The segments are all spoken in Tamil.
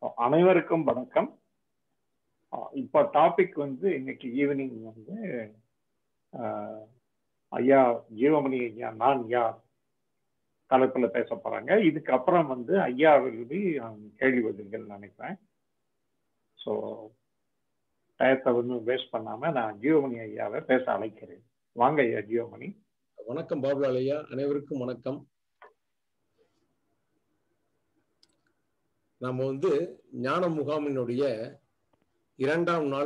அனைவருக்கும் வணக்கம் இப்போ டாபிக் வந்து இன்னைக்கு ஈவினிங் வந்து ஆஹ், ஐயா ஜீவமணி ஐயா நான் யார் தலைப்புல பேச போறாங்க இதுக்கப்புறம் வந்து ஐயா விரும்பி கேள்வி பதில்கள் நினைப்பேன் ஸோ டயத்தை வந்து வேஸ்ட் பண்ணாம நான் ஜீவமணி ஐயாவை பேச அழைக்கிறேன் வாங்க ஐயா ஜீவமணி வணக்கம் பாபுலால் ஐயா அனைவருக்கும் வணக்கம் நாம வந்து ஞான முகாமினுடைய இரண்டாம் நாள்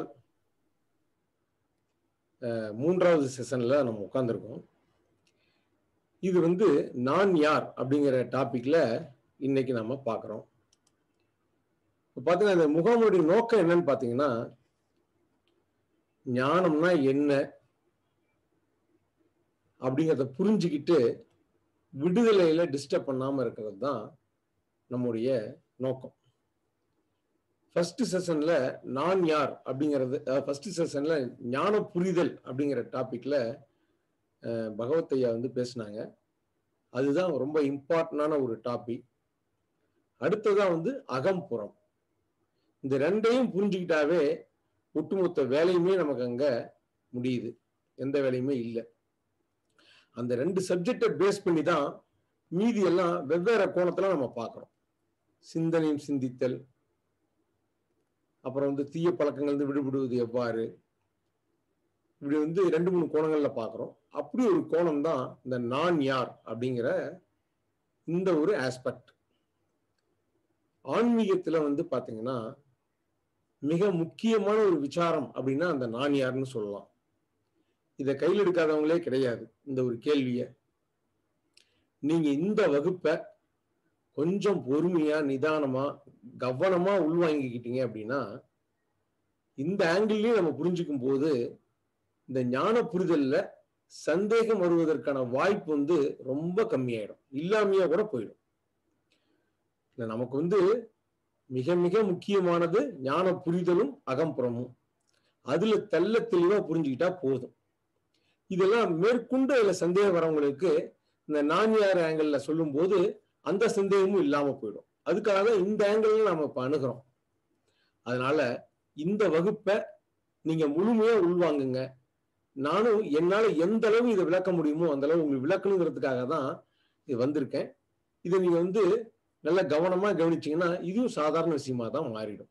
அஹ், மூன்றாவது செஷன்ல நம்ம உட்கார்ந்துருக்கோம் இது வந்து நான் யார் அப்படிங்கிற டாபிக்ல இன்னைக்கு நம்ம பார்க்குறோம் இப்போ பார்த்தீங்கன்னா இந்த முகாமுடைய நோக்கம் என்னன்னு பார்த்தீங்கன்னா ஞானம்னா என்ன அப்படிங்கிறத புரிஞ்சுக்கிட்டு விடுதலையில டிஸ்டர்ப் பண்ணாம இருக்கிறது தான் நம்முடைய நோக்கம் ஃபர்ஸ்ட் செஷன்ல நான் யார் அப்படிங்கிறது ஃபர்ஸ்ட் செஷன்ல ஞான புரிதல் அப்படிங்கிற டாபிக்ல பகவத் ஐயா வந்து பேசினாங்க அதுதான் ரொம்ப இம்பார்ட்டண்டான ஒரு டாபிக் அடுத்ததா வந்து அகம்புறம் இந்த ரெண்டையும் புரிஞ்சுக்கிட்டாவே ஒட்டுமொத்த வேலையுமே நமக்கு அங்க முடியுது எந்த வேலையுமே இல்லை அந்த ரெண்டு சப்ஜெக்டை பேஸ் பண்ணி தான் மீதி எல்லாம் வெவ்வேறு கோணத்துல நம்ம பார்க்குறோம் சிந்தனையும் சிந்தித்தல் அப்புறம் வந்து தீய பழக்கங்கள்ந்து விடுபடுவது எவ்வாறு இப்படி வந்து ரெண்டு மூணு கோணங்கள்ல பார்க்குறோம் அப்படி ஒரு கோணம் தான் இந்த நான் யார் அப்படிங்கிற இந்த ஒரு ஆஸ்பெக்ட் ஆன்மீகத்துல வந்து பாத்தீங்கன்னா மிக முக்கியமான ஒரு விசாரம் அப்படின்னா அந்த நான் யாருன்னு சொல்லலாம் இதை கையில் எடுக்காதவங்களே கிடையாது இந்த ஒரு கேள்விய நீங்க இந்த வகுப்பை கொஞ்சம் பொறுமையா நிதானமா கவனமா உள்வாங்கிக்கிட்டீங்க அப்படின்னா இந்த ஆங்கிள்லயும் நம்ம புரிஞ்சுக்கும் போது இந்த ஞான புரிதல்ல சந்தேகம் வருவதற்கான வாய்ப்பு வந்து ரொம்ப கம்மியாயிடும் இல்லாமையா கூட போயிடும் இல்ல நமக்கு வந்து மிக மிக முக்கியமானது ஞான புரிதலும் அகம்புறமும் அதுல தெல்ல தெளிவா புரிஞ்சுக்கிட்டா போதும் இதெல்லாம் மேற்கொண்டு அதுல சந்தேகம் வரவங்களுக்கு இந்த நான் யார் ஆங்கிள் சொல்லும் போது அந்த சந்தேகமும் இல்லாம போயிடும் அதுக்காக தான் இந்த ஆங்கிள் நாம இப்ப அணுகிறோம் அதனால இந்த வகுப்பை நீங்க முழுமையா உள்வாங்குங்க நானும் என்னால எந்த அளவு இதை விளக்க முடியுமோ அந்த அளவு உங்களுக்கு விளக்கணுங்கிறதுக்காக தான் இது வந்திருக்கேன் இதை நீங்க வந்து நல்ல கவனமா கவனிச்சீங்கன்னா இதுவும் சாதாரண விஷயமா தான் மாறிடும்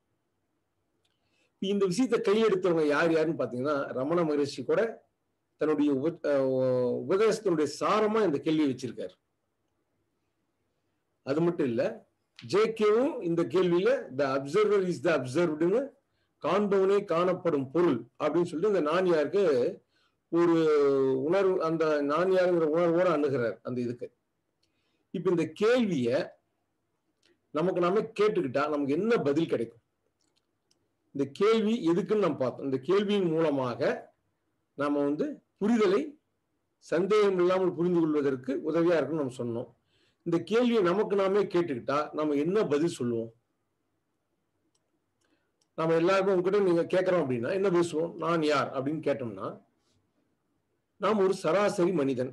இந்த விஷயத்தை கையெடுத்தவங்க யார் யாருன்னு பாத்தீங்கன்னா ரமண மகரிஷி கூட தன்னுடைய உப உபதேசத்தினுடைய சாரமா இந்த கேள்வியை வச்சிருக்காரு அது மட்டும் இல்ல ஜேகேவும் இந்த கேள்வியில த அப்சர்வர் இஸ் த அப்சர்வ்டுன்னு காண்பவனே காணப்படும் பொருள் அப்படின்னு சொல்லிட்டு இந்த நான் யாருக்கு ஒரு உணர்வு அந்த நான் யாருங்கிற உணர்வோட அணுகிறார் அந்த இதுக்கு இப்ப இந்த கேள்விய நமக்கு நாம கேட்டுக்கிட்டா நமக்கு என்ன பதில் கிடைக்கும் இந்த கேள்வி எதுக்குன்னு நம்ம பார்த்தோம் இந்த கேள்வியின் மூலமாக நாம வந்து புரிதலை சந்தேகம் இல்லாமல் புரிந்து கொள்வதற்கு உதவியா இருக்குன்னு நம்ம சொன்னோம் இந்த கேள்வியை நமக்கு நாமே கேட்டுக்கிட்டா நம்ம என்ன பதில் சொல்லுவோம் நாம எல்லாருக்கும் உங்ககிட்ட நீங்க கேட்கறோம் அப்படின்னா என்ன பேசுவோம் நான் யார் அப்படின்னு கேட்டோம்னா நாம் ஒரு சராசரி மனிதன்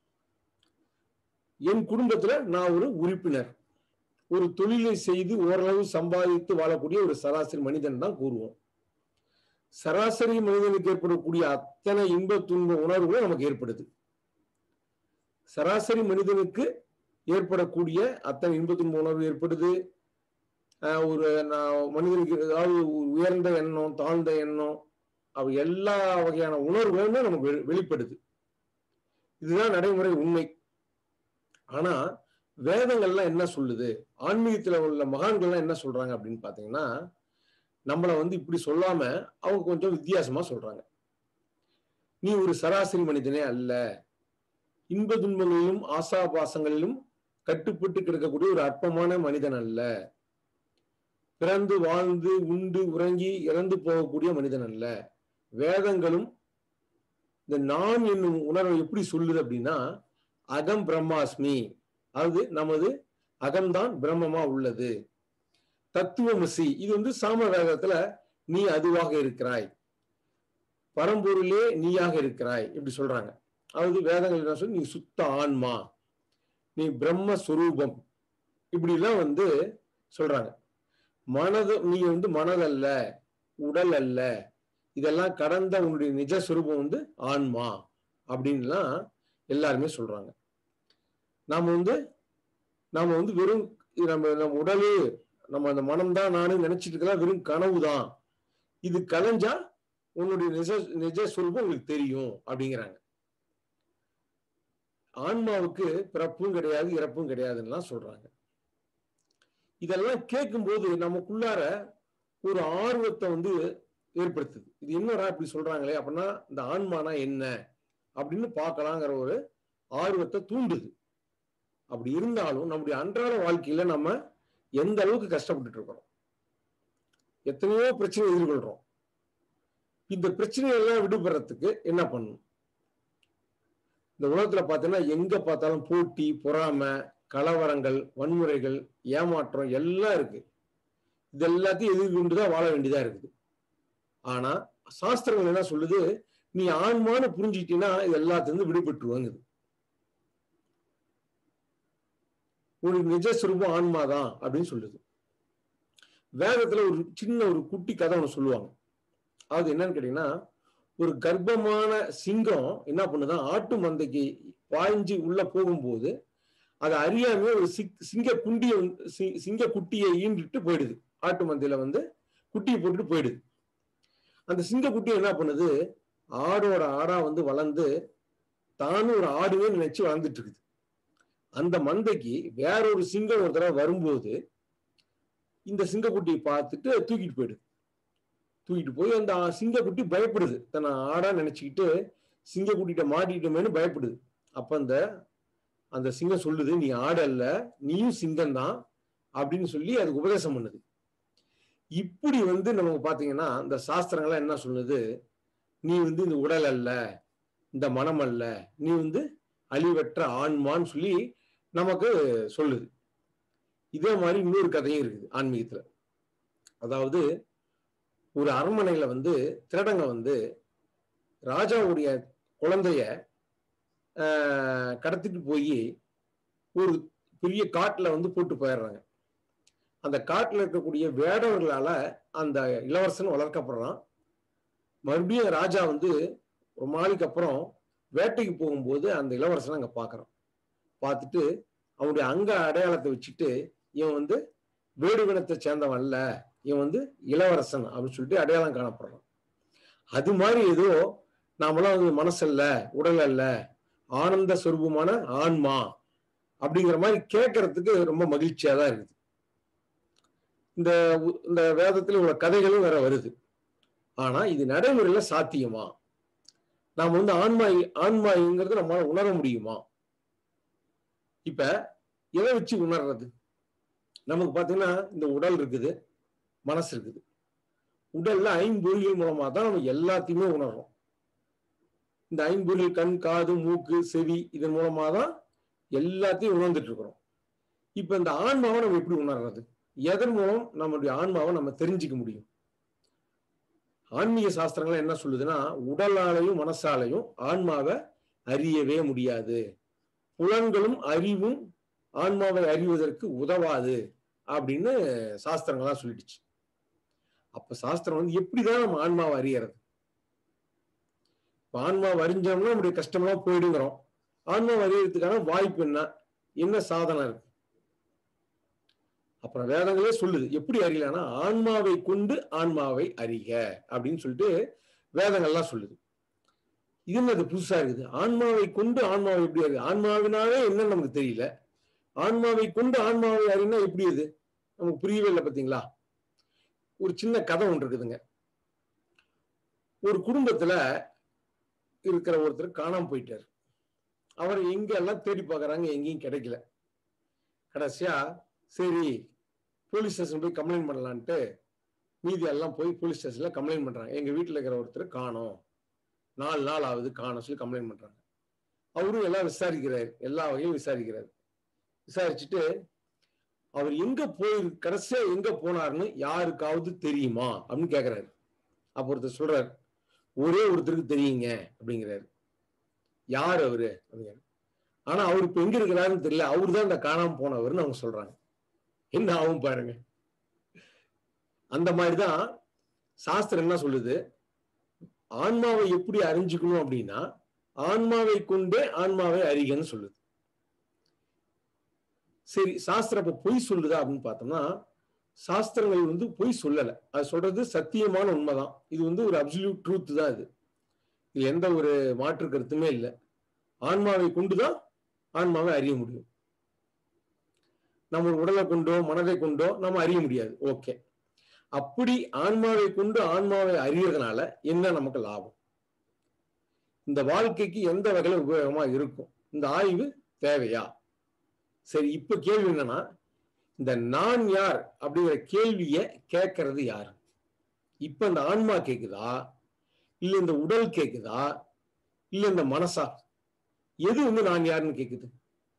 என் குடும்பத்துல நான் ஒரு உறுப்பினர் ஒரு தொழிலை செய்து ஓரளவு சம்பாதித்து வாழக்கூடிய ஒரு சராசரி மனிதன் தான் கூறுவோம் சராசரி மனிதனுக்கு ஏற்படக்கூடிய அத்தனை இன்ப துன்ப உணர்வுகளும் நமக்கு ஏற்படுது சராசரி மனிதனுக்கு ஏற்படக்கூடிய அத்தனை இன்ப துன்ப உணர்வு ஏற்படுது ஒரு மனிதனுக்கு ஏதாவது உயர்ந்த எண்ணம் தாழ்ந்த எண்ணம் அவ எல்லா வகையான உணர்வுகளுமே நமக்கு வெளிப்படுது இதுதான் நடைமுறை உண்மை ஆனா வேதங்கள்லாம் என்ன சொல்லுது ஆன்மீகத்துல உள்ள மகான்கள்லாம் என்ன சொல்றாங்க அப்படின்னு பாத்தீங்கன்னா நம்மளை வந்து இப்படி சொல்லாம அவங்க கொஞ்சம் வித்தியாசமா சொல்றாங்க நீ ஒரு சராசரி மனிதனே அல்ல இன்ப துன்பங்களிலும் ஆசாபாசங்களிலும் கட்டுப்பட்டு கிடக்கக்கூடிய ஒரு அற்பமான மனிதன் அல்ல பிறந்து வாழ்ந்து உண்டு உறங்கி இறந்து போகக்கூடிய மனிதன் அல்ல வேதங்களும் இந்த நான் என்னும் உணர்வை எப்படி சொல்லுது அப்படின்னா அகம் பிரம்மாஸ்மி அதாவது நமது அகம்தான் பிரம்மமா உள்ளது தத்துவமசி இது வந்து சாம வேதத்துல நீ அதுவாக இருக்கிறாய் பரம்பொருளே நீயாக இருக்கிறாய் இப்படி சொல்றாங்க அதாவது வேதங்கள் என்ன சொல்லி நீ சுத்த ஆன்மா நீ பிரம்மஸ்வரூபம் இப்படிலாம் வந்து சொல்றாங்க மனது நீ வந்து மனதல்ல உடல் அல்ல இதெல்லாம் கடந்த உன்னுடைய நிஜ சுரூபம் வந்து ஆன்மா அப்படின்லாம் எல்லாருமே சொல்றாங்க நாம வந்து நாம வந்து வெறும் இது நம்ம நம்ம உடலு நம்ம அந்த மனம்தான் நானும் நினைச்சிட்டு இருக்கலாம் வெறும் கனவு தான் இது கலைஞ்சா உன்னுடைய நிஜ நிஜ சுரூபம் உங்களுக்கு தெரியும் அப்படிங்கிறாங்க ஆன்மாவுக்கு பிறப்பும் கிடையாது இறப்பும் கிடையாதுன்னுலாம் சொல்றாங்க இதெல்லாம் கேட்கும்போது நமக்குள்ளார ஒரு ஆர்வத்தை வந்து ஏற்படுத்துது இது என்னடா இப்படி சொல்றாங்களே அப்படின்னா இந்த ஆன்மானா என்ன அப்படின்னு பார்க்கலாங்கிற ஒரு ஆர்வத்தை தூண்டுது அப்படி இருந்தாலும் நம்முடைய அன்றாட வாழ்க்கையில நம்ம எந்த அளவுக்கு கஷ்டப்பட்டுட்டு இருக்கிறோம் எத்தனையோ பிரச்சனை எதிர்கொள்றோம் இந்த பிரச்சனையெல்லாம் விடுபடுறதுக்கு என்ன பண்ணணும் இந்த உலகத்துல பார்த்தீங்கன்னா எங்க பார்த்தாலும் போட்டி பொறாமை கலவரங்கள் வன்முறைகள் ஏமாற்றம் எல்லாம் இருக்கு இது எல்லாத்தையும் எதிர்கொண்டுதான் வாழ வேண்டியதா இருக்குது ஆனா சாஸ்திரங்கள் என்ன சொல்லுது நீ ஆன்மான்னு புரிஞ்சுக்கிட்டீங்கன்னா இது எல்லாத்திலிருந்து விடுபட்டுருவாங்குது ஒரு நிஜ சுரூபம் ஆன்மாதான் அப்படின்னு சொல்லுது வேதத்துல ஒரு சின்ன ஒரு குட்டி கதை ஒன்று சொல்லுவாங்க அது என்னன்னு கேட்டீங்கன்னா ஒரு கர்ப்பமான சிங்கம் என்ன பண்ணுதான் ஆட்டு மந்தைக்கு பாய்ஞ்சு உள்ள போகும்போது அதை அறியாம ஒரு சிங்க குண்டிய சிங்க குட்டியை ஈண்டுட்டு போயிடுது ஆட்டு மந்தையில வந்து குட்டியை போட்டுட்டு போயிடுது அந்த சிங்க குட்டியை என்ன பண்ணுது ஆடோட ஆடா வந்து வளர்ந்து தானும் ஒரு ஆடுவே நினைச்சு வளர்ந்துட்டு இருக்குது அந்த மந்தைக்கு வேற ஒரு சிங்கம் ஒரு தடவை வரும்போது இந்த சிங்கக்குட்டியை பார்த்துட்டு தூக்கிட்டு போயிடுது தூக்கிட்டு போய் அந்த சிங்கக்குட்டி பயப்படுது தன்னை ஆடா நினைச்சுக்கிட்டு சிங்கக்குட்டிகிட்ட மாட்டிக்கிட்டோமேனு பயப்படுது அப்ப அந்த அந்த சிங்கம் சொல்லுது நீ ஆடல்ல நீயும் சிங்கம் தான் அப்படின்னு சொல்லி அதுக்கு உபதேசம் பண்ணுது இப்படி வந்து நமக்கு பாத்தீங்கன்னா இந்த சாஸ்திரங்கள்லாம் என்ன சொல்லுது நீ வந்து இந்த உடல் அல்ல இந்த மனம் அல்ல நீ வந்து அழிவற்ற ஆன்மான்னு சொல்லி நமக்கு சொல்லுது இதே மாதிரி இன்னொரு கதையும் இருக்குது ஆன்மீகத்துல அதாவது ஒரு அரண்மனையில வந்து திருடங்க வந்து ராஜாவுடைய குழந்தைய கடத்திட்டு போய் ஒரு பெரிய காட்டுல வந்து போட்டு போயிடுறாங்க அந்த காட்டுல இருக்கக்கூடிய வேடவர்களால அந்த இளவரசன் வளர்க்கப்படுறான் மறுபடியும் ராஜா வந்து ரொம்ப நாளைக்கு அப்புறம் வேட்டைக்கு போகும்போது அந்த இளவரசனை அங்க பாக்குறான் பார்த்துட்டு அவனுடைய அங்க அடையாளத்தை வச்சுட்டு இவன் வந்து வேடுவினத்தை சேர்ந்தவன் அல்ல இவன் வந்து இளவரசன் அப்படின்னு சொல்லிட்டு அடையாளம் காணப்படுறான் அது மாதிரி ஏதோ நாமெல்லாம் வந்து மனசல்ல உடல் அல்ல ஆனந்த சொரூபமான ஆன்மா அப்படிங்கிற மாதிரி கேட்கறதுக்கு ரொம்ப மகிழ்ச்சியா தான் இருக்குது இந்த இந்த வேதத்துல உள்ள கதைகளும் வேற வருது ஆனா இது நடைமுறையில சாத்தியமா நாம வந்து ஆன்மா ஆன்மாங்கிறது நம்மளால உணர முடியுமா இப்ப எதை வச்சு உணர்றது நமக்கு பாத்தீங்கன்னா இந்த உடல் இருக்குது மனசு இருக்குது உடல்ல ஐம்பொறிகள் மூலமா தான் நம்ம எல்லாத்தையுமே உணர்றோம் இந்த ஐம்பொறிகள் கண் காது மூக்கு செவி இதன் மூலமா தான் எல்லாத்தையும் உணர்ந்துட்டு இருக்கிறோம் இப்ப இந்த ஆன்மாவை நம்ம எப்படி உணர்றது எதன் மூலம் நம்மளுடைய ஆன்மாவை நம்ம தெரிஞ்சுக்க முடியும் ஆன்மீக சாஸ்திரங்கள் என்ன சொல்லுதுன்னா உடலாலையும் மனசாலையும் ஆன்மாவை அறியவே முடியாது புலன்களும் அறிவும் ஆன்மாவை அறிவதற்கு உதவாது அப்படின்னு சாஸ்திரங்கள்லாம் சொல்லிடுச்சு அப்ப சாஸ்திரம் வந்து எப்படிதான் நம்ம ஆன்மாவை அறியறது ஆன்மாவை அறிஞ்சோம்னா நம்முடைய கஷ்டமெல்லாம் போயிடுங்கிறோம் ஆன்மாவை அறியறதுக்கான வாய்ப்பு என்ன என்ன சாதனம் இருக்கு அப்புறம் வேதங்களே சொல்லுது எப்படி அறியலாம்னா ஆன்மாவை கொண்டு ஆன்மாவை அறிக அப்படின்னு சொல்லிட்டு வேதங்கள்லாம் சொல்லுது இது என்னது புதுசா இருக்குது ஆன்மாவை கொண்டு ஆன்மாவை எப்படி அறியுது ஆன்மாவினாலே என்னன்னு நமக்கு தெரியல ஆன்மாவை கொண்டு ஆன்மாவை அறினா எப்படி இது நமக்கு புரியவே இல்லை பார்த்தீங்களா ஒரு சின்ன கதை ஒன்று இருக்குதுங்க ஒரு குடும்பத்துல இருக்கிற ஒருத்தர் காணாம போயிட்டார் அவர் எங்க எல்லாம் தேடி பார்க்கறாங்க எங்கேயும் கிடைக்கல கடைசியா சரி போலீஸ் ஸ்டேஷன் போய் கம்ப்ளைண்ட் பண்ணலான்ட்டு மீதி எல்லாம் போய் போலீஸ் ஸ்டேஷன்ல கம்ப்ளைண்ட் பண்றாங்க எங்க வீட்டுல இருக்கிற ஒருத்தர் காணோம் நாலு நாள் ஆகுது காணோம் சொல்லி கம்ப்ளைண்ட் பண்றாங்க அவரும் எல்லாம் விசாரிக்கிறாரு எல்லா வகையும் விசாரிக்கிறாரு விசாரிச்சுட்டு அவர் எங்க போய் கடைசியா எங்க போனாருன்னு யாருக்காவது தெரியுமா அப்படின்னு கேக்குறாரு அப்ப ஒருத்தர் சொல்றாரு ஒரே ஒருத்தருக்கு தெரியுங்க அப்படிங்கிறாரு யார் அவரு அப்படிங்கிறாரு ஆனா அவர் இப்ப எங்க இருக்கிறாருன்னு தெரியல அவரு தான் இந்த காணாம போனவர்னு அவங்க சொல்றாங்க என்ன ஆகும் பாருங்க அந்த மாதிரிதான் சாஸ்திரம் என்ன சொல்லுது ஆன்மாவை எப்படி அறிஞ்சுக்கணும் அப்படின்னா ஆன்மாவை கொண்டே ஆன்மாவை அறிகன்னு சொல்லுது சரி சாஸ்திரம் அப்ப பொய் சொல்லுதா அப்படின்னு பார்த்தோம்னா சாஸ்திரங்கள் வந்து பொய் சொல்லல அது சொல்றது சத்தியமான உண்மைதான் இது வந்து ஒரு அப்சல்யூட் ட்ரூத் தான் இது இது எந்த ஒரு மாற்று கருத்துமே இல்லை ஆன்மாவை கொண்டுதான் ஆன்மாவை அறிய முடியும் நம்ம உடலை கொண்டோ மனதை கொண்டோ நம்ம அறிய முடியாது ஓகே அப்படி ஆன்மாவை கொண்டு ஆன்மாவை அறியறதுனால என்ன நமக்கு லாபம் இந்த வாழ்க்கைக்கு எந்த வகையில உபயோகமா இருக்கும் இந்த ஆய்வு தேவையா சரி இப்ப கேள்வி என்னன்னா இந்த நான் யார் அப்படிங்கிற கேள்விய கேட்கறது யாரு இப்ப இந்த ஆன்மா கேக்குதா இல்ல இந்த உடல் கேக்குதா இல்ல இந்த மனசா எது வந்து நான் யாருன்னு கேக்குது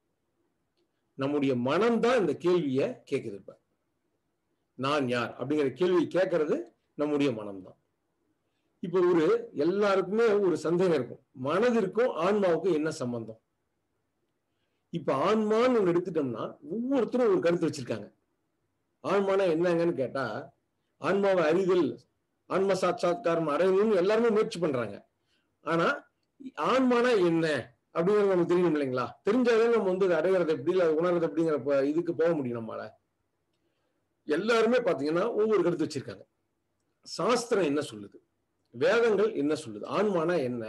நம்முடைய மனம்தான் இந்த கேள்விய கேக்குது இப்ப நான் யார் அப்படிங்கிற கேள்வி கேட்கறது நம்முடைய மனம்தான் இப்ப ஒரு எல்லாருக்குமே ஒரு சந்தேகம் இருக்கும் மனதிற்கும் ஆன்மாவுக்கும் என்ன சம்பந்தம் இப்ப ஆன்மான்னு ஒண்ணு எடுத்துட்டோம்னா ஒவ்வொருத்தரும் ஒரு கருத்து வச்சிருக்காங்க ஆன்மானா என்னங்கன்னு கேட்டா ஆன்மாவை அறிதல் ஆன்ம சாட்சாத்காரம் அடையணும்னு எல்லாருமே முயற்சி பண்றாங்க ஆனா ஆன்மானா என்ன அப்படிங்கிறது நமக்கு தெரியும் இல்லைங்களா தெரிஞ்சாதான் நம்ம வந்து அதை அடைகிறது எப்படி இல்லை உணர்றது எப்படிங்கிற ப- இதுக்கு போக முடியும் நம்மளால எல்லாருமே பாத்தீங்கன்னா ஒவ்வொரு கருத்து வச்சிருக்காங்க சாஸ்திரம் என்ன சொல்லுது வேதங்கள் என்ன சொல்லுது ஆன்மானா என்ன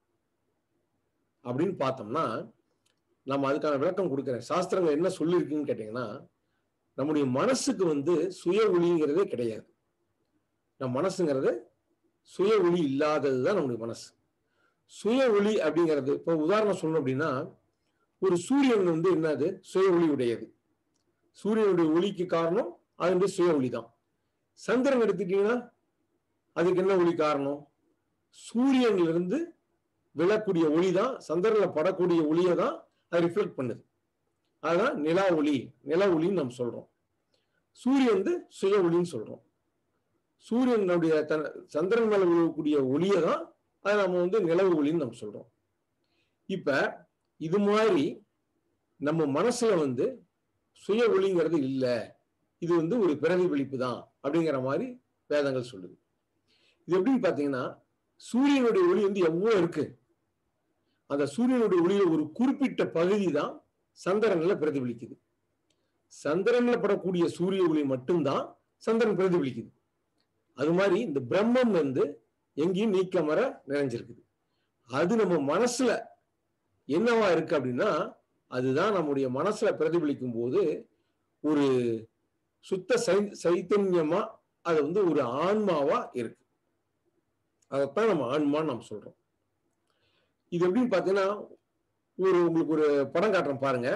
அப்படின்னு பார்த்தோம்னா நம்ம அதுக்கான விளக்கம் கொடுக்குறேன் சாஸ்திரங்கள் என்ன சொல்லியிருக்குன்னு கேட்டீங்கன்னா நம்முடைய மனசுக்கு வந்து சுய ஒளிங்கிறதே கிடையாது நம்ம மனசுங்கிறது சுய ஒளி இல்லாதது தான் நம்முடைய மனசு சுய ஒளி அப்படிங்கிறது இப்போ உதாரணம் சொல்லணும் அப்படின்னா ஒரு சூரியன் வந்து என்னது சுய ஒளி உடையது சூரியனுடைய ஒளிக்கு காரணம் அதனுடைய சுய ஒளி தான் சந்திரன் எடுத்துட்டீங்கன்னா அதுக்கு என்ன ஒளி காரணம் சூரியன்ல இருந்து விழக்கூடிய ஒளி தான் சந்திரன்ல படக்கூடிய ஒளியை தான் அது ரிஃப்ளெக்ட் பண்ணுது அதுதான் நிலா ஒளி நில ஒளின்னு நம்ம சொல்றோம் சூரியன் வந்து சுய ஒளின்னு சொல்றோம் சூரியனுடைய தன் சந்திரன் மேல விழக்கூடிய ஒளியை தான் அதை நம்ம வந்து நிலவு ஒளின்னு நம்ம சொல்றோம் இப்ப இது மாதிரி நம்ம மனசுல வந்து சுய ஒளிங்கிறது இல்லை இது வந்து ஒரு பிரதிபலிப்பு தான் அப்படிங்கிற மாதிரி வேதங்கள் சொல்லுது இது எப்படின்னு பாத்தீங்கன்னா சூரியனுடைய ஒளி வந்து எவ்வளோ இருக்கு அந்த சூரியனுடைய ஒளியில ஒரு குறிப்பிட்ட பகுதி தான் சந்திரன்ல பிரதிபலிக்குது சந்திரன்ல படக்கூடிய சூரிய ஒளி மட்டும்தான் சந்திரன் பிரதிபலிக்குது அது மாதிரி இந்த பிரம்மம் வந்து எங்கேயும் நீக்கமர நிறைஞ்சிருக்குது அது நம்ம மனசுல என்னவா இருக்கு அப்படின்னா அதுதான் நம்முடைய மனசுல பிரதிபலிக்கும் போது ஒரு சுத்த சை சைத்தன்யமா அது வந்து ஒரு ஆன்மாவா இருக்கு அதைத்தான் நம்ம ஆன்மான்னு நம்ம சொல்றோம் இது எப்படின்னு பாத்தீங்கன்னா ஒரு உங்களுக்கு ஒரு படம் காட்டுறேன் பாருங்க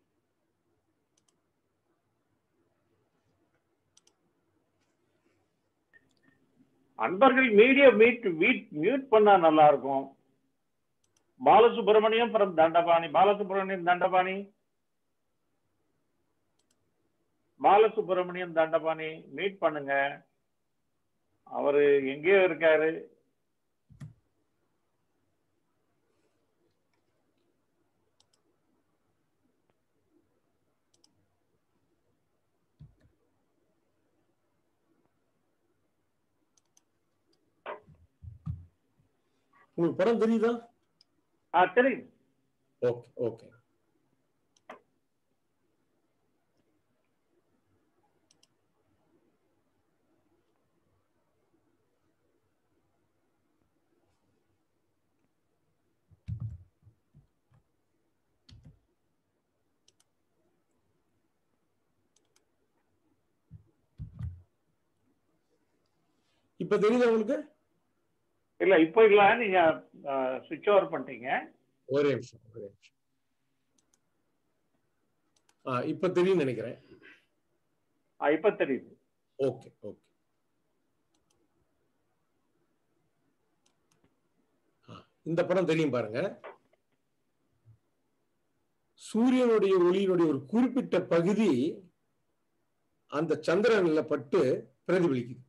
அன்பர்கள் மீடியா மீட் மீட் மியூட் பண்ணா நல்லா இருக்கும் பாலசுப்ரமணியம் from தண்டபாணி பாலசுப்ரமணியம் தண்டபாணி பாலசுப்ரமணியம் தண்டபாணி மீட் பண்ணுங்க அவரு எங்கேயோ இருக்காரு உங்களுக்கு படம் தெரியுதா ஆ தெரியும் ஓகே ஓகே இப்ப தெரியுதா உங்களுக்கு இல்ல இப்போ இல்ல நீங்க சுவிட்ச் ஓவர் பண்ணிட்டீங்க ஒரே நிமிஷம் ஒரே நிமிஷம் ஆ இப்ப தெரியும் நினைக்கிறேன் ஆ, இப்ப தெரியுது ஓகே ஓகே ஆ, இந்த படம் தெரியும் பாருங்க சூரியனுடைய ஒளியினுடைய ஒரு குறிப்பிட்ட பகுதி அந்த சந்திரன்ல பட்டு பிரதிபலிக்குது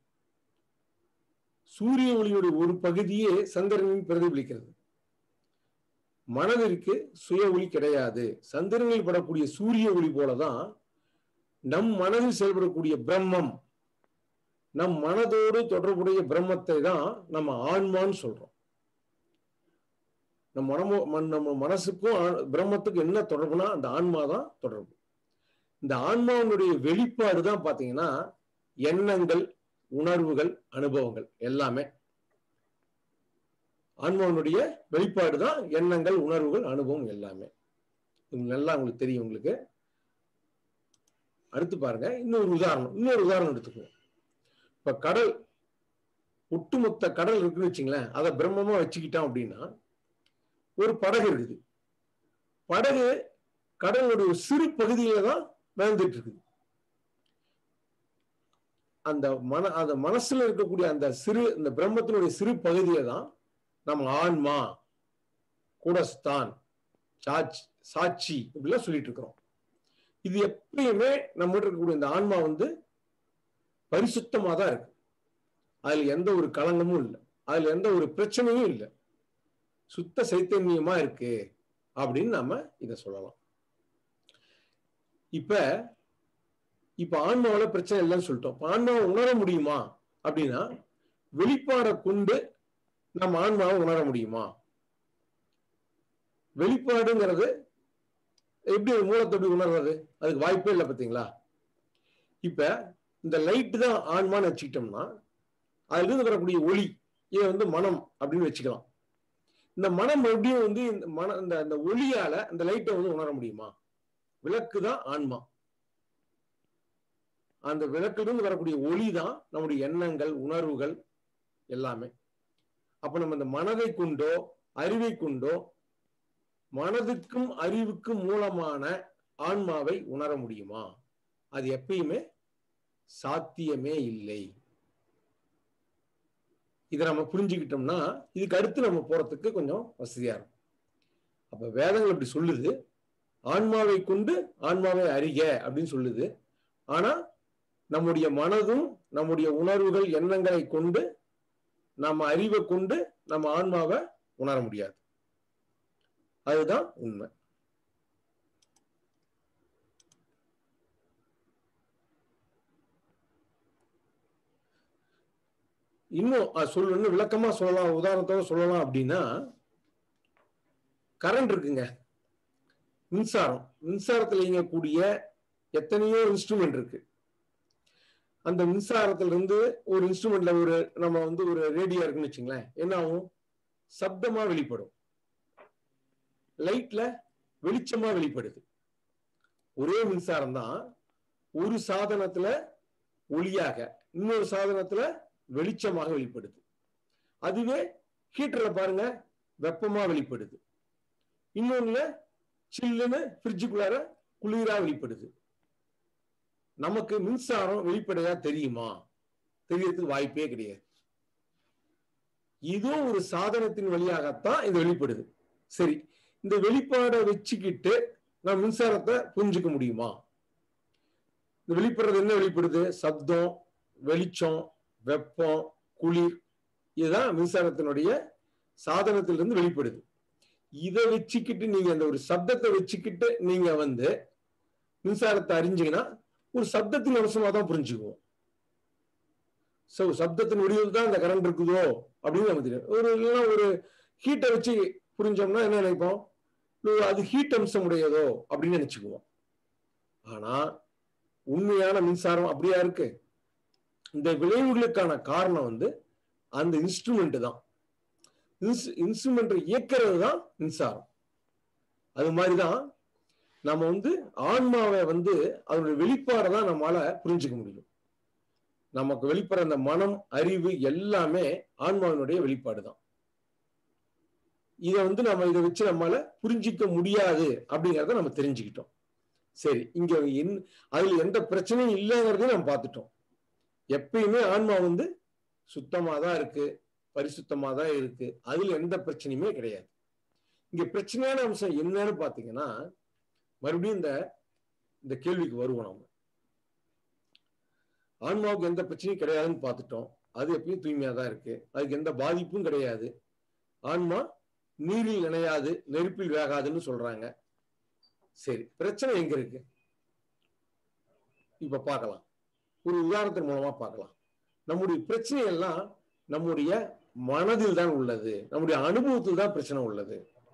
சூரிய ஒளியுடைய ஒரு பகுதியே சந்திரனில் பிரதிபலிக்கிறது மனதிற்கு சுய ஒளி கிடையாது சந்திரனில் படக்கூடிய சூரிய ஒளி போலதான் நம் மனதில் செயல்படக்கூடிய பிரம்மம் நம் மனதோடு தொடர்புடைய பிரம்மத்தை தான் நம்ம ஆன்மான்னு சொல்றோம் நம்ம மனமோ மன்- நம்ம மனசுக்கும் ஆ- பிரம்மத்துக்கும் என்ன தொடர்புனா அந்த ஆன்மா தான் தொடர்பு இந்த ஆன்மாவினுடைய வெளிப்பாடு தான் பாத்தீங்கன்னா எண்ணங்கள் உணர்வுகள் அனுபவங்கள் எல்லாமே ஆன்மாவினுடைய வெளிப்பாடு தான் எண்ணங்கள் உணர்வுகள் அனுபவம் எல்லாமே இது நல்லா உங்களுக்கு தெரியும் உங்களுக்கு அடுத்து பாருங்க இன்னொரு உதாரணம் இன்னொரு உதாரணம் எடுத்துக்குவோம் இப்ப கடல் ஒட்டுமொத்த கடல் இருக்குன்னு வச்சுங்களேன் அதை பிரம்மமா வச்சுக்கிட்டோம் அப்படின்னா ஒரு படகு இருக்குது படகு கடலுடைய ஒரு சிறு பகுதியில தான் வாழ்ந்துட்டு இருக்குது அந்த மன அந்த மனசுல இருக்கக்கூடிய அந்த சிறு இந்த பிரம்மத்தினுடைய சிறு பகுதியை தான் நம்ம ஆன்மா கூடஸ்தான் சாட்சி சாட்சி இப்படிலாம் சொல்லிட்டு இருக்கிறோம் இது எப்பயுமே நம்ம இருக்கக்கூடிய இந்த ஆன்மா வந்து பரிசுத்தமா தான் இருக்கு அதுல எந்த ஒரு களங்கமும் இல்லை அதுல எந்த ஒரு பிரச்சனையும் இல்லை சுத்த சைத்தன்யமா இருக்கு அப்படின்னு நம்ம இத சொல்லலாம் இப்ப இப்ப ஆன்மாவில பிரச்சனை இல்லைன்னு சொல்லிட்டோம் இப்ப ஆன்மாவை உணர முடியுமா அப்படின்னா வெளிப்பாடை கொண்டு நம்ம ஆன்மாவை உணர முடியுமா வெளிப்பாடுங்கிறது எப்படி ஒரு மூலத்தை எப்படி உணர்றது அதுக்கு வாய்ப்பே இல்லை பார்த்தீங்களா இப்ப இந்த லைட் தான் ஆன்மான்னு வச்சுக்கிட்டோம்னா அதுல இருந்து வரக்கூடிய ஒளி இதை வந்து மனம் அப்படின்னு வச்சுக்கலாம் இந்த மனம் எப்படியும் வந்து இந்த மன இந்த அந்த ஒளியால அந்த லைட்டை வந்து உணர முடியுமா விளக்கு தான் ஆன்மா அந்த விளக்கிலிருந்து வரக்கூடிய ஒளி தான் நம்முடைய எண்ணங்கள் உணர்வுகள் எல்லாமே அப்ப நம்ம இந்த மனதை கொண்டோ அறிவை கொண்டோ மனதுக்கும் அறிவுக்கும் மூலமான ஆன்மாவை உணர முடியுமா அது எப்பயுமே சாத்தியமே இல்லை இதை நம்ம புரிஞ்சுக்கிட்டோம்னா இதுக்கு அடுத்து நம்ம போறதுக்கு கொஞ்சம் வசதியா இருக்கும் அப்ப வேதங்கள் அப்படி சொல்லுது ஆன்மாவை கொண்டு ஆன்மாவை அறிக அப்படின்னு சொல்லுது ஆனா நம்முடைய மனதும் நம்முடைய உணர்வுகள் எண்ணங்களை கொண்டு நம்ம அறிவை கொண்டு நம்ம ஆன்மாவை உணர முடியாது அதுதான் உண்மை இன்னும் அது சொல்ல இன்னும் விளக்கமா சொல்லலாம் உதாரணத்தோட சொல்லலாம் அப்படின்னா கரண்ட் இருக்குங்க மின்சாரம் மின்சாரத்தில் இயங்கக்கூடிய எத்தனையோ இன்ஸ்ட்ருமெண்ட் இருக்கு அந்த மின்சாரத்துல இருந்து ஒரு இன்ஸ்ட்ருமெண்ட்ல ஒரு நம்ம வந்து ஒரு ரேடியோ இருக்குன்னு வச்சுங்களேன் என்ன ஆகும் சப்தமா வெளிப்படும் லைட்ல வெளிச்சமா வெளிப்படுது ஒரே மின்சாரம் தான் ஒரு சாதனத்துல ஒளியாக இன்னொரு சாதனத்துல வெளிச்சமாக வெளிப்படுது அதுவே ஹீட்டர்ல பாருங்க வெப்பமா வெளிப்படுது இன்னொன்னுல சில்லுன்னு ஃப்ரிட்ஜுக்குள்ளார குளிரா வெளிப்படுது நமக்கு மின்சாரம் வெளிப்படையா தெரியுமா தெரியறதுக்கு வாய்ப்பே கிடையாது இதுவும் ஒரு சாதனத்தின் வழியாகத்தான் இது வெளிப்படுது சரி இந்த வெளிப்பாடை வச்சுக்கிட்டு நான் மின்சாரத்தை புரிஞ்சுக்க முடியுமா இந்த வெளிப்படுறது என்ன வெளிப்படுது சப்தம் வெளிச்சம் வெப்பம் குளிர் இதுதான் மின்சாரத்தினுடைய சாதனத்திலிருந்து வெளிப்படுது இதை வச்சுக்கிட்டு நீங்க அந்த ஒரு சப்தத்தை வச்சுக்கிட்டு நீங்க வந்து மின்சாரத்தை அறிஞ்சீங்கன்னா ஒரு சப்தத்தின் அம்சமா தான் புரிஞ்சுக்குவோம் சோ சப்தத்தின் வடிவில் தான் இந்த கரண்ட் இருக்குதோ அப்படின்னு நமக்கு தெரியும் ஒரு இல்லைன்னா ஒரு ஹீட்டை வச்சு புரிஞ்சோம்னா என்ன நினைப்போம் அது ஹீட் அம்சம் உடையதோ அப்படின்னு நினைச்சுக்குவோம் ஆனா உண்மையான மின்சாரம் அப்படியா இருக்கு இந்த விளைவுகளுக்கான காரணம் வந்து அந்த இன்ஸ்ட்ருமெண்ட் தான் இன்ஸ்ட்ருமெண்ட் இயக்கிறது தான் மின்சாரம் அது மாதிரிதான் நம்ம வந்து ஆன்மாவை வந்து அதனுடைய வெளிப்பாடை தான் நம்மளால புரிஞ்சுக்க முடியும் நமக்கு வெளிப்படுற அந்த மனம் அறிவு எல்லாமே ஆன்மாவினுடைய வெளிப்பாடு தான் இதை வந்து நம்ம இதை வச்சு நம்மளால புரிஞ்சிக்க முடியாது அப்படிங்கிறத நம்ம தெரிஞ்சுக்கிட்டோம் சரி இங்க என் அதுல எந்த பிரச்சனையும் இல்லைங்கிறதையும் நம்ம பார்த்துட்டோம் எப்பயுமே ஆன்மா வந்து சுத்தமா தான் இருக்கு பரிசுத்தமா தான் இருக்கு அதுல எந்த பிரச்சனையுமே கிடையாது இங்க பிரச்சனையான அம்சம் என்னன்னு பாத்தீங்கன்னா மறுபடியும் இந்த இந்த கேள்விக்கு வருவோம் நம்ம ஆன்மாவுக்கு எந்த பிரச்சனையும் கிடையாதுன்னு பார்த்துட்டோம் அது எப்பயும் தூய்மையா தான் இருக்கு அதுக்கு எந்த பாதிப்பும் கிடையாது ஆன்மா நீரில் நினையாது நெருப்பில் வேகாதுன்னு சொல்றாங்க சரி பிரச்சனை எங்க இருக்கு இப்ப பார்க்கலாம் ஒரு உதாரணத்தின் மூலமா பார்க்கலாம் நம்முடைய பிரச்சனை எல்லாம் நம்முடைய மனதில் தான் உள்ளது நம்முடைய அனுபவத்தில் தான் பிரச்சனை உள்ளது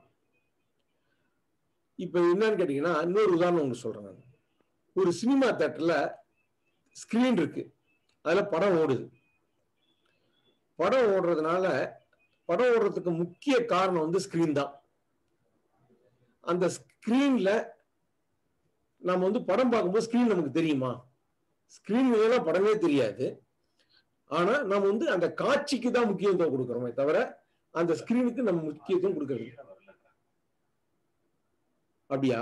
இப்ப என்னன்னு கேட்டீங்கன்னா இன்னொரு உதாரணம் ஒன்று சொல்றேன் நான் ஒரு சினிமா தேட்டர்ல ஸ்கிரீன் இருக்கு அதுல படம் ஓடுது படம் ஓடுறதுனால படம் ஓடுறதுக்கு முக்கிய காரணம் வந்து ஸ்கிரீன் தான் அந்த ஸ்கிரீன்ல நம்ம வந்து படம் பார்க்கும்போது ஸ்கிரீன் நமக்கு தெரியுமா ஸ்கிரீன் இல்லைன்னா படமே தெரியாது ஆனா நம்ம வந்து அந்த காட்சிக்கு தான் முக்கியத்துவம் கொடுக்குறோமே தவிர அந்த ஸ்கிரீனுக்கு நம்ம முக்கியத்துவம் கொடுக்கறது இல்ல. அப்படியா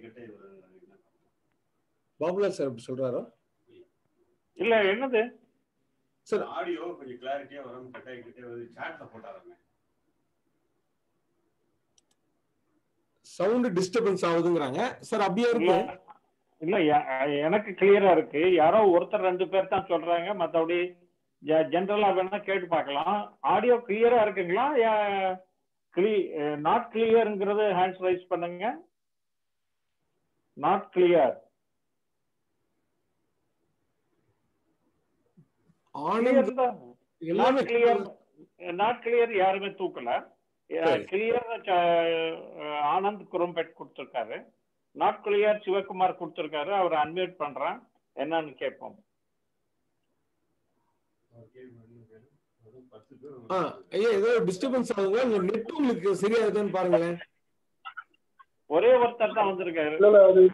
பாபுலா சார் அப்படி சொல்றாரோ இல்ல என்னது சார் ஆடியோ கொஞ்சம் கிளாரிட்டியா வரும் கட்டாய் கிட்டே வந்து சாட்ல போட்டாருங்க சவுண்ட் டிஸ்டர்பன்ஸ் ஆகுதுங்கிறாங்க சார் அப்படியே இல்ல இருக்கு இல்ல எ- எனக்கு கிளியரா இருக்கு யாரோ ஒருத்தர் ரெண்டு பேர் தான் சொல்றாங்க மத்தபடி ஜென்ரலா வேணா கேட்டு பார்க்கலாம் ஆடியோ கிளியரா இருக்குங்களா நாட் கிளியர்ங்கிறது ஹேண்ட்ஸ் ரைஸ் பண்ணுங்க நாட் கிளியர் ஆனந்த் கிளியர் தான் எல்லாமே நாட் கிளியர் நாட் கிளியர் யாருமே தூக்கல சரி. கிளியர் ஆனந்த் குரம்பேட் கொடுத்திருக்காரு நாட் கிளியர் சிவகுமார் கொடுத்திருக்காரு அவர் அன்மியூட் பண்றேன் என்னன்னு கேட்போம் பத்து பேர் ஆ ஐயா ஏதோ டிஸ்டர்பன்ஸ் ஆகுங்க உங்க நெட் உங்களுக்கு சரியா இருக்குன்னு பாருங்களேன் ஒரே ஒருத்தர் தான் வந்திருக்காரு இல்ல இல்ல அது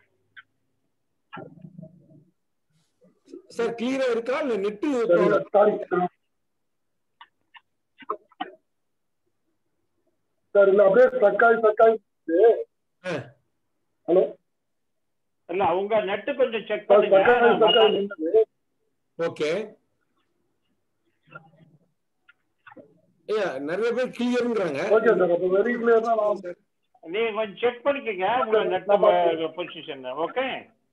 சார் கிளியரா இருக்கா இல்ல நெட்டு தெரியல சாரி சார் இல்ல அப்படியே ஸ்ட்ரக்காய் ஸ்ட்ரக்காய் ஹலோ இல்ல அவங்க நெட் கொஞ்சம் செக் சார் ஸ்ட்ரக்காய் ஸ்ட்ரக்காய் பண்ணுங்க நின்னுது ஓகே ஐயா நிறைய பேர் கிளியர்ங்கிறாங்க ஓகே சார் அப்ப வெரி கிளியர் தான் நான் நீங்க கொஞ்சம் செக் பண்ணிக்கங்க உங்க net position okay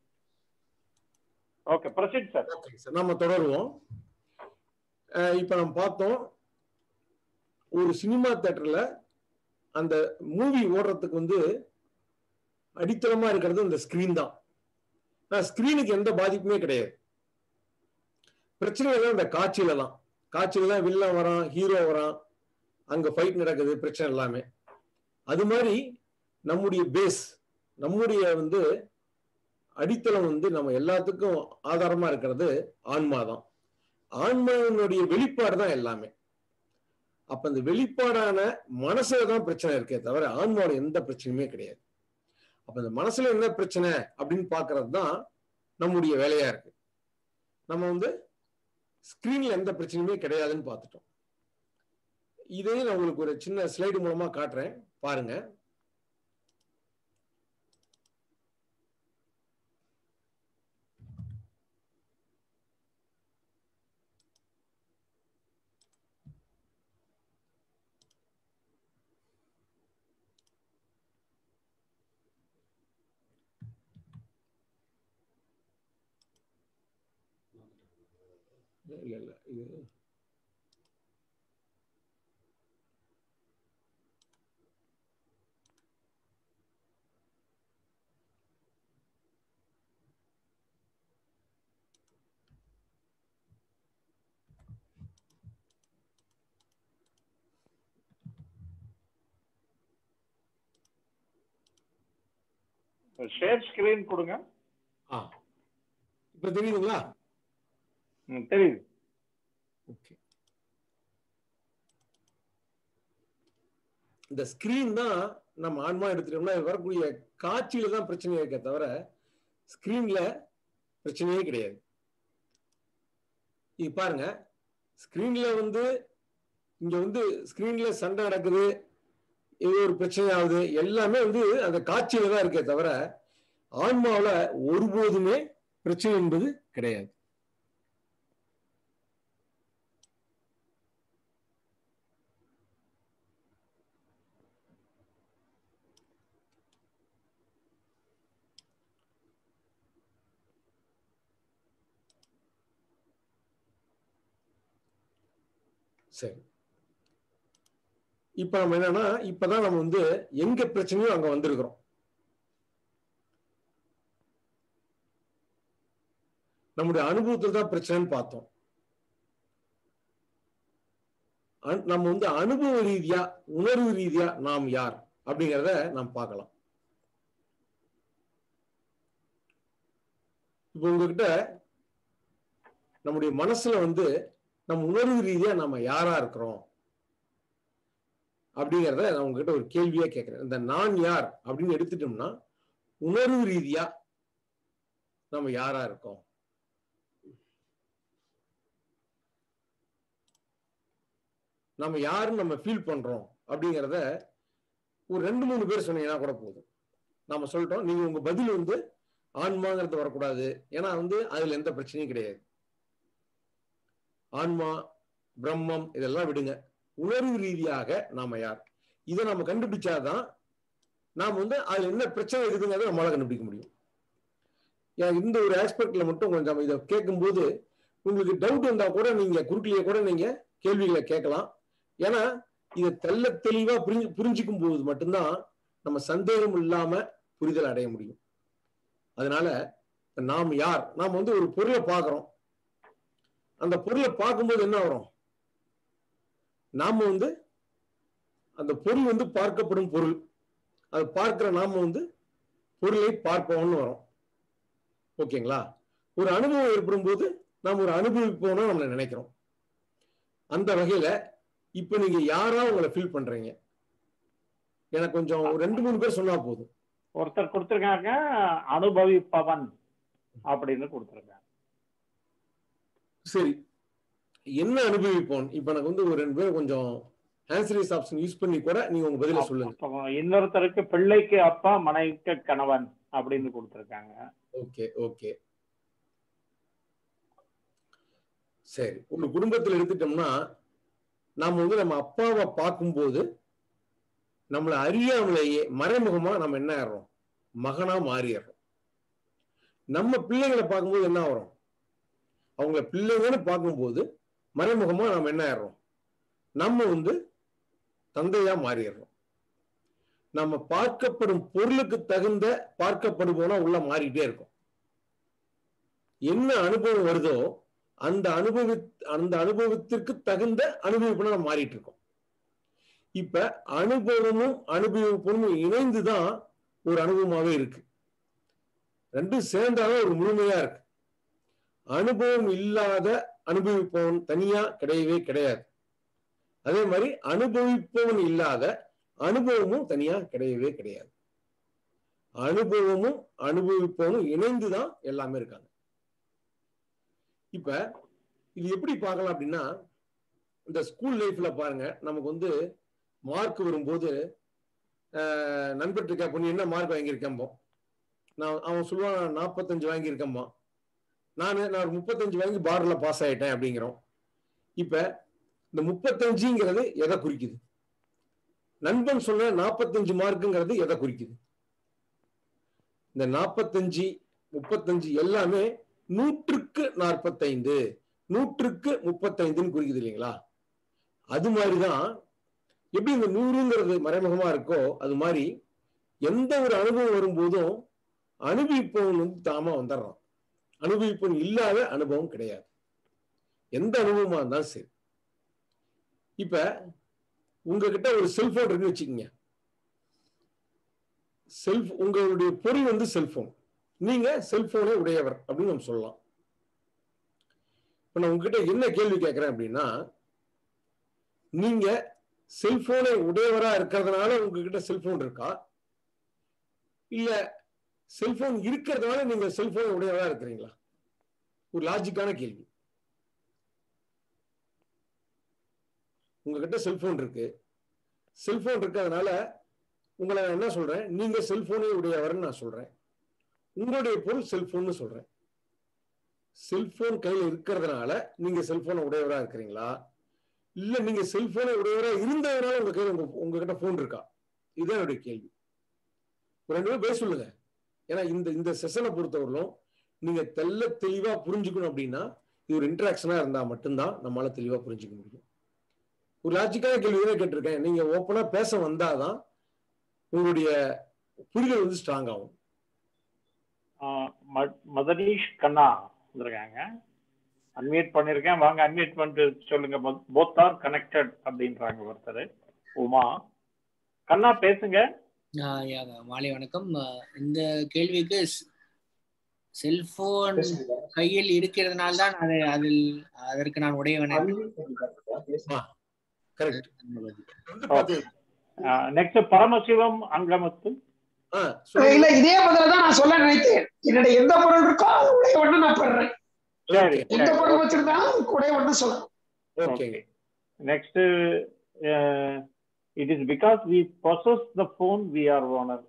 okay proceed sir okay sir நம்ம தொடருவோம் அஹ் இப்ப நம்ம பார்த்தோம் ஒரு சினிமா தேட்டர்ல அந்த மூவி ஓடுறதுக்கு வந்து அடித்தளமா இருக்கிறது அந்த ஸ்கிரீன் தான் ஆனா ஸ்கிரீனுக்கு எந்த பாதிப்புமே கிடையாது பிரச்சனை எல்லாம் இந்த காட்சியில தான் காட்சியில தான் வில்லன் வரான் ஹீரோ வரான் அங்க ஃபைட் நடக்குது பிரச்சனை எல்லாமே அது மாதிரி நம்முடைய பேஸ் நம்முடைய வந்து அடித்தளம் வந்து நம்ம எல்லாத்துக்கும் ஆதாரமா இருக்கிறது ஆன்மா தான் ஆன்மாவினுடைய வெளிப்பாடு தான் எல்லாமே அப்ப இந்த வெளிப்பாடான மனசுல தான் பிரச்சனை இருக்கே தவிர ஆன்மாவோட எந்த பிரச்சனையுமே கிடையாது அப்ப இந்த மனசுல என்ன பிரச்சனை அப்படின்னு பாக்குறது தான் நம்முடைய வேலையா இருக்கு நம்ம வந்து ஸ்கிரீன்ல எந்த பிரச்சனையுமே கிடையாதுன்னு பார்த்துட்டோம் இதையும் நான் உங்களுக்கு ஒரு சின்ன ஸ்லைடு மூலமா காட்டுறேன் பாருங்க இல்ல இல்ல இது ஷேர் ஸ்கிரீன் கொடுங்க ஆ இப்ப தெரியுதுங்களா ம், தெரியுது ஓகே இந்த ஸ்கிரீன் தான் நம்ம ஆன்மா எடுத்துட்டோம்னா வரக்கூடிய காட்சியில தான் பிரச்சனையே இருக்கே தவிர ஸ்கிரீன்ல பிரச்சனையே கிடையாது இது பாருங்க ஸ்கிரீன்ல வந்து இங்க வந்து ஸ்கிரீன்ல சண்டை நடக்குது ஏதோ ஒரு பிரச்சனை ஆகுது எல்லாமே வந்து அந்த காட்சியில தான் இருக்கே தவிர ஆன்மாவுல ஒருபோதுமே பிரச்சனை என்பது கிடையாது சரி இப்ப நம்ம என்னன்னா இப்பதான் நம்ம வந்து எங்க பிரச்சனையும் அங்க வந்திருக்கிறோம் நம்முடைய அனுபவத்தில் தான் பிரச்சனைன்னு பார்த்தோம் அனு- நம்ம வந்து அனுபவ ரீதியா உணர்வு ரீதியா நாம் யார் அப்படிங்கிறத நாம் பார்க்கலாம் இப்போ உங்ககிட்ட நம்முடைய மனசுல வந்து நம்ம உணர்வு ரீதியா நம்ம யாரா இருக்கிறோம் அப்படிங்கிறத நான் உங்ககிட்ட ஒரு கேள்வியா கேட்கிறேன் இந்த நான் யார் அப்படின்னு எடுத்துட்டோம்னா உணர்வு ரீதியா நம்ம யாரா இருக்கோம் நம்ம யாருன்னு நம்ம ஃபீல் பண்றோம் அப்படிங்கிறத ஒரு ரெண்டு மூணு பேர் சொன்னீங்கன்னா கூட போதும் நாம சொல்லிட்டோம் நீங்க உங்க பதில் வந்து ஆன்மாங்கிறது வரக்கூடாது ஏன்னா வந்து அதுல எந்த பிரச்சனையும் கிடையாது ஆன்மா பிரம்மம் இதெல்லாம் விடுங்க உணர்வு ரீதியாக நாம யார் இதை நம்ம கண்டுபிடிச்சாதான் நாம வந்து அதுல என்ன பிரச்சனை இருக்குதுங்கிறத நம்மளால கண்டுபிடிக்க முடியும் ஏன் இந்த ஒரு ஆஸ்பெக்ட்ல மட்டும் கொஞ்சம் இதை கேட்கும்போது உங்களுக்கு டவுட் வந்தா கூட நீங்க குறுக்கிலேயே கூட நீங்க கேள்விகளை கேட்கலாம் ஏன்னா இதை தெள்ள தெளிவா புரிஞ்சு புரிஞ்சுக்கும் போது மட்டும்தான் நம்ம சந்தேகம் இல்லாம புரிதல் அடைய முடியும் அதனால இப்ப நாம் யார் நாம் வந்து ஒரு பொருளை பார்க்கிறோம் அந்த பொருளை பார்க்கும்போது என்ன வரும் நாம வந்து அந்த பொருள் வந்து பார்க்கப்படும் பொருள் அது பார்க்கிற நாம வந்து பொருளை பார்ப்போம்னு வரும் ஓகேங்களா ஒரு அனுபவம் ஏற்படும் போது நாம் ஒரு அனுபவிப்போம்னு நம்ம நினைக்கிறோம் அந்த வகையில இப்ப நீங்க யாரா உங்களை ஃபீல் பண்றீங்க எனக்கு கொஞ்சம் ஒரு ரெண்டு மூணு பேர் சொன்னா போதும் ஒருத்தர் கொடுத்திருக்காங்க அனுபவிப்பவன் அப்படின்னு கொடுத்திருக்காங்க சரி என்ன அனுபவிப்போம் இப்ப எனக்கு வந்து ஒரு ரெண்டு பேர் கொஞ்சம் ஆன்சரிஸ் ஆப்ஷன் யூஸ் பண்ணி கூட நீங்க உங்க பதில சொல்லுங்க அப்போ இன்னொருத்தருக்கு பிள்ளைக்கு அப்பா மனைவிக்கு கணவன் அப்படின்னு கொடுத்திருக்காங்க ஓகே ஓகே சரி ஒரு குடும்பத்துல எடுத்துட்டோம்னா நாம வந்து நம்ம அப்பாவை பார்க்கும்போது நம்மளை அறியாமலேயே மறைமுகமா நம்ம என்ன ஆயிடுறோம் மகனா மாறிடுறோம் நம்ம பிள்ளைங்களை பார்க்கும்போது என்ன வரும் அவங்கள பிள்ளைங்கன்னு பார்க்கும்போது மறைமுகமா நம்ம என்ன ஆயிடுறோம் நம்ம வந்து தந்தையா மாறிடுறோம் நம்ம பார்க்கப்படும் பொருளுக்கு தகுந்த பார்க்கப்படுவோம்னா உள்ள மாறிட்டே இருக்கும் என்ன அனுபவம் வருதோ அந்த அனுபவி அந்த அனுபவத்திற்கு தகுந்த அனுபவிப்புனா நம்ம மாறிட்டு இருக்கோம் இப்ப அனுபவமும் அனுபவிப்பும் இணைந்துதான் ஒரு அனுபவமாவே இருக்கு ரெண்டும் சேர்ந்தாலும் ஒரு முழுமையா இருக்கு அனுபவம் இல்லாத அனுபவிப்பவன் தனியா கிடையவே கிடையாது அதே மாதிரி அனுபவிப்பவன் இல்லாத அனுபவமும் தனியா கிடையவே கிடையாது அனுபவமும் அனுபவிப்பவனும் இணைந்துதான் எல்லாமே இருக்காங்க இப்ப இது எப்படி பார்க்கலாம் அப்படின்னா இந்த ஸ்கூல் லைஃப்ல பாருங்க நமக்கு வந்து மார்க் வரும்போது ஆஹ், நண்பர்கிட்ட கேட்போம் நீ என்ன மார்க் வாங்கியிருக்கேன்போ நான் அவன் சொல்லுவான் நாற்பத்தஞ்சு வாங்கியிருக்கேன்பா நான் நான் ஒரு முப்பத்தஞ்சு வாங்கி பார்டர்ல பாஸ் ஆயிட்டேன் அப்படிங்கிறோம் இப்ப இந்த முப்பத்தஞ்சுங்கிறது எதை குறிக்குது நண்பன் சொன்ன நாற்பத்தஞ்சு மார்க்குங்கிறது எதை குறிக்குது இந்த நாற்பத்தஞ்சு முப்பத்தஞ்சு எல்லாமே நூற்றுக்கு நாற்பத்தைந்து நூற்றுக்கு முப்பத்தைந்துன்னு குறிக்குது இல்லைங்களா அது மாதிரிதான் எப்படி இந்த நூறுங்கிறது மறைமுகமா இருக்கோ அது மாதிரி எந்த ஒரு அனுபவம் வரும்போதும் அனுபவிப்பவன் வந்து தாமா வந்துடுறான் அனுபவிப்பவன் இல்லாத அனுபவம் கிடையாது எந்த அனுபவமா இருந்தாலும் சரி இப்ப உங்ககிட்ட ஒரு செல்போன் இருக்குன்னு வச்சுக்கோங்க செல்ஃப் உங்களுடைய பொருள் வந்து செல்போன் நீங்க செல்போனே உடையவர் அப்படின்னு நம்ம சொல்லலாம் இப்ப நான் உங்ககிட்ட என்ன கேள்வி கேட்கிறேன் அப்படின்னா நீங்க செல்போனை உடையவரா இருக்கிறதுனால உங்ககிட்ட செல்போன் இருக்கா இல்ல செல்போன் இருக்கிறதுனால நீங்க செல்போனை உடையவரா இருக்கிறீங்களா ஒரு லாஜிக்கான கேள்வி உங்ககிட்ட செல்போன் இருக்கு செல்போன் இருக்கிறதுனால உங்களை நான் என்ன சொல்றேன் நீங்க செல்போனை உடையவர்னு நான் சொல்றேன் உங்களுடைய பொருள் செல்போன்னு சொல்றேன் செல்போன் கையில இருக்கிறதுனால நீங்க செல்போனை உடையவரா இருக்கிறீங்களா இல்ல நீங்க செல்போனை உடையவரா இருந்ததுனால உங்க கையில உங்க உங்ககிட்ட போன் இருக்கா இதுதான் என்னுடைய கேள்வி ஒரு ரெண்டு பேரும் பேச சொல்லுங்க ஏன்னா இந்த இந்த செஷனை பொறுத்தவரையிலும் நீங்க தெல்ல தெளிவா புரிஞ்சுக்கணும் அப்படின்னா இது ஒரு இன்டராக்ஷனா இருந்தா மட்டும்தான் நம்மளால தெளிவா புரிஞ்சுக்க முடியும் ஒரு லாஜிக்கான கேள்வி தான் கேட்டிருக்கேன் நீங்க ஓப்பனா பேச வந்தாதான் உங்களுடைய புரிதல் வந்து ஸ்ட்ராங் ஆகும் ஆஹ் ம- மதனீஷ் கண்ணா வந்திருக்காங்க அன்மியூட் பண்ணிருக்கேன் வாங்க அன்மியூட் பண்ணிட்டு சொல்லுங்க போத் ஆர் கனெக்டட் அப்படின்றாங்க ஒருத்தர் உமா கண்ணா பேசுங்க ஆஹ் யா, மாலை வணக்கம் ஆஹ் இந்த கேள்விக்கு செல்போன் கையில் இருக்கிறதுனால தான் அது அதில் அதற்கு நான் உடையவன் கரெக்ட் Okay. நெக்ஸ்ட் பரமசிவம் அங்கமத்து இல்ல இதே பதில தான் நான் சொல்ல நினைத்தேன் என்னுடைய எந்த பொருள் இருக்கோ அது உடையவன்னு நான் படுறேன் சரி எந்த பொருள் வச்சிருந்தாலும் அதுக்கு உடையவன்னு சொல்லலாம் okay Okay. Next, uh, it is because we possess the phone, we are owner.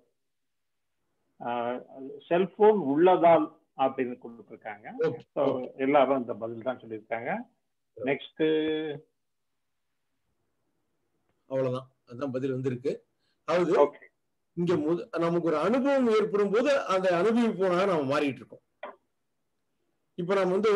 Cellphone உள்ளதால் அப்படின்னு கொடுத்துருக்காங்க Okay. ஸோ எல்லாரும் இந்த பதில் தான் சொல்லியிருக்காங்க நெக்ஸ்ட் அவ்வளவுதான் அதுதான் பதில் வந்திருக்கு அதாவது ஓகே இங்க முத நமக்கு ஒரு அனுபவம் ஏற்படும் போது அந்த அனுபவிப்போனாக நம்ம மாறிட்டு இருக்கோம் இப்ப நம்ம வந்து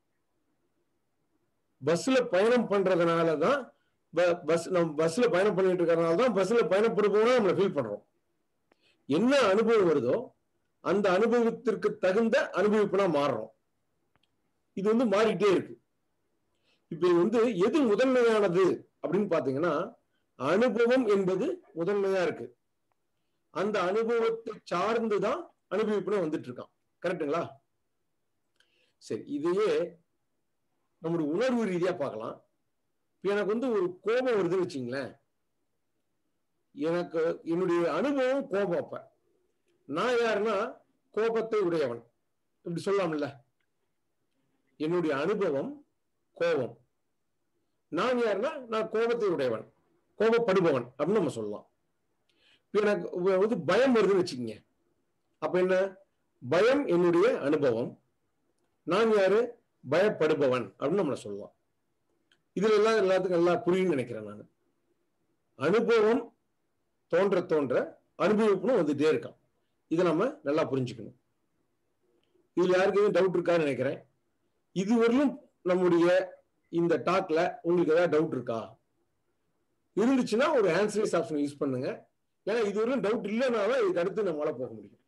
பஸ்ல பயணம் பண்றதுனால தான் பஸ் நம்ம பஸ்ல பயணம் பண்ணிட்டு இருக்கறதுனால தான் பஸ்ல பயணப்படுவோம்னா நம்மள ஃபீல் பண்றோம் என்ன அனுபவம் வருதோ அந்த அனுபவத்திற்கு தகுந்த அனுபவிப்புனா மாறுறோம் இது வந்து மாறிட்டே இருக்கு இப்ப இது வந்து எது முதன்மையானது அப்படின்னு பாத்தீங்கன்னா அனுபவம் என்பது முதன்மையா இருக்கு அந்த அனுபவத்தை சார்ந்துதான் அனுபவிப்புன்னு வந்துட்டு இருக்கான் கரெக்டுங்களா சரி இதையே நம்முடைய உணர்வு ரீதியா பார்க்கலாம் இப்ப எனக்கு வந்து ஒரு கோபம் வருதுன்னு வச்சுங்களேன் எனக்கு என்னுடைய அனுபவம் கோபம் அப்ப நான் யாருன்னா கோபத்தை உடையவன் இப்படி சொல்லலாம்ல என்னுடைய அனுபவம் கோபம் நான் யாருன்னா நான் கோபத்தை உடையவன் கோபப்படுபவன் அப்படின்னு நம்ம சொல்லலாம் இப்ப எனக்கு வ- வந்து பயம் வருதுன்னு வச்சுக்கோங்க அப்ப என்ன பயம் என்னுடைய அனுபவம் நான் யாரு பயப்படுபவன் அப்படின்னு நம்மள சொல்லலாம் இதுல எல்லாம் எல்லாத்துக்கும் நல்லா புரியும்னு நினைக்கிறேன் நான் அனுபவம் தோன்ற தோன்ற அனுபவிப்புன்னு வந்துட்டே இருக்கான் இதை நம்ம நல்லா புரிஞ்சுக்கணும் இதுல யாருக்கு எதுவும் டவுட் இருக்கான்னு நினைக்கிறேன் இதுவரையிலும் நம்முடைய இந்த டாக்ல உங்களுக்கு ஏதாவது டவுட் இருக்கா இருந்துச்சுன்னா ஒரு ஆன்சரிஸ் ஆப்ஷன் யூஸ் பண்ணுங்க ஏன்னா இதுவரையும் டவுட் இல்லைன்னா தான் இதுக்கு அடுத்து நம்மளால போக முடியும்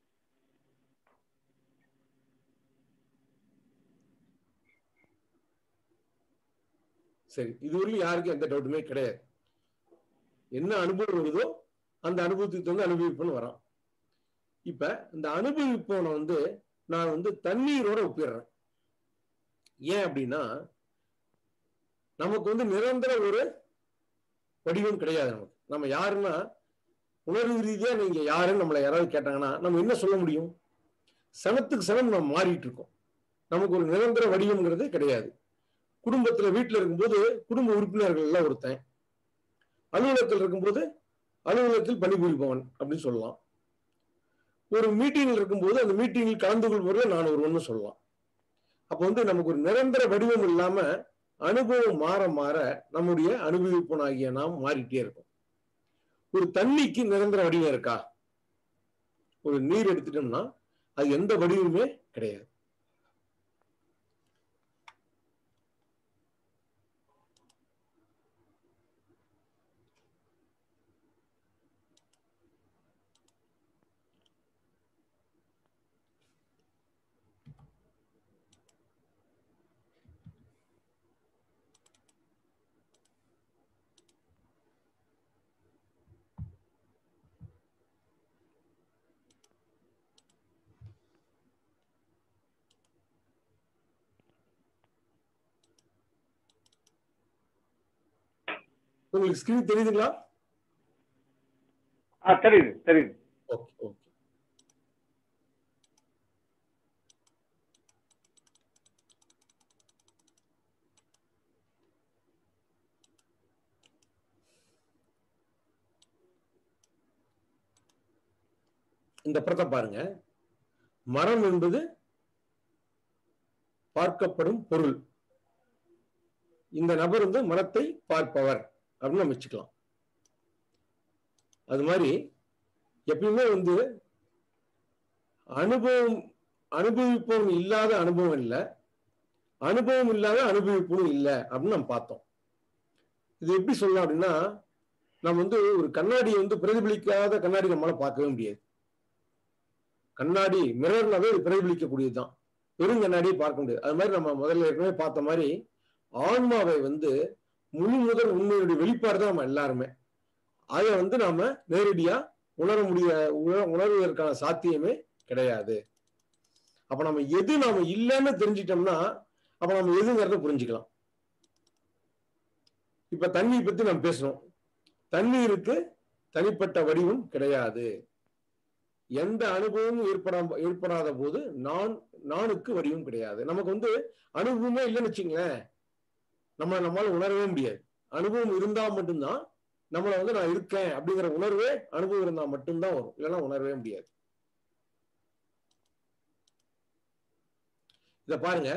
சரி இதுவரையிலும் யாருக்கும் எந்த டவுட்டுமே கிடையாது என்ன அனுபவம் வருதோ அந்த அனுபவத்துக்கு வந்து அனுபவிப்புன்னு வரான் இப்ப இந்த அனுபவிப்போனை வந்து நான் வந்து தண்ணீரோட ஒப்பிடுறேன் ஏன் அப்படின்னா நமக்கு வந்து நிரந்தர ஒரு வடிவம் கிடையாது நமக்கு நம்ம யாருன்னா உணர்வு ரீதியா நீங்க யாருன்னு நம்மளை யாராவது கேட்டாங்கன்னா நம்ம என்ன சொல்ல முடியும் சனத்துக்கு சனம் நம்ம மாறிட்டு இருக்கோம் நமக்கு ஒரு நிரந்தர வடிவம்ங்கிறது கிடையாது குடும்பத்துல வீட்டுல இருக்கும்போது குடும்ப உறுப்பினர்கள் எல்லாம் ஒருத்தன் அலுவலகத்தில் இருக்கும்போது அலுவலகத்தில் பணிபுரிபவன் அப்படின்னு சொல்லலாம் ஒரு மீட்டிங்ல இருக்கும்போது அந்த மீட்டிங்கில் கலந்து கொள்பவர்கள் நான் ஒரு ஒண்ணு சொல்லலாம் அப்ப வந்து நமக்கு ஒரு நிரந்தர வடிவம் இல்லாம அனுபவம் மாற மாற நம்முடைய அனுபவிப்பனாகிய நாம் மாறிட்டே இருக்கோம் ஒரு தண்ணிக்கு நிரந்தர வடிவம் இருக்கா ஒரு நீர் எடுத்துட்டோம்னா அது எந்த வடிவமே கிடையாது உங்களுக்கு ஸ்கிரீன் தெரியுதுங்களா ஆ தெரியுது தெரியுது ஓகே ஓகே இந்த படத்தை பாருங்க மரம் என்பது பார்க்கப்படும் பொருள் இந்த நபர் வந்து மரத்தை பார்ப்பவர் அப்படின்னு நம்ம வச்சுக்கலாம் அது மாதிரி எப்பயுமே வந்து அனுபவம் அனுபவிப்பவன் இல்லாத அனுபவம் இல்லை அனுபவம் இல்லாத அனுபவிப்பவன் இல்லை அப்படின்னு நம்ம பார்த்தோம் இது எப்படி சொல்லலாம் அப்படின்னா நம்ம வந்து ஒரு கண்ணாடியை வந்து பிரதிபலிக்காத கண்ணாடி நம்மளால பார்க்கவே முடியாது கண்ணாடி மிரர்னாவே இது பிரதிபலிக்கக்கூடியதுதான் வெறும் கண்ணாடியை பார்க்க முடியாது அது மாதிரி நம்ம முதல்ல ஏற்கனவே பார்த்த மாதிரி ஆன்மாவை வந்து முழு முதல் உண்மையுடைய வெளிப்பாடு தான் நம்ம எல்லாருமே அதை வந்து நாம நேரடியா உணர முடிய உண- உணர்வதற்கான சாத்தியமே கிடையாது அப்ப நம்ம எது நாம இல்லைன்னு தெரிஞ்சிட்டோம்னா அப்ப நம்ம எதுங்கிறத புரிஞ்சுக்கலாம் இப்ப தண்ணி பத்தி நம்ம பேசணும் தண்ணீருக்கு தனிப்பட்ட வடிவம் கிடையாது எந்த அனுபவமும் ஏற்படா ஏற்படாத போது நான் நானுக்கு வடிவம் கிடையாது நமக்கு வந்து அனுபவமே இல்லைன்னு வச்சுங்களேன் நம்ம நம்மளால உணரவே முடியாது அனுபவம் இருந்தா மட்டும்தான் நம்மள வந்து நான் இருக்கேன் அப்படிங்கிற உணர்வே அனுபவம் இருந்தா மட்டும்தான் வரும் இல்லைன்னா உணரவே முடியாது இத பாருங்க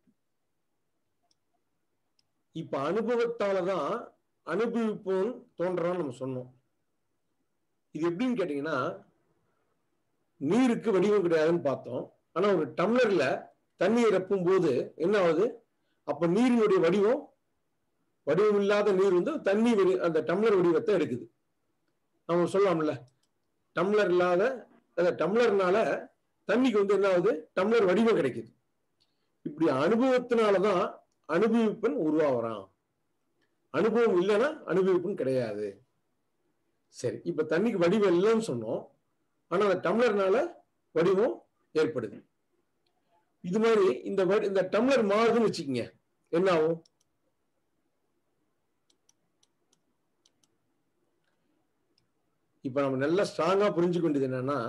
இப்ப அனுபவத்தாலதான் அனுபவிப்போம் தோன்றான்னு நம்ம சொன்னோம் இது எப்படின்னு கேட்டீங்கன்னா நீருக்கு வடிவம் கிடையாதுன்னு பார்த்தோம் ஆனா ஒரு டம்ளர்ல தண்ணீர் ரப்பும் போது என்ன ஆகுது அப்ப நீரினுடைய வடிவம் வடிவம் இல்லாத நீர் வந்து தண்ணி வடி அந்த டம்ளர் வடிவத்தை எடுக்குது நம்ம சொல்லலாம்ல டம்ளர் இல்லாத அந்த டம்ளர்னால தண்ணிக்கு வந்து என்ன ஆகுது டம்ளர் வடிவம் கிடைக்குது இப்படி அனுபவத்தினாலதான் அனுபவிப்பன் உருவாகிறான் அனுபவம் இல்லைன்னா அனுபவிப்பும் கிடையாது சரி இப்ப தண்ணிக்கு வடிவம் இல்லைன்னு சொன்னோம் ஆனா அந்த டம்ளர்னால வடிவம் ஏற்படுது இது மாதிரி இந்த வடி- இந்த டம்ளர் மாறுதுன்னு வச்சுக்கோங்க என்ன ஆகும் இப்ப நம்ம நல்லா ஸ்ட்ராங்கா புரிஞ்சுக்க வேண்டியது என்னன்னா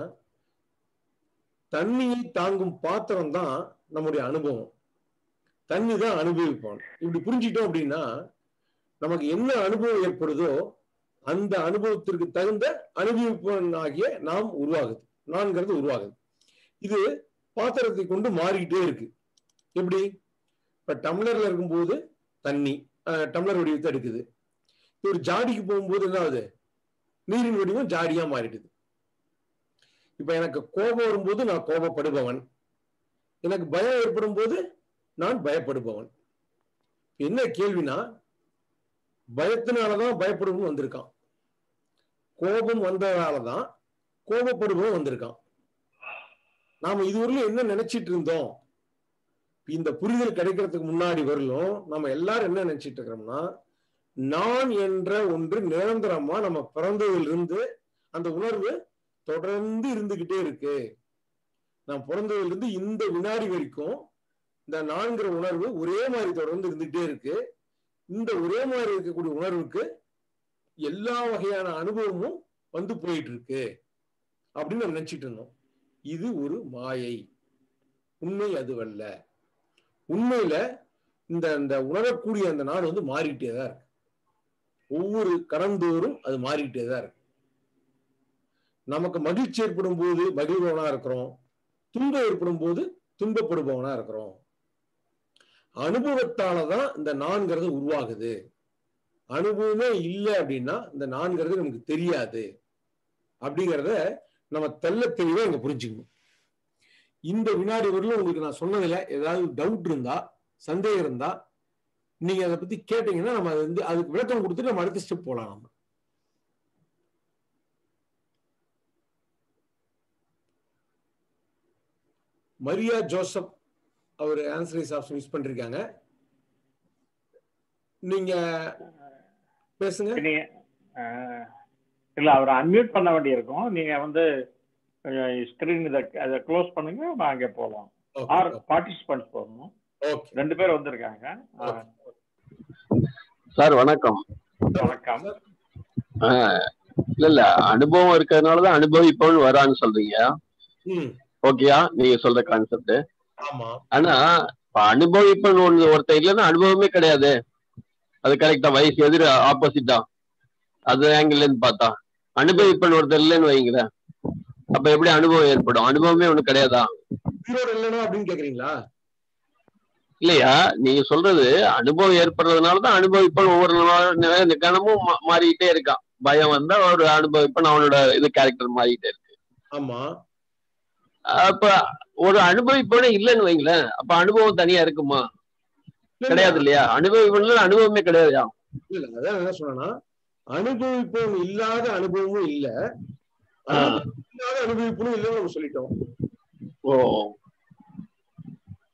தண்ணியை தாங்கும் பாத்திரம் தான் நம்முடைய அனுபவம் தண்ணி தான் அனுபவிப்போம் இப்படி புரிஞ்சுக்கிட்டோம் அப்படின்னா நமக்கு என்ன அனுபவம் ஏற்படுதோ அந்த அனுபவத்திற்கு தகுந்த அனுபவிப்பவன் ஆகிய நாம் உருவாகுது நான்கிறது உருவாகுது இது பாத்திரத்தை கொண்டு மாறிக்கிட்டே இருக்கு எப்படி இப்ப டம்ளர்ல இருக்கும்போது தண்ணி அஹ், டம்ளர் வடிவத்தை எடுக்குது ஒரு ஜாடிக்கு போகும்போது என்ன ஆகுது நீரின் வடிவம் ஜாடியா மாறிடுது இப்ப எனக்கு கோபம் வரும்போது நான் கோபப்படுபவன் எனக்கு பயம் ஏற்படும் போது நான் பயப்படுபவன் என்ன கேள்வினா பயத்தினாலதான் பயப்படுவன் வந்திருக்கான் கோபம் வந்ததாலதான் கோபப்படுபவன் வந்திருக்கான் நாம இதுவரையிலும் என்ன நினைச்சிட்டு இருந்தோம் இந்த புரிதல் கிடைக்கிறதுக்கு முன்னாடி வரலும் நம்ம எல்லாரும் என்ன நினைச்சிட்டு இருக்கிறோம்னா நான் என்ற ஒன்று நிரந்தரமா நம்ம பிறந்ததிலிருந்து அந்த உணர்வு தொடர்ந்து இருந்துகிட்டே இருக்கு நான் பிறந்ததிலிருந்து இந்த வினாடி வரைக்கும் இந்த நான்கிற உணர்வு ஒரே மாதிரி தொடர்ந்து இருந்துகிட்டே இருக்கு இந்த ஒரே மாதிரி இருக்கக்கூடிய உணர்வுக்கு எல்லா வகையான அனுபவமும் வந்து போயிட்டு இருக்கு அப்படின்னு நம்ம நினைச்சிட்டு இருந்தோம் இது ஒரு மாயை உண்மை அதுவல்ல உண்மையில இந்த இந்த உணரக்கூடிய அந்த நாடு வந்து மாறிக்கிட்டே தான் இருக்கு ஒவ்வொரு கடந்தோறும் அது மாறிக்கிட்டே தான் இருக்கு நமக்கு மகிழ்ச்சி ஏற்படும் போது மகிழ்வனா இருக்கிறோம் துன்பம் ஏற்படும் போது துன்பப்படுபவனா இருக்கிறோம் அனுபவத்தாலதான் இந்த நான்கிறது உருவாகுது அனுபவமே இல்லை அப்படின்னா இந்த நான்கிறது நமக்கு தெரியாது அப்படிங்கிறத நம்ம தெள்ள தெளிவா இங்க புரிஞ்சுக்கணும் இந்த வினாடி வரலும் உங்களுக்கு நான் சொன்னதுல ஏதாவது டவுட் இருந்தா சந்தேகம் இருந்தா நீங்க அதை பத்தி கேட்டீங்கன்னா நம்ம அது வந்து அதுக்கு விளக்கம் கொடுத்துட்டு நம்ம அடுத்த ஸ்டெப் போலாம் நம்ம மரியா ஜோசப் அவர் ஆன்சரைஸ் ஆப்ஷன் யூஸ் பண்ணிருக்காங்க நீங்க பேசுங்க நீங்க அஹ், இல்ல அவரை அன்மியூட் பண்ண வேண்டியிருக்கும் நீங்க வந்து ஸ்கிரீன் இதை அதை க்ளோஸ் பண்ணுங்க நான் அங்கே போகலாம் ஆர் பார்ட்டிசிபென்ட்ஸ் போகணும் ஓகே ரெண்டு பேர் வந்திருக்காங்க அஹ், சார் வணக்கம் வணக்கம் ஆஹ் இல்ல இல்ல அனுபவம் இருக்கிறதுனாலதான் அனுபவிப்பவன் வரான்னு சொல்றீங்க ம் ஓகேயா நீங்க சொல்ற கான்செப்ட் ஆமா ஆனா இப்ப அனுபவிப்பவன் ஒன்று ஒருத்தர் இல்லைன்னா அனுபவமே கிடையாது அது கரெக்டா வயசு எதிர ஆப்போசிட்டா அது ஆங்கிள் இருந்து பார்த்தா அனுபவிப்பன் ஒருத்தர் இல்லைன்னு வைங்களேன் அப்ப எப்படி அனுபவம் ஏற்படும் அனுபவமே ஒண்ணு கிடையாதா உயிரோட இல்லைனா அப்படின்னு கேக்குறீங்களா இல்லையா நீங்க சொல்றது அனுபவம் ஏற்படுறதுனாலதான் அனுபவிப்பன் ஒவ்வொரு நாளும் நே- கணமும் மா- மாறிக்கிட்டே இருக்கான் பயம் வந்தா ஒரு அனுபவிப்பன் அவனோட இது கேரக்டர் மாறிக்கிட்டே இருக்கு ஆமா அப்ப ஒரு அனுபவிப்பவனே இல்லைன்னு வைங்களேன் அப்ப அனுபவம் தனியா இருக்குமா கிடையாது இல்லையா அனுபவிப்பவன்ல அனுபவமே கிடையாதுயா இல்ல இல்ல, அதான் என்ன சொன்னா அனுபவிப்பவன் இல்லாத அனுபவமும் இல்ல ஆ. அனுபவம் இல்லாத அனுபவிப்பனும் இல்லைன்னு நம்ம சொல்லிட்டோம் ஓ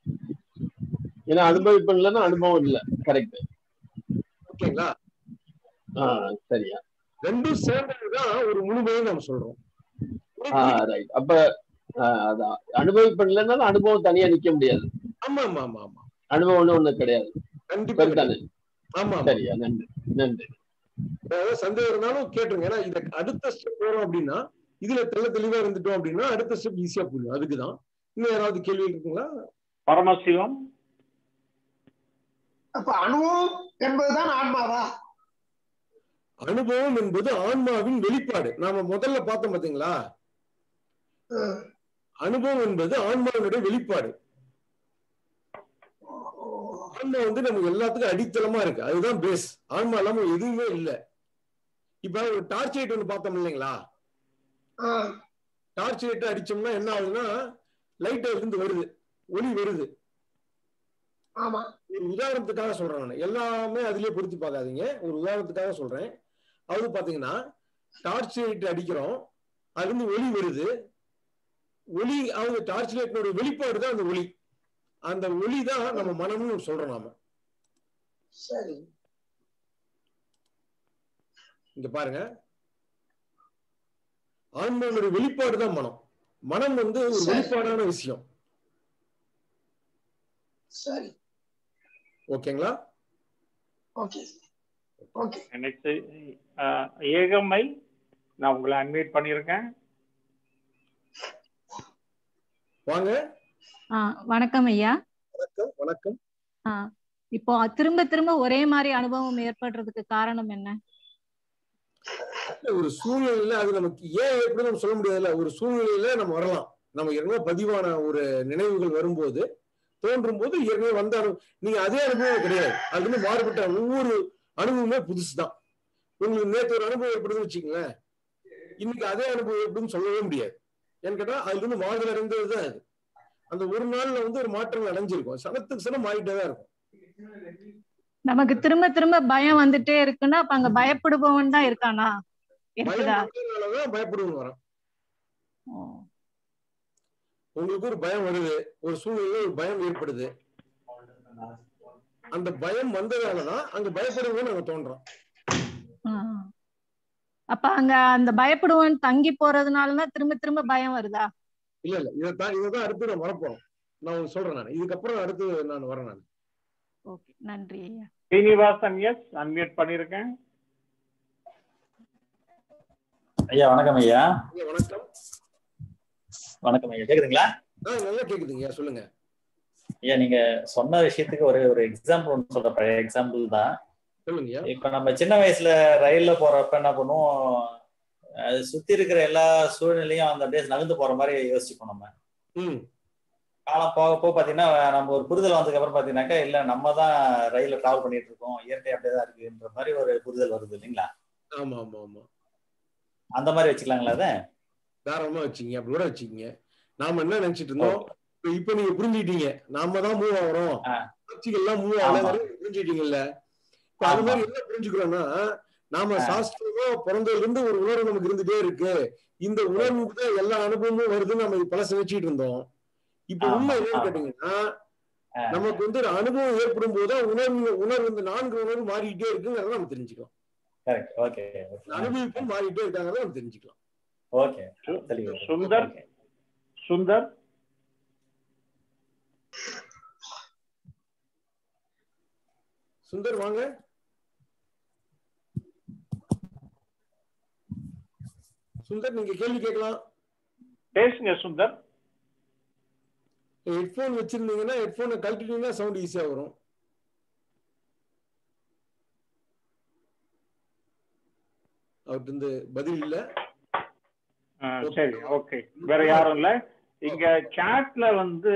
ஏன்னா அனுபவிப்பன்லன்னா அனுபவம் இல்ல கரெக்ட் ஓகேங்களா சரியா ரெண்டும் சேர்ந்ததுதான் ஒரு முழுமையை நம்ம சொல்றோம் ரைட் அப்ப ஆஹ் அதான் அனுபவிப்பன்லன்னா அனுபவம் தனியா நிக்க முடியாது ஆமா ஆமா ஆமா ஆமா அனுபவம்னு ஒண்ணு கிடையாது கண்டிப்பா சரிதானே ஆமா ஆமா சரியா நன்றி நன்றி அதாவது சந்தேகம் இருந்தாலும் கேட்டுருங்க ஏன்னா இத அடுத்த ஸ்டெப் போறோம் அப்படின்னா இதுல தெள்ள தெளிவா இருந்துட்டோம் அப்படின்னா அடுத்த ஸ்டெப் ஈஸியா புரியும் அதுக்குதான் இன்னும் யாராவது கேள்வி இருக்குங்களா பரமசிவம் அப்ப அணுவும் என்பதுதான் ஆன்மாவா அனுபவம் என்பது ஆன்மாவின் வெளிப்பாடு நாம முதல்ல பார்த்தோம் பாத்தீங்களா ம். அனுபவம் என்பது ஆன்மாவினுடைய வெளிப்பாடு ஆன்மா வந்து நமக்கு எல்லாத்துக்கும் அடித்தளமா இருக்கு அதுதான் பேஸ் ஆன்மா இல்லாம எதுவுமே இல்ல இப்ப ஒரு டார்ச் லைட் ஒன்று பார்த்தோம் இல்லைங்களா ஆ, டார்ச் லைட் அடிச்சோம்னா என்ன ஆகுதுன்னா லைட் இருந்து வருது ஒளி வருது ஆமா ஒரு உதாரணத்துக்காக சொல்றேன் நான் எல்லாமே அதுலயே பொருத்தி பார்க்காதீங்க ஒரு உதாரணத்துக்காக சொல்றேன் அது பாத்தீங்கன்னா டார்ச் லைட் அடிக்கிறோம் அதுல இருந்து ஒளி வருது ஒளி அவங்க டார்ச் லைட்னோட வெளிப்பாடு தான் அந்த ஒளி அந்த ஒளி தான் நம்ம மனம்னு சொல்றோம் நாம சரி இங்க பாருங்க ஆன்மாவுடைய வெளிப்பாடு தான் மனம் மனம் வந்து ஒரு சரி. வெளிப்பாடான விஷயம் சரி ஓகேங்களா ஓகே ஓகே நெக்ஸ்ட் ஏகமை நான் உங்களை அன்மியூட் பண்ணியிருக்கேன் வாங்க ஆ வணக்கம் ஐயா வணக்கம் வணக்கம் ஆ இப்போ திரும்ப திரும்ப ஒரே மாதிரி அனுபவம் ஏற்படுறதுக்கு காரணம் என்ன ஒரு சூழ்நிலையில அது நமக்கு ஏன் எப்படி நம்ம சொல்ல முடியாதுல்ல ஒரு சூழ்நிலையில நம்ம வரலாம் நம்ம ஏற்கனவே பதிவான ஒரு நினைவுகள் வரும்போது தோன்றும் போது ஏற்கனவே வந்த அனு- நீங்க அதே அனுபவம் கிடையாது அது வந்து மாறுபட்ட ஒவ்வொரு அனுபவமே புதுசுதான் உங்களுக்கு நேற்று ஒரு அனுபவம் ஏற்படுதுன்னு வச்சுக்கோங்களேன் இன்னைக்கு அதே அனுபவம் எப்படின்னு சொல்லவே முடியாது ஏன்னு கேட்டா அதுல இருந்து மாறுதல் அடைந்தது தான் அது அந்த ஒரு நாள்ல வந்து ஒரு மாற்றங்கள் அடைஞ்சிருக்கும் சனத்துக்கு சனம் மாறிட்டே தான் இருக்கும் நமக்கு திரும்ப திரும்ப பயம் வந்துட்டே இருக்குன்னா அப்ப அங்க பயப்படுபவன் தான் இருக்கானா இருக்குதா பயம் வந்ததுனாலதான் பயப்படுவோம் வரோம் ஓ, உங்களுக்கு ஒரு பயம் வருது ஒரு சூழ்நிலையில ஒரு பயம் ஏற்படுது அந்த பயம் வந்ததாலதான் அங்க பயப்படுவோம் நாங்க தோன்றோம் ஆ. அப்ப அங்க அந்த பயப்படுவன் தங்கி போறதுனாலதான் திரும்ப திரும்ப பயம் வருதா இல்ல இல்ல இதைத்தான் இதைதான் அடுத்து நான் வரப்போறோம் நான் உங்களுக்கு சொல்றேன் நான் இதுக்கப்புறம் அடுத்து நான் வரேன் நான் ஓகே நன்றி ஐயா ஸ்ரீனிவாசன் எஸ் அன்மியூட் பண்ணியிருக்கேன் ஐயா வணக்கம் ஐயா ஐயா, வணக்கம் வணக்கம் ஐயா கேக்குதுங்களா ஆ நல்லா கேக்குதுங்க சொல்லுங்க ஐயா நீங்க சொன்ன விஷயத்துக்கு ஒரு ஒரு எக்ஸாம்பிள் ஒன்று சொல்ற பழைய எக்ஸாம்பிள் தான் சொல்லுங்கய்யா இப்ப நம்ம சின்ன வயசுல ரயில்ல போறப்ப என்ன பண்ணுவோம் அது சுத்தி இருக்கிற எல்லா சூழ்நிலையும் அந்த அப்படியே நகர்ந்து போற மாதிரி யோசிச்சுப்போம் நம்ம ம் காலம் போக போக பாத்தீங்கன்னா நம்ம ஒரு புரிதல் வந்ததுக்கு அப்புறம் பாத்தீங்கன்னாக்கா இல்ல நம்ம தான் ரயில்ல டிராவல் பண்ணிட்டு இருக்கோம் இயற்கை அப்படியே தான் இருக்குன்ற மாதிரி ஒரு புரிதல் வருது இல்லைங்களா ஆமா ஆமா ஆமா அந்த மாதிரி வச்சுக்கலாங்களா அதை தாராளமா வச்சுக்கீங்க அப்படி கூட வச்சுக்கீங்க நாம என்ன நினைச்சிட்டு இருந்தோம் இப்ப இப்ப நீங்க புரிஞ்சுக்கிட்டீங்க நாம தான் மூவ் ஆகுறோம் ஆ. கட்சிகள்லாம் மூவ் ஆமா. ஆகல புரிஞ்சுக்கிட்டீங்கல்ல இப்ப அது ஆமா. மாதிரி என்ன புரிஞ்சுக்கிறோம்னா நாம ஆ. சாஸ்திரமா பிறந்ததுல இருந்து ஒரு உணர்வு நமக்கு இருந்துட்டே இருக்கு இந்த உணர்வுக்கு தான் எல்லா அனுபவமும் வருதுன்னு நம்ம பழச வச்சுட்டு இருந்தோம் இப்ப ஆமா, உண்மை என்னன்னு ஆமா. கேட்டீங்கன்னா ஆ. நமக்கு வந்து ஒரு அனுபவம் ஏற்படும் போது உணர்வு உணர்வு இந்த நான்கு உணர்வு மாறிக்கிட்டே இருக்குங்கிறத நம்ம தெரிஞ்சுக்கலாம் கரெக்ட் ஓகே இந்த அனுபவிப்பும் மாறிட்டே இருக்காங்கிறத நம்ம தெரிஞ்சுக்கலாம் ஓகே தெளிவு சுந்தர் சுந்தர் சுந்தர் வாங்க சுந்தர் நீங்க கேள்வி கேட்கலாம் பேசுங்க சுந்தர் ஹெட்போன் வச்சிருந்தீங்கன்னா ஹெட்போனை கழட்டிட்டீங்கன்னா சவுண்ட் ஈஸியா வரும் அவர்கிட்ட இருந்து பதில் இல்ல ஆ, சரி ஓகே வேற யாரும் இல்ல இங்க சாட்ல வந்து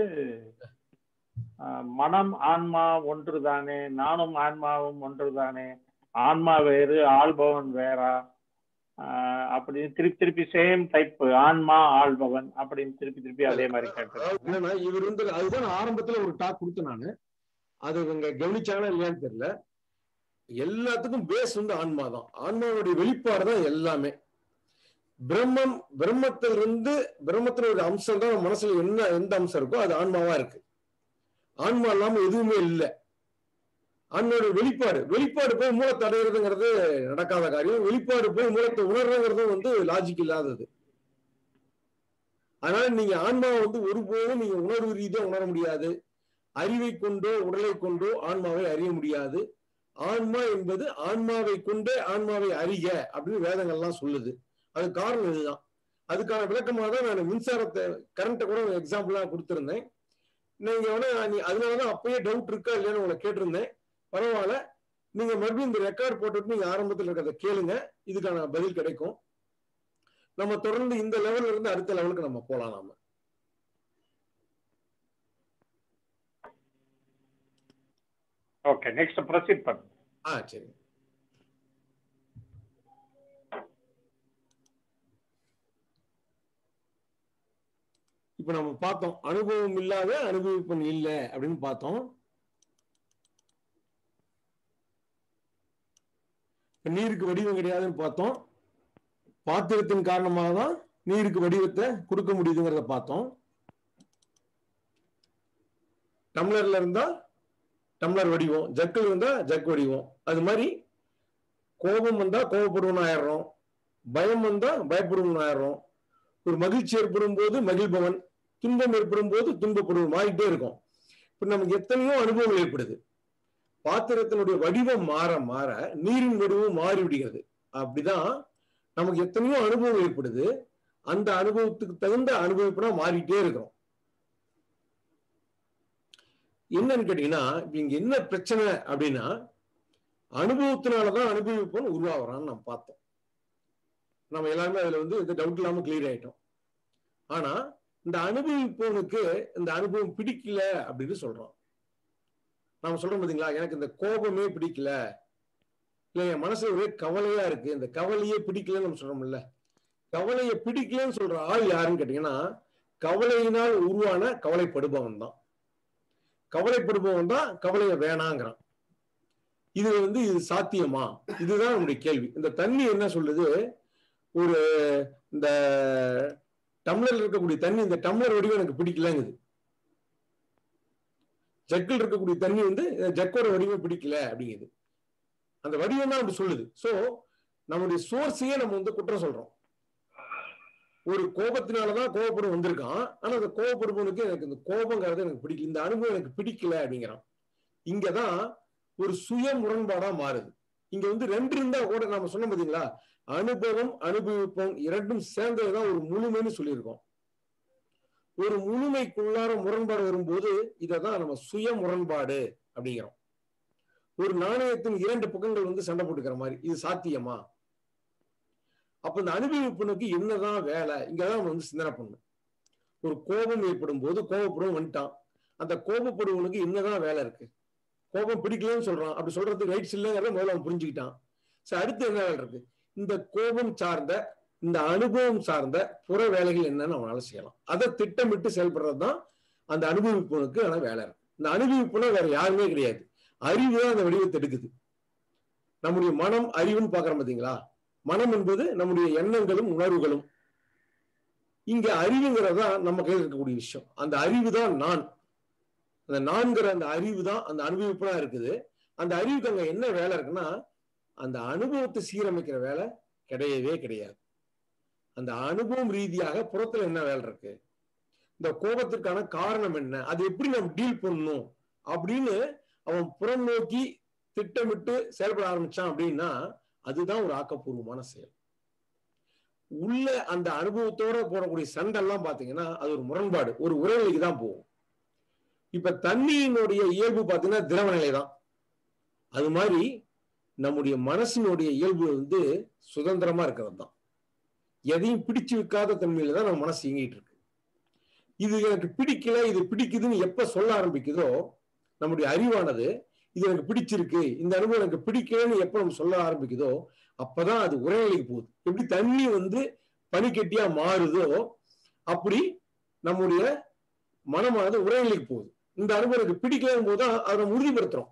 ஆ, மனம் ஆன்மா ஒன்றுதானே நானும் ஆன்மாவும் ஒன்றுதானே ஆன்மா வேறு ஆள்பவன் வேறா ஆ, அப்படின்னு திருப்பி திருப்பி சேம் டைப் ஆன்மா ஆள்பவன் அப்படின்னு திருப்பி திருப்பி அதே மாதிரி அதாவது கேட்டு என்னன்னா இவர் வந்து அதுதான் நான் ஆரம்பத்துல ஒரு டாக் கொடுத்தேன் நானு அது இவங்க கவனிச்சாங்களா இல்லையான்னு தெரியல எல்லாத்துக்கும் பேஸ் வந்து ஆன்மா தான் ஆன்மாவுடைய வெளிப்பாடு தான் எல்லாமே பிரம்மம் பிரம்மத்திலிருந்து பிரம்மத்துல ஒரு அம்சம் தான் நம்ம மனசுல என்ன எந்த அம்சம் இருக்கோ அது ஆன்மாவா இருக்கு ஆன்மா இல்லாம எதுவுமே இல்லை ஆன்மாவோட வெளிப்பாடு வெளிப்பாடு போய் மூலத்தை அடையிறதுங்கிறது நடக்காத காரியம் வெளிப்பாடு போய் மூலத்தை உணர்றதுங்கிறதும் வந்து லாஜிக் இல்லாதது அதனால நீங்க ஆன்மாவை வந்து ஒருபோதும் நீங்க உணர்வு ரீதியா உணர முடியாது அறிவை கொண்டோ உடலை கொண்டோ ஆன்மாவை அறிய முடியாது ஆன்மா என்பது ஆன்மாவை கொண்டே ஆன்மாவை அறிக அப்படின்னு வேதங்கள்லாம் சொல்லுது அது காரணம் இதுதான் அதுக்கான விளக்கமாக தான் நான் மின்சாரத்தை கரண்ட்டை கூட எக்ஸாம்பிளா கொடுத்துருந்தேன் நீங்க வேணா நீ அதனாலதான் அப்பயே டவுட் இருக்கா இல்லையான்னு உங்களை கேட்டிருந்தேன் பரவாயில்ல நீங்க மறுபடியும் இந்த ரெக்கார்ட் போட்டுட்டு நீங்க ஆரம்பத்தில் இருக்கிறத கேளுங்க இதுக்கான பதில் கிடைக்கும் நம்ம தொடர்ந்து இந்த லெவல்ல இருந்து அடுத்த லெவலுக்கு நம்ம போலாம் நாம ஓகே நெக்ஸ்ட் ப்ரொசீட் பண்ணுங்க ஆ சரி இப்ப நம்ம பார்த்தோம் அனுபவம் இல்லாத அனுபவிப்பன் இல்லை அப்படின்னு பார்த்தோம் இப்ப நீருக்கு வடிவம் கிடையாதுன்னு பார்த்தோம் பாத்திரத்தின் காரணமாக தான் நீருக்கு வடிவத்தை கொடுக்க முடியுதுங்கிறத பார்த்தோம் டம்ளர்ல இருந்தா டம்ளர் வடிவம் ஜக்கில் இருந்தா ஜக் வடிவம் அது மாதிரி கோபம் வந்தா கோபப்படுவன் ஆயிடுறோம் பயம் வந்தா பயப்படுவன் ஆயிடுறோம் ஒரு மகிழ்ச்சி ஏற்படும் போது மகிழ்பவன் துன்பம் ஏற்படும் போது துன்பப்படுவன் மாறிட்டே இருக்கும் இப்ப நமக்கு எத்தனையோ அனுபவங்கள் ஏற்படுது பாத்திரத்தினுடைய வடிவம் மாற மாற நீரின் வடிவம் மாறி விடுகிறது அப்படிதான் நமக்கு எத்தனையோ அனுபவம் ஏற்படுது அந்த அனுபவத்துக்கு தகுந்த அனுபவிப்புனா மாறிட்டே இருக்கிறோம் என்னன்னு கேட்டீங்கன்னா இப்ப இங்க என்ன பிரச்சனை அப்படின்னா அனுபவத்தினாலதான் அனுபவிப்போம் உருவாகிறான்னு நம்ம பார்த்தோம் நம்ம எல்லாருமே அதுல வந்து எந்த டவுட் இல்லாம கிளியர் ஆயிட்டோம் ஆனா இந்த அனுபவிப்பவனுக்கு இந்த அனுபவம் பிடிக்கல அப்படின்னு சொல்றோம் நாம சொல்றோம் பாத்தீங்களா எனக்கு இந்த கோபமே பிடிக்கல இல்ல என் மனசு ஒரே கவலையா இருக்கு இந்த கவலையே பிடிக்கலன்னு நம்ம சொல்றோம்ல கவலையை பிடிக்கலன்னு சொல்ற ஆள் யாருன்னு கேட்டீங்கன்னா கவலையினால் உருவான கவலைப்படுபவன் தான் கவலைப்படுபவன் தான் கவலையை வேணாங்கிறான் இது வந்து இது சாத்தியமா இதுதான் நம்முடைய கேள்வி இந்த தண்ணி என்ன சொல்லுது ஒரு இந்த டம்ளர்ல இருக்கக்கூடிய தண்ணி இந்த டம்ளர் வடிவம் எனக்கு பிடிக்கலங்குது ஜக்கில் இருக்கக்கூடிய தண்ணி வந்து ஜக்கோட வடிவம் பிடிக்கல அப்படிங்குது அந்த வடிவம் தான் அப்படி சொல்லுது சோ நம்முடைய சோர்ஸையே நம்ம வந்து குற்றம் சொல்றோம் ஒரு கோபத்தினாலதான் கோபப்படும் வந்திருக்கான் ஆனா அந்த கோபப்படுபவனுக்கு எனக்கு இந்த கோபங்கிறது எனக்கு பிடிக்கல இந்த அனுபவம் எனக்கு பிடிக்கல அப்படிங்கிறான் இங்கதான் ஒரு சுய முரண்பாடா மாறுது இங்க வந்து ரெண்டு இருந்தா கூட நாம சொன்ன பாத்தீங்களா அனுபவம் அனுபவிப்போம் இரண்டும் சேர்ந்ததுதான் ஒரு முழுமைன்னு சொல்லியிருக்கோம் ஒரு முழுமைக்குள்ளார முரண்பாடு வரும்போது இததான் நம்ம சுய முரண்பாடு அப்படிங்கிறோம் ஒரு நாணயத்தின் இரண்டு பக்கங்கள் வந்து சண்டை போட்டுக்கிற மாதிரி இது சாத்தியமா அப்ப இந்த அனுபவிப்புனுக்கு என்னதான் வேலை இங்கதான் நம்ம வந்து சிந்தனை பண்ணணும் ஒரு கோபம் ஏற்படும் போது கோபப்படும் வந்துட்டான் அந்த கோபப்படுவனுக்கு என்னதான் வேலை இருக்கு கோபம் பிடிக்கலன்னு சொல்றான் அப்படி சொல்றதுக்கு ரைட்ஸ் இல்லைங்கிறத முதல்ல அவன் புரிஞ்சுக்கிட்டான் சரி அடுத்து என்ன வேலை இருக்கு இந்த கோபம் சார்ந்த இந்த அனுபவம் சார்ந்த புற வேலைகள் என்னன்னு அவனால செய்யலாம் அதை திட்டமிட்டு செயல்படுறது தான் அந்த அனுபவிப்பவனுக்கு ஆன வேலை இருக்கு இந்த அனுபவிப்புனா வேற யாருமே கிடையாது அறிவு தான் அந்த வடிவத்தை எடுக்குது நம்முடைய மனம் அறிவுன்னு பாக்குறோம் பாத்தீங்களா மனம் என்பது நம்முடைய எண்ணங்களும் உணர்வுகளும் இங்க அறிவுங்கிறதா நம்ம கையில் இருக்கக்கூடிய விஷயம் அந்த அறிவு தான் நான் அந்த நான்கிற அந்த அறிவு தான் அந்த அனுபவிப்புனா இருக்குது அந்த அறிவுக்கு அங்க என்ன வேலை இருக்குன்னா அந்த அனுபவத்தை சீரமைக்கிற வேலை கிடையவே கிடையாது அந்த அனுபவம் ரீதியாக புறத்துல என்ன வேலை இருக்கு இந்த கோபத்திற்கான காரணம் என்ன அது எப்படி நம்ம டீல் பண்ணணும் அப்படின்னு அவன் புறம் நோக்கி திட்டமிட்டு செயல்பட ஆரம்பிச்சான் அப்படின்னா அதுதான் ஒரு ஆக்கப்பூர்வமான செயல் உள்ள அந்த அனுபவத்தோட போடக்கூடிய சண்டை எல்லாம் பாத்தீங்கன்னா அது ஒரு முரண்பாடு ஒரு உரைநிலைக்கு தான் போகும் இப்ப தண்ணியினுடைய இயல்பு பாத்தீங்கன்னா திரவ நிலை தான் அது மாதிரி நம்முடைய மனசினுடைய இயல்பு வந்து சுதந்திரமா இருக்கிறது தான் எதையும் பிடிச்சு வைக்காத தன்மையில தான் நம்ம மனசு இயங்கிட்டு இருக்கு இது எனக்கு பிடிக்கல இது பிடிக்குதுன்னு எப்ப சொல்ல ஆரம்பிக்குதோ நம்முடைய அறிவானது இது எனக்கு பிடிச்சிருக்கு இந்த அனுபவம் எனக்கு பிடிக்கலன்னு எப்ப நம்ம சொல்ல ஆரம்பிக்குதோ அப்பதான் அது உரைநிலைக்கு போகுது எப்படி தண்ணி வந்து பனிக்கட்டியா மாறுதோ அப்படி நம்முடைய மனமானது உரைநிலைக்கு போகுது இந்த அனுபவம் எனக்கு பிடிக்கலன்னு போதுதான் அதை உறுதிப்படுத்துறோம்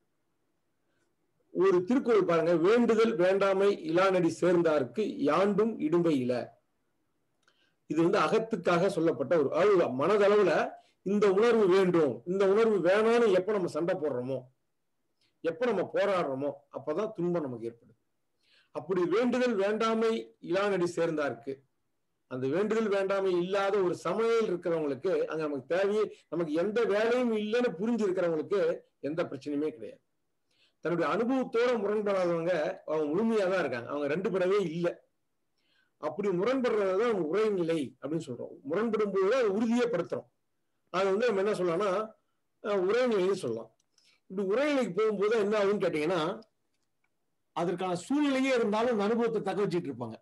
ஒரு திருக்குறள் பாருங்க வேண்டுதல் வேண்டாமை இலானடி சேர்ந்தார்க்கு யாண்டும் இடும்பை இல இது வந்து அகத்துக்காக சொல்லப்பட்ட ஒரு அதாவது மனதளவுல இந்த உணர்வு வேண்டும் இந்த உணர்வு வேணாம்னு எப்ப நம்ம சண்டை போடுறோமோ எப்ப நம்ம போராடுறோமோ அப்பதான் துன்பம் நமக்கு ஏற்படுது அப்படி வேண்டுதல் வேண்டாமை இளாநடி சேர்ந்தாருக்கு அந்த வேண்டுதல் வேண்டாமை இல்லாத ஒரு சமையல் இருக்கிறவங்களுக்கு அங்க நமக்கு தேவையே நமக்கு எந்த வேலையும் இல்லைன்னு புரிஞ்சு இருக்கிறவங்களுக்கு எந்த பிரச்சனையுமே கிடையாது தன்னுடைய அனுபவத்தோட முரண்படாதவங்க அவங்க முழுமையா தான் இருக்காங்க அவங்க ரெண்டு படவே இல்லை அப்படி முரண்படுறதுதான் நம்ம உரைநிலை அப்படின்னு சொல்றோம் முரண்படும் போது அதை உறுதியே படுத்துறோம் அது வந்து நம்ம என்ன சொல்லலாம்னா அஹ், உரைநிலைன்னு சொல்லலாம் இப்படி உரைநிலைக்கு போகும்போது என்ன ஆகுதுன்னு கேட்டீங்கன்னா அதற்கான சூழ்நிலையே இருந்தாலும் அந்த அனுபவத்தை தக்க வச்சிட்டு இருப்பாங்க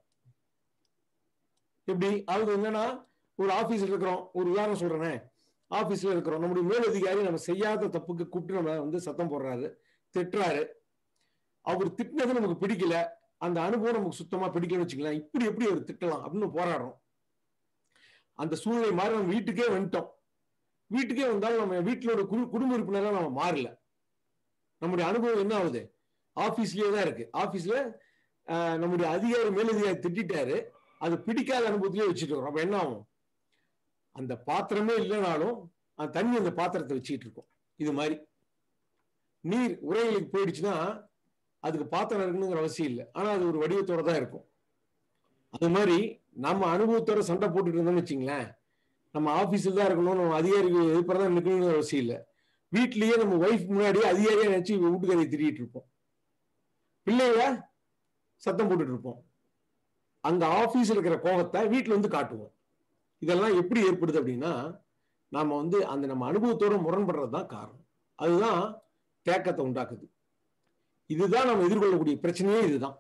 எப்படி அவங்க என்னன்னா ஒரு ஆபீஸ்ல இருக்கிறோம் ஒரு உதாரணம் சொல்றேனே ஆபீஸ்ல இருக்கிறோம் நம்முடைய மேலதிகாரி நம்ம செய்யாத தப்புக்கு கூப்பிட்டு நம்ம வந்து சத்தம் போடுறாரு திட்டுறாரு அவர் திட்டினது நமக்கு பிடிக்கல அந்த அனுபவம் நமக்கு சுத்தமா பிடிக்கலன்னு வச்சுக்கலாம் இப்படி எப்படி அவர் திட்டலாம் அப்படின்னு போராடுறோம் அந்த சூழ்நிலை மாதிரி நம்ம வீட்டுக்கே வந்துட்டோம் வீட்டுக்கே வந்தாலும் நம்ம வீட்டிலோட குடு குடும்ப உறுப்பினராக நம்ம மாறல நம்முடைய அனுபவம் என்ன ஆகுது ஆபீஸ்லயே தான் இருக்கு ஆபீஸ்ல ஆஹ், நம்முடைய அதிகாரி மேலதிகாரி திட்டாரு அது பிடிக்காத அனுபவத்திலேயே வச்சுட்டு இருக்கோம் அப்ப என்ன ஆகும் அந்த பாத்திரமே இல்லைனாலும் அந்த தண்ணி அந்த பாத்திரத்தை வச்சுட்டு இருக்கோம் இது மாதிரி நீர் உரைகளுக்கு போயிடுச்சுன்னா அதுக்கு பாத்திரம் இருக்குங்கிற அவசியம் இல்லை ஆனா அது ஒரு வடிவத்தோட தான் இருக்கும் அது மாதிரி நம்ம அனுபவத்தோட சண்டை போட்டுட்டு இருந்தோம்னு வச்சுங்களேன் நம்ம ஆபீஸ்ல தான் இருக்கணும் நம்ம அதிகாரிக்கு எதிர்ப்புறதான் நிற்கணுங்கிற அவசியம் இல்லை வீட்லயே நம்ம ஒய்ஃப் முன்னாடியே அதிகாரியா நினைச்சு வீட்டுக்காரியை திரியிட்டு இருப்போம் பிள்ளைங்க சத்தம் போட்டுட்டு இருப்போம் அங்க ஆபீஸ்ல இருக்கிற கோபத்தை வீட்டுல வந்து காட்டுவோம் இதெல்லாம் எப்படி ஏற்படுது அப்படின்னா நாம வந்து அந்த நம்ம அனுபவத்தோட முரண்படுறது தான் காரணம் அதுதான் தேக்கத்தை உண்டாக்குது இதுதான் நம்ம எதிர்கொள்ளக்கூடிய பிரச்சனையே இதுதான்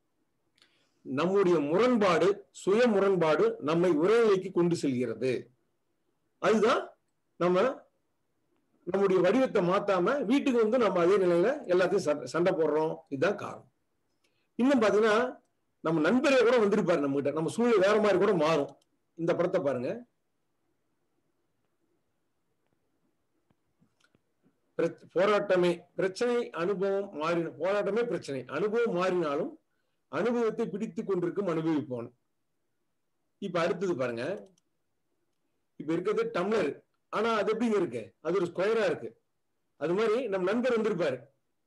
நம்முடைய முரண்பாடு சுய முரண்பாடு நம்மை உரைநிலைக்கு கொண்டு செல்கிறது அதுதான் நம்ம நம்முடைய வடிவத்தை மாத்தாம வீட்டுக்கு வந்து நம்ம அதே நிலையில எல்லாத்தையும் சண்டை- சண்டை போடுறோம் இதுதான் காரணம் இன்னும் பாத்தீங்கன்னா நம்ம நண்பரே கூட வந்திருப்பாரு நம்ம கிட்ட நம்ம சூழ்நிலை வேற மாதிரி கூட மாறும் இந்த படத்தை பாருங்க பிரச்ச- போராட்டமே பிரச்சனை அனுபவம் மாறின போராட்டமே பிரச்சனை அனுபவம் மாறினாலும் அனுபவத்தை பிடித்துக் கொண்டிருக்கும் அனுபவிப்போன் இப்ப அடுத்தது பாருங்க இப்ப இருக்கிறது டம்ளர் ஆனா அது எப்படிங்க இருக்கு அது ஒரு ஸ்கொயரா இருக்கு அது மாதிரி நம்ம நண்பர் வந்திருப்பாரு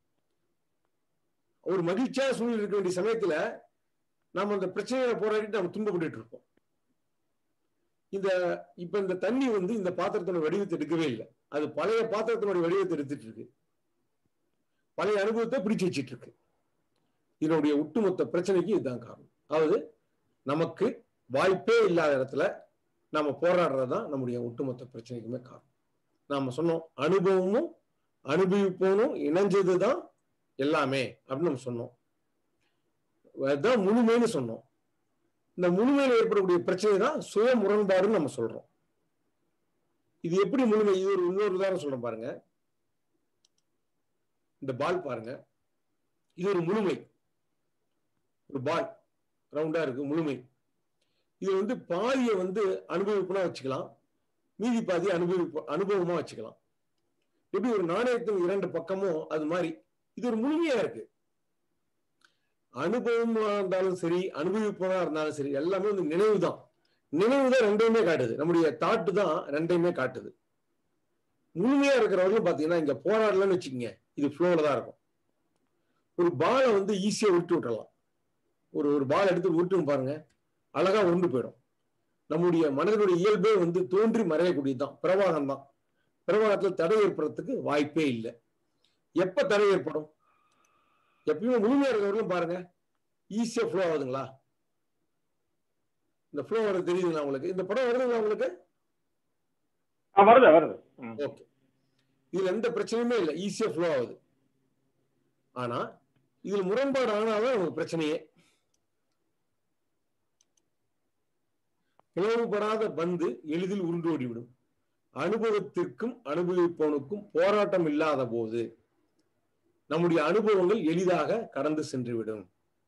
ஒரு மகிழ்ச்சியா சூழ்நிலை இருக்க வேண்டிய சமயத்துல நாம அந்த பிரச்சனைகளை போராடிட்டு நம்ம துன்பப்பட்டு இருப்போம் இந்த இப்ப இந்த தண்ணி வந்து இந்த பாத்திரத்தோட வடிவத்தை எடுக்கவே இல்லை அது பழைய பாத்திரத்தினுடைய வடிவத்தை எடுத்துட்டு இருக்கு பழைய அனுபவத்தை பிடிச்சு வச்சிட்டு இருக்கு இதனுடைய ஒட்டுமொத்த பிரச்சனைக்கு இதுதான் காரணம் அதாவது நமக்கு வாய்ப்பே இல்லாத இடத்துல நம்ம போராடுறது தான் நம்முடைய ஒட்டுமொத்த பிரச்சனைக்குமே காரணம் நாம சொன்னோம் அனுபவமும் அனுபவிப்போனும் இணைஞ்சதுதான் எல்லாமே அப்படின்னு நம்ம சொன்னோம் அதுதான் முழுமைன்னு சொன்னோம் இந்த முழுமையில் ஏற்படக்கூடிய பிரச்சனை தான் சுய முரண்பாடுன்னு நம்ம சொல்றோம் இது எப்படி முழுமை இது ஒரு இன்னொரு உதாரணம் சொல்றேன் பாருங்க இந்த பால் பாருங்க இது ஒரு முழுமை ஒரு பால் ரவுண்டா இருக்கு முழுமை இது வந்து பாதியை வந்து அனுபவிப்புனா வச்சுக்கலாம் மீதி பாதியை அனுபவிப்பு அனுபவமா வச்சுக்கலாம் எப்படி ஒரு நாணயத்தின் இரண்டு பக்கமும் அது மாதிரி இது ஒரு முழுமையா இருக்கு அனுபவமா இருந்தாலும் சரி அனுபவிப்பதா இருந்தாலும் சரி எல்லாமே வந்து நினைவு தான் நினைவு தான் ரெண்டையுமே காட்டுது நம்முடைய தாட்டு தான் ரெண்டையுமே காட்டுது முழுமையா இருக்கிறவர்களும் பாத்தீங்கன்னா இங்க போராடலன்னு வச்சுக்கோங்க இது ஃப்ளோல தான் இருக்கும் ஒரு பாலை வந்து ஈஸியா உருட்டு விட்டுறலாம் ஒரு ஒரு பால் எடுத்து உருட்டுன்னு பாருங்க அழகா உருண்டு போயிடும் நம்முடைய மனதினுடைய இயல்பே வந்து தோன்றி மறையக்கூடியதுதான் பிரவாகம் தான் பிரவாகத்துல தடை ஏற்படுறதுக்கு வாய்ப்பே இல்லை எப்ப தடை ஏற்படும் எப்பயுமே முழுமையா இருக்கிறவர்களும் பாருங்க ஈஸியா ஃப்ளோ ஆகுதுங்களா இந்த ஃப்ளோ வர்றது தெரியுதுங்களா உங்களுக்கு இந்த படம் வருதுங்களா உங்களுக்கு ஆ, வருது வருது ம். ஓகே இதுல எந்த பிரச்சனையுமே இல்லை ஈஸியா ஃப்ளோ ஆகுது ஆனா இதுல முரண்பாடு ஆனாதான் நமக்கு பிரச்சனையே பிளவுபடாத பந்து எளிதில் உருண்டு ஓடிவிடும் அனுபவத்திற்கும் அனுபவிப்பவனுக்கும் போராட்டம் இல்லாத போது நம்முடைய அனுபவங்கள் எளிதாக கடந்து சென்றுவிடும்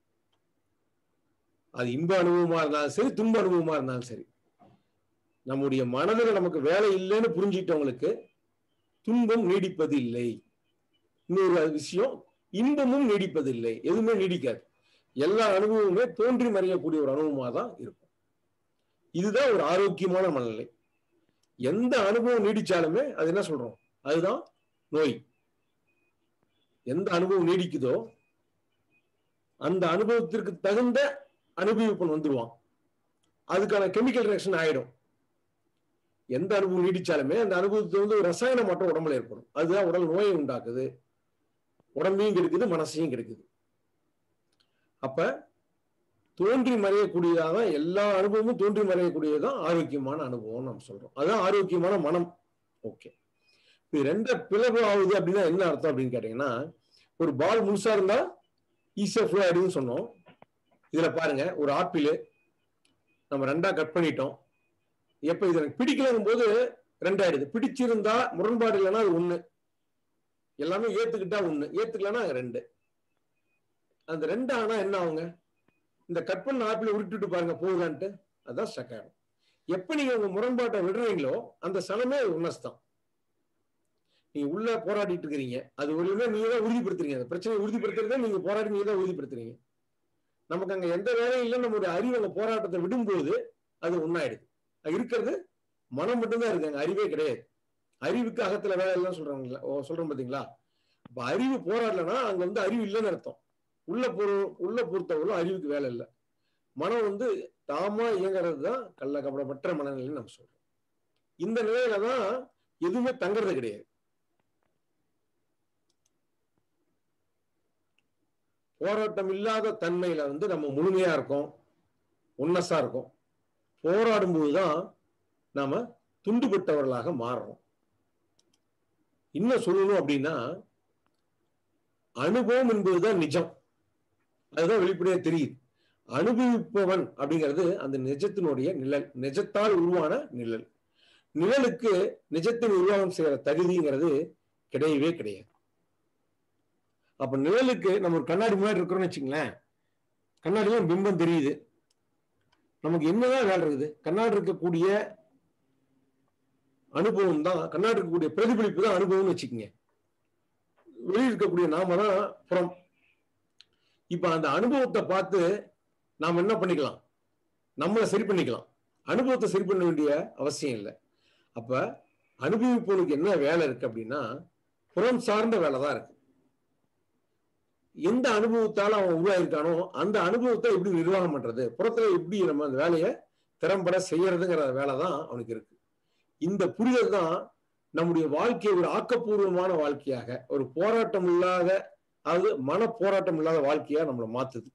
அது இன்ப அனுபவமா இருந்தாலும் சரி துன்ப அனுபவமா இருந்தாலும் சரி நம்முடைய மனதில் நமக்கு வேலை இல்லைன்னு புரிஞ்சிட்டவங்களுக்கு துன்பம் நீடிப்பது இல்லை இன்னொரு விஷயம் இன்பமும் நீடிப்பதில்லை எதுவுமே நீடிக்காது எல்லா அனுபவமுமே தோன்றி மறையக்கூடிய ஒரு அனுபவமா தான் இருக்கும் இதுதான் ஒரு ஆரோக்கியமான மனநிலை எந்த அனுபவம் நீடிச்சாலுமே அது என்ன சொல்றோம் அதுதான் நோய் எந்த அனுபவம் நீடிக்குதோ அந்த அனுபவத்திற்கு தகுந்த அனுபவிப்பன் வந்துருவான் அதுக்கான கெமிக்கல் ரியாக்ஷன் ஆயிடும் எந்த அனுபவம் நீடிச்சாலுமே அந்த அனுபவத்துக்கு வந்து ஒரு ரசாயன மாற்றம் உடம்புல ஏற்படும் அதுதான் உடல் நோயை உண்டாக்குது உடம்பையும் கெடுக்குது மனசையும் கெடுக்குது அப்ப தோன்றி மறையக்கூடியதாக எல்லா அனுபவமும் தோன்றி மறையக்கூடியதுதான் ஆரோக்கியமான அனுபவம் நம்ம சொல்றோம் அதுதான் ஆரோக்கியமான மனம் ஓகே இது ரெண்ட பிளவு ஆகுது அப்படின்னா என்ன அர்த்தம் அப்படின்னு கேட்டீங்கன்னா ஒரு பால் முழுசா இருந்தா ஈஸியா ஃப்ளோ ஆயிடுதுன்னு சொன்னோம் இதுல பாருங்க ஒரு ஆப்பிள் நம்ம ரெண்டா கட் பண்ணிட்டோம் எப்ப இது எனக்கு பிடிக்கலங்கும் போது ரெண்டாயிடுது பிடிச்சிருந்தா முரண்பாடு இல்லைன்னா அது ஒண்ணு எல்லாமே ஏத்துக்கிட்டா ஒண்ணு ஏத்துக்கலன்னா ரெண்டு அந்த ரெண்டு ஆனா என்ன ஆகுங்க இந்த கட் பண்ண ஆப்பிள் உருட்டிட்டு பாருங்க போகுதான்ட்டு அதான் ஸ்டக் ஆகும் எப்ப நீங்க உங்க முரண்பாட்டை விடுறீங்களோ அந்த சனமே உன்னஸ் தான் நீங்க உள்ள போராடிட்டு இருக்கிறீங்க அது ஒரு நீங்க தான் உறுதிப்படுத்துறீங்க அந்த பிரச்சனையை உறுதிப்படுத்துறதே நீங்க போராடி நீங்க தான் உறுதிப்படுத்துறீங்க நமக்கு அங்க எந்த வேலையும் இல்லை நம்மளுடைய அறிவு அந்த போராட்டத்தை விடும்போது அது ஒன்னாயிடுது அது இருக்கிறது மனம் மட்டும்தான் இருக்கு அங்க அறிவே கிடையாது அறிவுக்கு அகத்துல வேலை இல்லைன்னு சொல்றாங்களா ஓ, சொல்றோம் பாத்தீங்களா இப்ப அறிவு போராடலன்னா அங்க வந்து அறிவு இல்லைன்னு அர்த்தம் உள்ள பொரு உள்ள பொறுத்தவரைக்கும் அறிவுக்கு வேலை இல்லை மனம் வந்து தாமா இயங்குறது தான் கள்ள கபடமற்ற மனநிலைன்னு நம்ம சொல்றோம் இந்த நிலையில தான் எதுவுமே தங்குறது கிடையாது போராட்டம் இல்லாத தன்மையில வந்து நம்ம முழுமையா இருக்கோம் உன்னஸா இருக்கோம் போராடும் போதுதான் நாம துண்டுபட்டவர்களாக மாறுறோம் இன்னும் சொல்லணும் அப்படின்னா அனுபவம் என்பதுதான் நிஜம் அதுதான் வெளிப்படையா தெரியுது அனுபவிப்பவன் அப்படிங்கிறது அந்த நிஜத்தினுடைய நிழல் நிஜத்தால் உருவான நிழல் நிழலுக்கு நிஜத்தின் உருவாகம் செய்யற தகுதிங்கிறது கிடையவே கிடையாது அப்ப நிழலுக்கு நம்ம ஒரு கண்ணாடி முன்னாடி இருக்கிறோம்னு வச்சுங்களேன் கண்ணாடியில பிம்பம் தெரியுது நமக்கு என்னதான் வேலை இருக்குது கண்ணாடி இருக்கக்கூடிய அனுபவம் தான் கண்ணாடி இருக்கக்கூடிய பிரதிபலிப்பு தான் அனுபவம்னு வச்சுக்கோங்க வெளியில் இருக்கக்கூடிய நாம தான் புறம் இப்ப அந்த அனுபவத்தை பார்த்து நாம் என்ன பண்ணிக்கலாம் நம்மளை சரி பண்ணிக்கலாம் அனுபவத்தை சரி பண்ண வேண்டிய அவசியம் இல்லை அப்ப அனுபவிப்பவனுக்கு என்ன வேலை இருக்கு அப்படின்னா புறம் சார்ந்த வேலை தான் இருக்கு எந்த அனுபவத்தால அவன் உருவாயிருக்கானோ அந்த அனுபவத்தை எப்படி நிர்வாகம் பண்றது புறத்துல எப்படி நம்ம அந்த வேலையை திறம்பட செய்யறதுங்கிற வேலை தான் அவனுக்கு இருக்கு இந்த புரிதல் தான் நம்முடைய வாழ்க்கையை ஒரு ஆக்கப்பூர்வமான வாழ்க்கையாக ஒரு போராட்டம் இல்லாத அதாவது மன போராட்டம் இல்லாத வாழ்க்கையா நம்மளை மாத்துது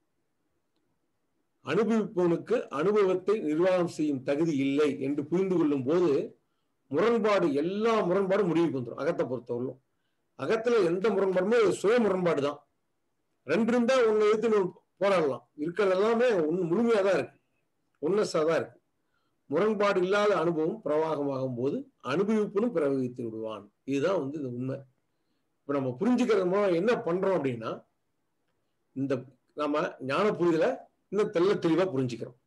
அனுபவிப்பவனுக்கு அனுபவத்தை நிர்வாகம் செய்யும் தகுதி இல்லை என்று புரிந்து கொள்ளும் போது முரண்பாடு எல்லா முரண்பாடும் முடிவுக்கு வந்துடும் அகத்தை பொறுத்தவரையிலும் அகத்துல எந்த முரண்பாடுமே சுய முரண்பாடு தான் ரெண்டு இருந்தா ஒன்னு எடுத்து நம்ம போராடலாம் இருக்கிறது எல்லாமே ஒன்னு முழுமையா தான் இருக்கு உன்னஸா தான் இருக்கு முரண்பாடு இல்லாத அனுபவம் பிரவாகமாகும் போது அனுபவிப்புன்னு பிரவகித்து விடுவான் இதுதான் வந்து இந்த உண்மை இப்ப நம்ம புரிஞ்சுக்கிறது மூலம் என்ன பண்றோம் அப்படின்னா இந்த நம்ம ஞான புரிதலை இன்னும் தெள்ள தெளிவா புரிஞ்சுக்கிறோம்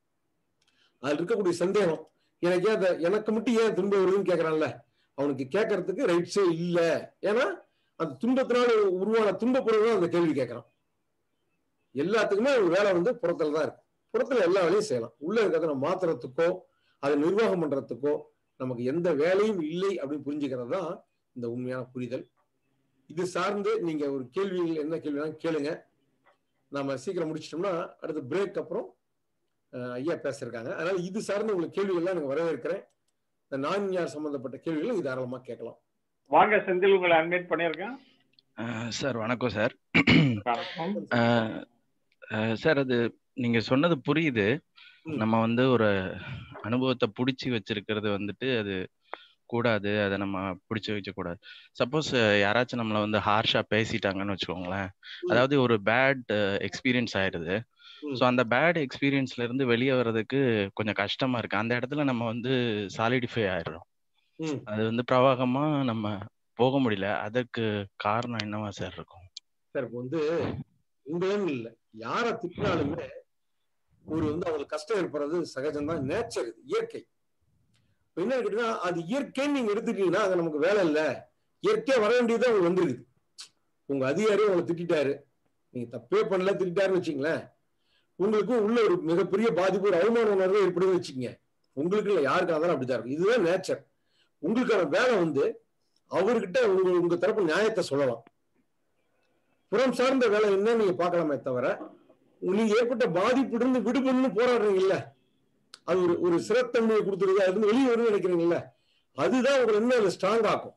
அதுல இருக்கக்கூடிய சந்தேகம் எனக்கு ஏன் அந்த- எனக்கு மட்டும் ஏன் துன்பம் வருதுன்னு கேக்குறான்ல அவனுக்கு கேட்கறதுக்கு ரைட்ஸே இல்ல ஏன்னா அந்த துன்பத்தினால உருவான துன்ப பொருள் தான் அந்த கேள்வி கேட்கறான் எல்லாத்துக்குமே ஒரு வேலை வந்து புறத்துல தான் இருக்கு புறத்துல எல்லா வேலையும் செய்யலாம் உள்ள இருக்கிறத நம்ம மாத்துறதுக்கோ அதை நிர்வாகம் பண்றதுக்கோ நமக்கு எந்த வேலையும் இல்லை அப்படின்னு புரிஞ்சுக்கிறது தான் இந்த உண்மையான புரிதல் இது சார்ந்து நீங்க ஒரு கேள்விகள் என்ன கேள்வினாலும் கேளுங்க நாம சீக்கிரம் முடிச்சிட்டோம்னா அடுத்து பிரேக் அப்புறம் அஹ், ஐயா பேசியிருக்காங்க அதனால இது சார்ந்த உங்களுக்கு கேள்விகள்லாம் எனக்கு வரவேற்கிறேன் இந்த நான்யார் சம்பந்தப்பட்ட கேள்விகளை இது தாராளமா கேட்கலாம் வாங்க செந்தில் உங்களை அட்மிட் பண்ணியிருக்கேன் அஹ் சார் வணக்கம் சார் வணக்கம். அஹ் அஹ் சார் அது நீங்க சொன்னது புரியுது ம். நம்ம வந்து ஒரு அனுபவத்தை புடிச்சு வச்சிருக்கிறது வந்துட்டு அது கூடாது அதை நம்ம பிடிச்சி வைக்க கூடாது சப்போஸ் யாராச்சும் நம்மளை வந்து ஹார்ஷா பேசிட்டாங்கன்னு வச்சுக்கோங்களேன் அதாவது ஒரு பேட் எக்ஸ்பீரியன்ஸ் ஆயிடுது ம். ஸோ அந்த பேட் எக்ஸ்பீரியன்ஸ்ல இருந்து வெளியே வர்றதுக்கு கொஞ்சம் கஷ்டமா இருக்கு அந்த இடத்துல நம்ம வந்து சாலிடிஃபை ஆயிடுறோம் ம். அது வந்து பிரவாகமா நம்ம போக முடியல அதுக்கு காரணம் என்னவா சார் இருக்கும் சார் இப்போ வந்து உங்களும் இல்லை யாரை திட்டினாலுமே ஒரு வந்து அவங்களுக்கு கஷ்டம் ஏற்படுறது சகஜம்தான் நேச்சர் இது இயற்கை இப்ப என்ன கேட்டீங்கன்னா அது இயற்கைன்னு நீங்க எடுத்துட்டீங்கன்னா அது நமக்கு வேலை இல்லை இயற்கையா வர வேண்டியது உங்களுக்கு வந்துருக்குது உங்க அதிகாரி உங்களை திட்டாரு நீங்க தப்பே பண்ணல திட்டாருன்னு வச்சுங்களேன் உங்களுக்கு உள்ள ஒரு மிகப்பெரிய பாதிப்பு ஒரு அவமான உணர்வு ஏற்படுதுன்னு வச்சுக்கோங்க உங்களுக்கு இல்லை யாருக்காக இருந்தாலும் அப்படிதான் இருக்கும் இதுதான் நேச்சர் உங்களுக்கான வேலை வந்து அவர்கிட்ட உங்க உங்க தரப்பு நியாயத்தை சொல்லலாம் புறம் சார்ந்த வேலை என்ன நீங்க பார்க்கலாமே தவிர நீங்க ஏற்பட்ட பாதிப்பிலிருந்து விடுபடணும்னு போராடுறீங்கல்ல அது ஒரு ஒரு சிறத்தன்மையை கொடுத்துருது அது வெளியே வரும்னு நினைக்கிறீங்கல்ல அதுதான் உங்களை இன்னும் ஸ்ட்ராங் ஆக்கும்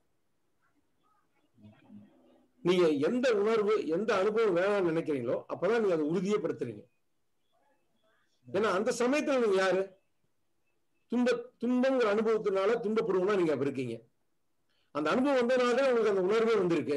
நீங்க எந்த உணர்வு எந்த அனுபவம் வேணாம்னு நினைக்கிறீங்களோ அப்பதான் நீங்க அதை உறுதியப்படுத்துறீங்க ஏன்னா அந்த சமயத்துல நீங்க யாரு துன்ப துன்பங்கிற அனுபவத்தினால துன்பப்படுவோம்னா நீங்க அப்ப இருக்கீங்க அந்த அனுபவம் வந்ததுனால உங்களுக்கு அந்த உணர்வே வந்திருக்கு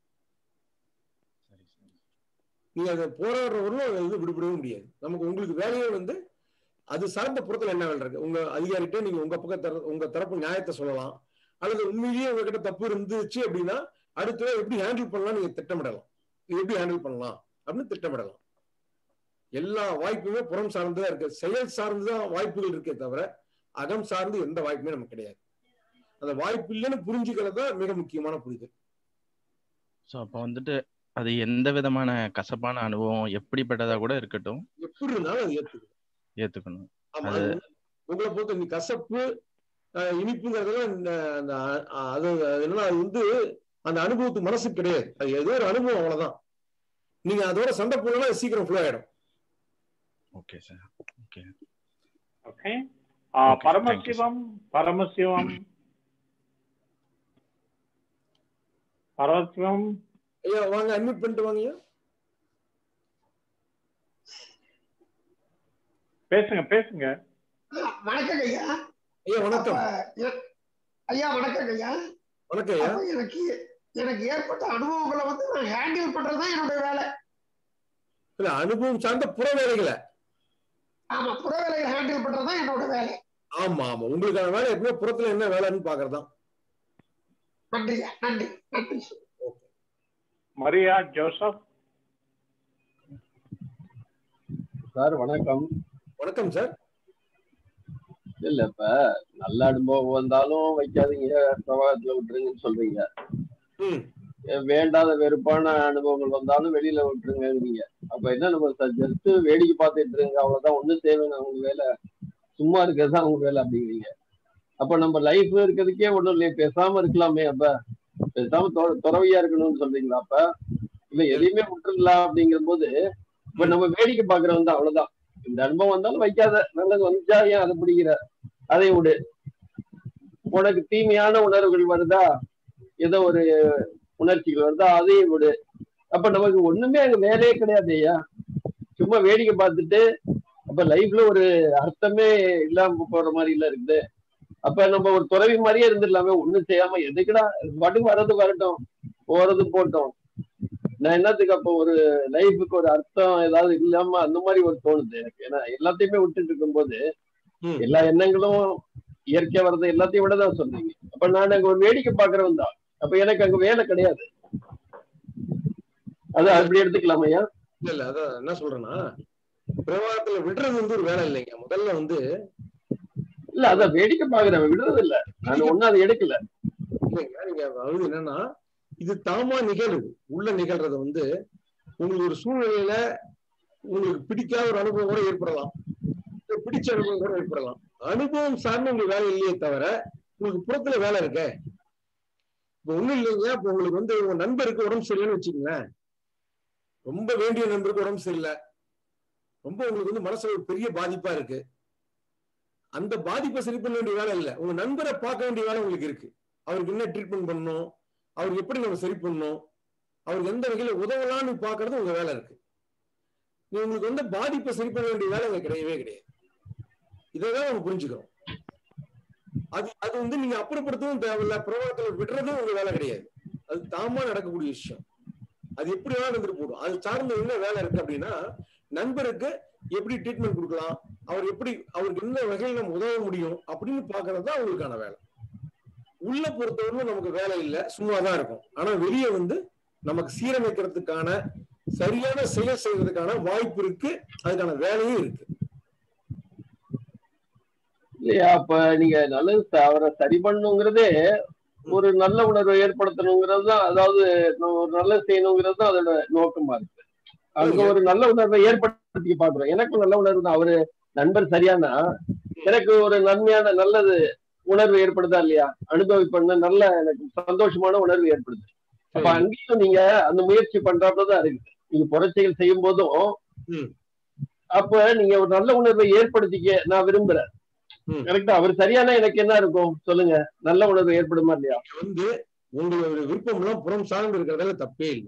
நீங்க அதை போராடுறவர்களும் அதை வந்து விடுபடவே முடியாது நமக்கு உங்களுக்கு வேலையே வந்து அது சார்ந்த புறத்துல என்ன வேலை இருக்கு உங்க அதிகாரிகிட்ட நீங்க உங்க பக்கம் தர உங்க தரப்பு நியாயத்தை சொல்லலாம் அல்லது உண்மையிலேயே உங்ககிட்ட தப்பு இருந்துச்சு அப்படின்னா அடுத்த எப்படி ஹேண்டில் பண்ணலாம் நீங்க திட்டமிடலாம் இது எப்படி ஹேண்டில் பண்ணலாம் அப்படின்னு திட்டமிடலாம் எல்லா வாய்ப்புமே புறம் சார்ந்துதான் இருக்கு செயல் சார்ந்துதான் வாய்ப்புகள் இருக்கே தவிர அகம் சார்ந்து எந்த வாய்ப்புமே நமக்கு கிடையாது அந்த வாய்ப்பு இல்லைன்னு புரிஞ்சுக்கிறது தான் மிக முக்கியமான புரிதல் ஸோ அப்போ வந்துட்டு அது எந்த விதமான கசப்பான அனுபவம் எப்படிப்பட்டதா கூட இருக்கட்டும் எப்படி இருந்தாலும் அது ஏத்துக்கணும் ஏத்துக்கணும் ஆமா அது அது உங்களை பொறுத்த நீ கசப்பு அஹ், இனிப்புங்கிறதெல்லாம் இந்த- அந்த அ- அது அது என்னன்னா அது வந்து அந்த அனுபவத்துக்கு மனசு கிடையாது அது ஏதோ ஒரு அனுபவம் அவ்வளவுதான் நீங்க அதோட சண்டை போடலாம் அது சீக்கிரம் ஃப்ளோ ஆயிடும் okay sir okay okay Okay, thank you, Paramasivam Paramasivam Paramasivam ஐயா வாங்க அட்மிட் பண்ணிட்டு வாங்க ஐயா பேசுங்க பேசுங்க வணக்கம் ஐயா ஐயா வணக்கம் அப்ப எ- ஐயா வணக்கம் ஐயா வணக்கம் ஐயா அப்ப எனக்கு எனக்கு ஏற்பட்ட அனுபவங்களை வந்து நான் ஹேண்டில் பண்றதுதான் என்னுடைய வேலை இல்ல அனுபவம் சார்ந்த புற வேலைகளை ஆமா புற வேலையை ஹேண்டில் பண்றதுதான் என்னோட வேலை ஆமா ஆமா உங்களுக்கான வேலை எப்பவுமே புறத்துல என்ன வேலைன்னு பாக்குறதுதான் நன்றியா நன்றி நன்றி மரியா ஜோசப் சார் வணக்கம் வணக்கம் சார் இல்ல இப்ப நல்ல அனுபவம் வந்தாலும் வைக்காதீங்க பிரவாகத்துல விட்டுருங்கன்னு சொல்றீங்க ம் அஹ் வேண்டாத வெறுப்பான அனுபவங்கள் வந்தாலும் வெளியில விட்டுருங்கிறீங்க அப்ப என்ன நம்ம ஜஸ்ட் வேடிக்கை பார்த்துட்டு இருங்க அவ்வளவுதான் ஒண்ணும் தேவையான அவங்க வேலை சும்மா இருக்கிறது தான் அவங்க வேலை அப்படிங்கிறீங்க அப்ப நம்ம லைஃப் இருக்கிறதுக்கே ஒண்ணும் இல்லையே பேசாம இருக்கலாமே அப்ப பேசாம தொ- துறவியா இருக்கணும்னு சொல்றீங்களா அப்ப இல்ல எதையுமே விட்டுறலாம் அப்படிங்கிற போது இப்ப நம்ம வேடிக்கை பாக்குறவங்க தான் அவ்வளவுதான் இந்த அனுபவம் வந்தாலும் வைக்காத நல்லது வந்துச்சா ஏன் அதை பிடிக்கிற அதை விடு உனக்கு தீமையான உணர்வுகள் வருதா ஏதோ ஒரு உணர்ச்சிகள் வருதா அதையும் விடு அப்ப நமக்கு ஒண்ணுமே அங்க வேலையே கிடையாது ஐயா சும்மா வேடிக்கை பார்த்துட்டு அப்ப லைஃப்ல ஒரு அர்த்தமே இல்லாம போற மாதிரி இல்ல இருக்குது அப்ப நம்ம ஒரு துறவி மாதிரியே இருந்துடலாமே ஒண்ணும் செய்யாம எதுக்குடா பாட்டுக்கு வர்றது வரட்டும் போறது போட்டோம் நான் என்னத்துக்கு அப்போ ஒரு லைஃபுக்கு ஒரு அர்த்தம் ஏதாவது இல்லாம அந்த மாதிரி ஒரு தோணுது எனக்கு ஏன்னா எல்லாத்தையுமே விட்டுட்டு இருக்கும்போது ம். எல்லா எண்ணங்களும் இயற்கையா வர்றது எல்லாத்தையும் விட தான் சொன்னீங்க அப்ப நான் அங்க ஒரு வேடிக்கை பாக்குறவன் தான் அப்ப எனக்கு அங்க வேலை கிடையாது அது அப்படி எடுத்துக்கலாம் ஐயா இல்ல இல்ல அதான் என்ன சொல்றேன்னா பிரவாகத்துல விடுறது வந்து ஒரு வேலை இல்லைங்க முதல்ல வந்து இல்ல அதான் வேடிக்கை பாக்குறேன் விடுறது இல்ல நான் ஒண்ணும் அதை எடுக்கல இல்லைங்க நீங்க அதாவது என்னன்னா இது தாமா நிகழுது உள்ள நிகழ்றது வந்து உங்களுக்கு ஒரு சூழ்நிலையில உங்களுக்கு பிடிக்காத ஒரு அனுபவம் கூட ஏற்படலாம் இல்ல பிடிச்ச அனுபவம் கூட ஏற்படலாம் அனுபவம் சார்ந்த உங்களுக்கு வேலை இல்லையே தவிர உங்களுக்கு புறத்துல வேலை இருக்கே இப்ப ஒண்ணும் இல்லைங்க இப்ப உங்களுக்கு வந்து உங்க நண்பருக்கு உடம்பு சரியில்லைன்னு வச்சுக்கோங்களேன் ரொம்ப வேண்டிய நண்பருக்கு உடம்பு சரியில்லை ரொம்ப உங்களுக்கு வந்து மனசுல ஒரு பெரிய பாதிப்பா இருக்கு அந்த பாதிப்பை சரி பண்ண வேண்டிய வேலை இல்லை உங்க நண்பரை பார்க்க வேண்டிய வேலை உங்களுக்கு இருக்கு அவருக்கு என்ன ட்ரீட்மெண்ட் பண்ணணும் அவருக்கு எப்படி நம்ம சரி பண்ணணும் அவருக்கு எந்த வகையில உதவலாம்னு பாக்குறது உங்க வேலை இருக்கு நீ உங்களுக்கு வந்து பாதிப்பை சரி பண்ண வேண்டிய வேலை அங்க கிடையவே கிடையாது இதைதான் நம்ம புரிஞ்சுக்கிறோம் அது அது வந்து நீங்க அப்புறப்படுத்தவும் தேவையில்ல பிரபலத்துல விடுறதும் உங்க வேலை கிடையாது அது தாமா நடக்கக்கூடிய விஷயம் அது எப்படி வேணாலும் இருந்துட்டு போடும் அது சார்ந்த என்ன வேலை இருக்கு அப்படின்னா நண்பருக்கு எப்படி ட்ரீட்மெண்ட் கொடுக்கலாம் அவர் எப்படி அவருக்கு என்ன வகையில் நம்ம உதவ முடியும் அப்படின்னு பாக்குறது தான் அவங்களுக்கான வேலை உள்ள பொறுத்தவரைக்கும் நமக்கு வேலை இல்லை சும்மா தான் இருக்கும் ஆனா வெளியே வந்து நமக்கு சீரமைக்கிறதுக்கான சரியான செயல் செய்வதற்கான வாய்ப்பு இருக்கு அதுக்கான வேலையும் இருக்கு இல்லையா அப்ப நீங்க நல்லது ச- அவரை சரி பண்ணுங்கிறதே ஒரு நல்ல உணர்வை ஏற்படுத்தணுங்கிறது தான் அதாவது நம்ம ஒரு நல்லது செய்யணுங்கிறது தான் அதோட நோக்கமா இருக்கு அங்க ஒரு நல்ல உணர்வை ஏற்படுத்தி பாக்குறோம் எனக்கும் நல்ல உணர்வு தான் அவரு நண்பர் சரியானா எனக்கு ஒரு நன்மையான நல்லது உணர்வு ஏற்படுதா இல்லையா அனுபவிப்பண்ண நல்ல எனக்கு சந்தோஷமான உணர்வு ஏற்படுது அப்ப சரி. அங்கேயும் நீங்க அந்த முயற்சி பண்றாப்புலதான் இருக்கு நீங்க புரட்சிகள் செய்யும் போதும் ம். அப்ப நீங்க ஒரு நல்ல உணர்வை ஏற்படுத்திக்க நான் விரும்புறேன் ம். கரெக்டா அவர் சரியானா எனக்கு என்ன இருக்கும் சொல்லுங்க நல்ல உணர்வு ஏற்படுமா இல்லையா வந்து உங்களோட விருப்பம் எல்லாம் புறம் சார்ந்து இருக்கிறதுல தப்பே இல்லை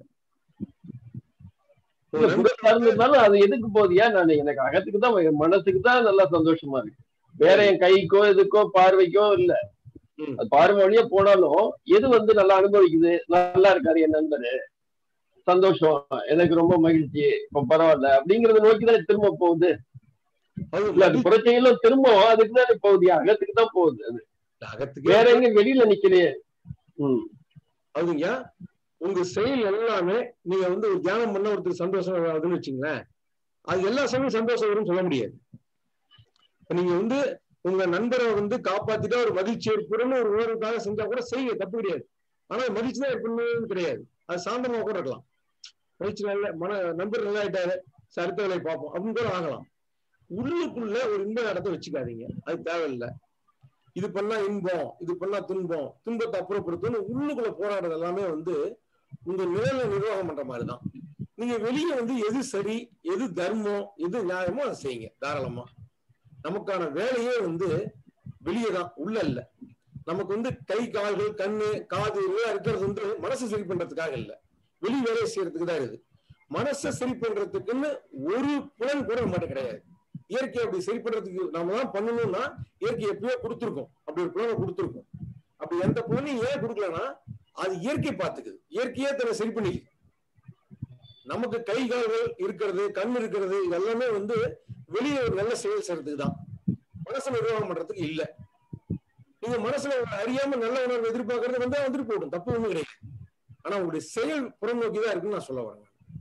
இல்ல, புறம் சார்ந்திருந்தாலும் அது எதுக்கு போதியா நான் எனக்கு அகத்துக்கு தான் என் மனசுக்கு தான் நல்லா சந்தோஷமா இருக்கு வேற என் கைக்கோ இதுக்கோ பார்வைக்கோ இல்ல ம். அது பார்வை வழியா போனாலும் எது வந்து நல்லா அனுபவிக்குது நல்லா இருக்காரு என் நண்பரு சந்தோஷம் எனக்கு ரொம்ப மகிழ்ச்சி இப்ப பரவாயில்ல அப்படிங்கறத நோக்கி தான் திரும்ப போகுது அது இல்ல அது புரட்சிகளும் திரும்ப அதுக்கு தான் போகுது அகத்துக்கு தான் போகுது அது அகத்துக்கு வேற எங்க வெளியில நிக்கலையே ம் அதுங்க உங்க செயல் எல்லாமே நீங்க வந்து ஒரு தியானம் பண்ண ஒருத்தர் சந்தோஷம் வருதுன்னு வச்சுங்களேன் அது எல்லா சமயம் சந்தோஷம் வரும்னு சொல்ல முடியாது இப்ப நீங்க வந்து உங்க நண்பரை வந்து காப்பாத்திட்டா ஒரு மகிழ்ச்சி ஏற்படும்னு ஒரு உணர்வுக்காக செஞ்சா கூட செய்யுங்க தப்பு கிடையாது ஆனா மகிழ்ச்சி தான் ஏற்படணும்னு கிடையாது அது சாந்தமா கூட இருக்கலாம் மகிழ்ச்சி நல்ல மன நண்பர் நல்லா ஆயிட்டாரு சரி, அடுத்த வேலையை பார்ப்போம் அப்படின்னு கூட ஆகலாம் உள்ளுக்குள்ள ஒரு இன்ப இடத்த வச்சுக்காதீங்க அது தேவையில்லை இது பண்ணா இன்பம் இது பண்ணா துன்பம் துன்பத்தை அப்புறப்படுத்தணும் உள்ளுக்குள்ள போராடுறது எல்லாமே வந்து உங்க நிழலை நிர்வாகம் பண்ற மாதிரி தான் நீங்க வெளியே வந்து எது சரி எது தர்மம் எது நியாயமோ அதை செய்யுங்க தாராளமா நமக்கான வேலையே வந்து வெளியே தான் உள்ள இல்ல நமக்கு வந்து கை கால்கள் கண்ணு காது இதெல்லாம் இருக்கிறது வந்து மனசை சரி பண்றதுக்காக இல்ல வெளி வேலையை செய்யறதுக்கு தான் இருக்குது மனசை சரி பண்றதுக்குன்னு ஒரு புலன் கூட நம்மகிட்ட கிடையாது இயற்கை அப்படி சரி பண்றதுக்கு நாம தான் பண்ணணும்னா இயற்கை எப்பயோ கொடுத்துருக்கோம் அப்படி ஒரு புலனை கொடுத்துருக்கோம் அப்படி எந்த புலனையும் ஏன் கொடுக்கலன்னா அது இயற்கை பார்த்துக்குது இயற்கையே தன்னை சரி பண்ணிக்குது நமக்கு கை கால்கள் இருக்கிறது கண் இருக்கிறது இது எல்லாமே வந்து வெளியே ஒரு நல்ல செயல் செய்யறதுக்கு தான் மனசை நிர்வாகம் பண்றதுக்கு இல்ல நீங்க மனசுல ஒரு அறியாம நல்ல உணர்வு எதிர்பார்க்கறது வந்து வந்துட்டு போடும் தப்பு ஒண்ணும் கிடையாது ஆனா உங்களுடைய செயல் புறநோக்கி தான் இருக்குன்னு நான் சொல்ல வரேன்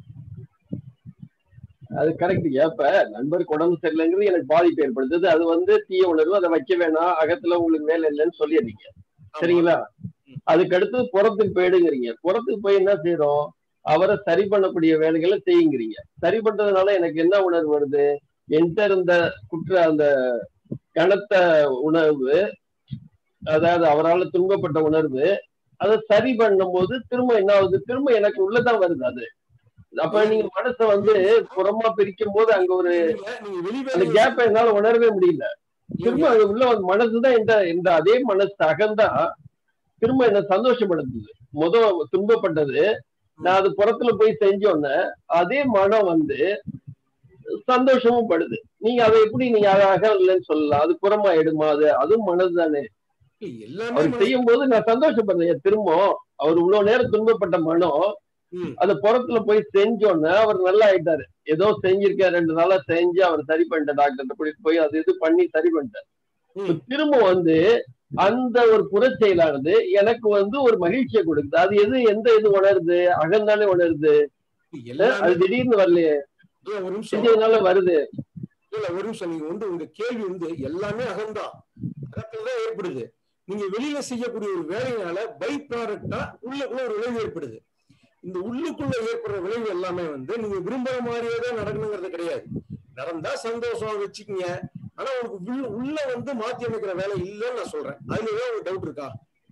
அது கரெக்ட் இப்ப நண்பருக்கு உடம்பு சரியில்லைங்கிறது எனக்கு பாதிப்பு ஏற்படுத்துது அது வந்து தீய உணர்வு அதை வைக்க வேணாம் அகத்துல உங்களுக்கு வேலை இல்லைன்னு சொல்லிடுறீங்க சரிங்களா அதுக்கு அடுத்து புறத்துக்கு போயிடுங்கிறீங்க புறத்துக்கு போய் என்ன செய்யறோம் அவரை சரி பண்ணக்கூடிய வேலைகளை செய்யுங்கிறீங்க சரி பண்றதுனால எனக்கு என்ன உணர்வு வருது என்கிட்ட இருந்த குற்ற அந்த கனத்த உணர்வு அதாவது அவரால் துன்பப்பட்ட உணர்வு அதை சரி பண்ணும்போது திரும்ப என்ன ஆகுது திரும்ப எனக்கு உள்ளதான் வருது அது அப்ப நீங்க மனசை வந்து புறமா பிரிக்கும் போது அங்க ஒரு நீங்க வெளி அந்த வேலையை கேப்ப என்னால உணரவே முடியல திரும்ப அது உள்ள வந்து மனசுதான் இந்த இந்த அதே மனசு அகந்தான் திரும்ப என்ன சந்தோஷப்படுத்துது முத துன்பப்பட்டது நான் அது புறத்துல போய் செஞ்சோன்னே அதே மனம் வந்து சந்தோஷமும் படுது நீங்க அதை எப்படி நீங்க அதை அகம் இல்லைன்னு சொல்லலாம் அது புறமா எடுமா அது அதுவும் மனது தானே எல்லாமே அவர் மனசு- செய்யும் போது நான் சந்தோஷப்படுறேன் திரும்ப அவர் இவ்வளவு நேரம் துன்பப்பட்ட மனம் ம். அந்த புறத்துல போய் செஞ்சோன்னே அவர் நல்லா ஆயிட்டாரு ஏதோ செஞ்சிருக்காரு ரெண்டு நாளா செஞ்சு அவர் சரி பண்ணிட்ட டாக்டர் கூட்டிட்டு போய் அது இது பண்ணி சரி பண்ணிட்டார் இப்ப திரும்ப வந்து அந்த ஒரு புறச்செயலானது எனக்கு வந்து ஒரு மகிழ்ச்சியை கொடுக்குது அது எது எந்த இது உணருது அகந்தானே உணருது எல்லாமே அது திடீர்னு வரலையே இல்ல, ஒரு நிமிஷம் செஞ்சதுனால வருது இல்ல ஒரு நிமிஷம் நீங்க வந்து உங்க கேள்வி வந்து எல்லாமே அகம்தான் அகத்துலதான் ஏற்படுது நீங்க வெளியில செய்யக்கூடிய ஒரு வேலையினால பை ப்ராடக்டா உள்ளுக்குள்ள ஒரு விளைவு ஏற்படுது இந்த உள்ளுக்குள்ள ஏற்படுற விளைவு எல்லாமே வந்து நீங்க விரும்புற மாதிரியே தான் நடக்கணுங்கிறது கிடையாது நடந்தா சந்தோஷம் வச்சுக்கீங்க ஆனா உங்களுக்கு உள்ள உள்ள வந்து மாத்தி அமைக்கிற வேலை இல்லைன்னு நான் சொல்றேன் அதுல ஏதாவது ஒரு டவுட் இருக்கா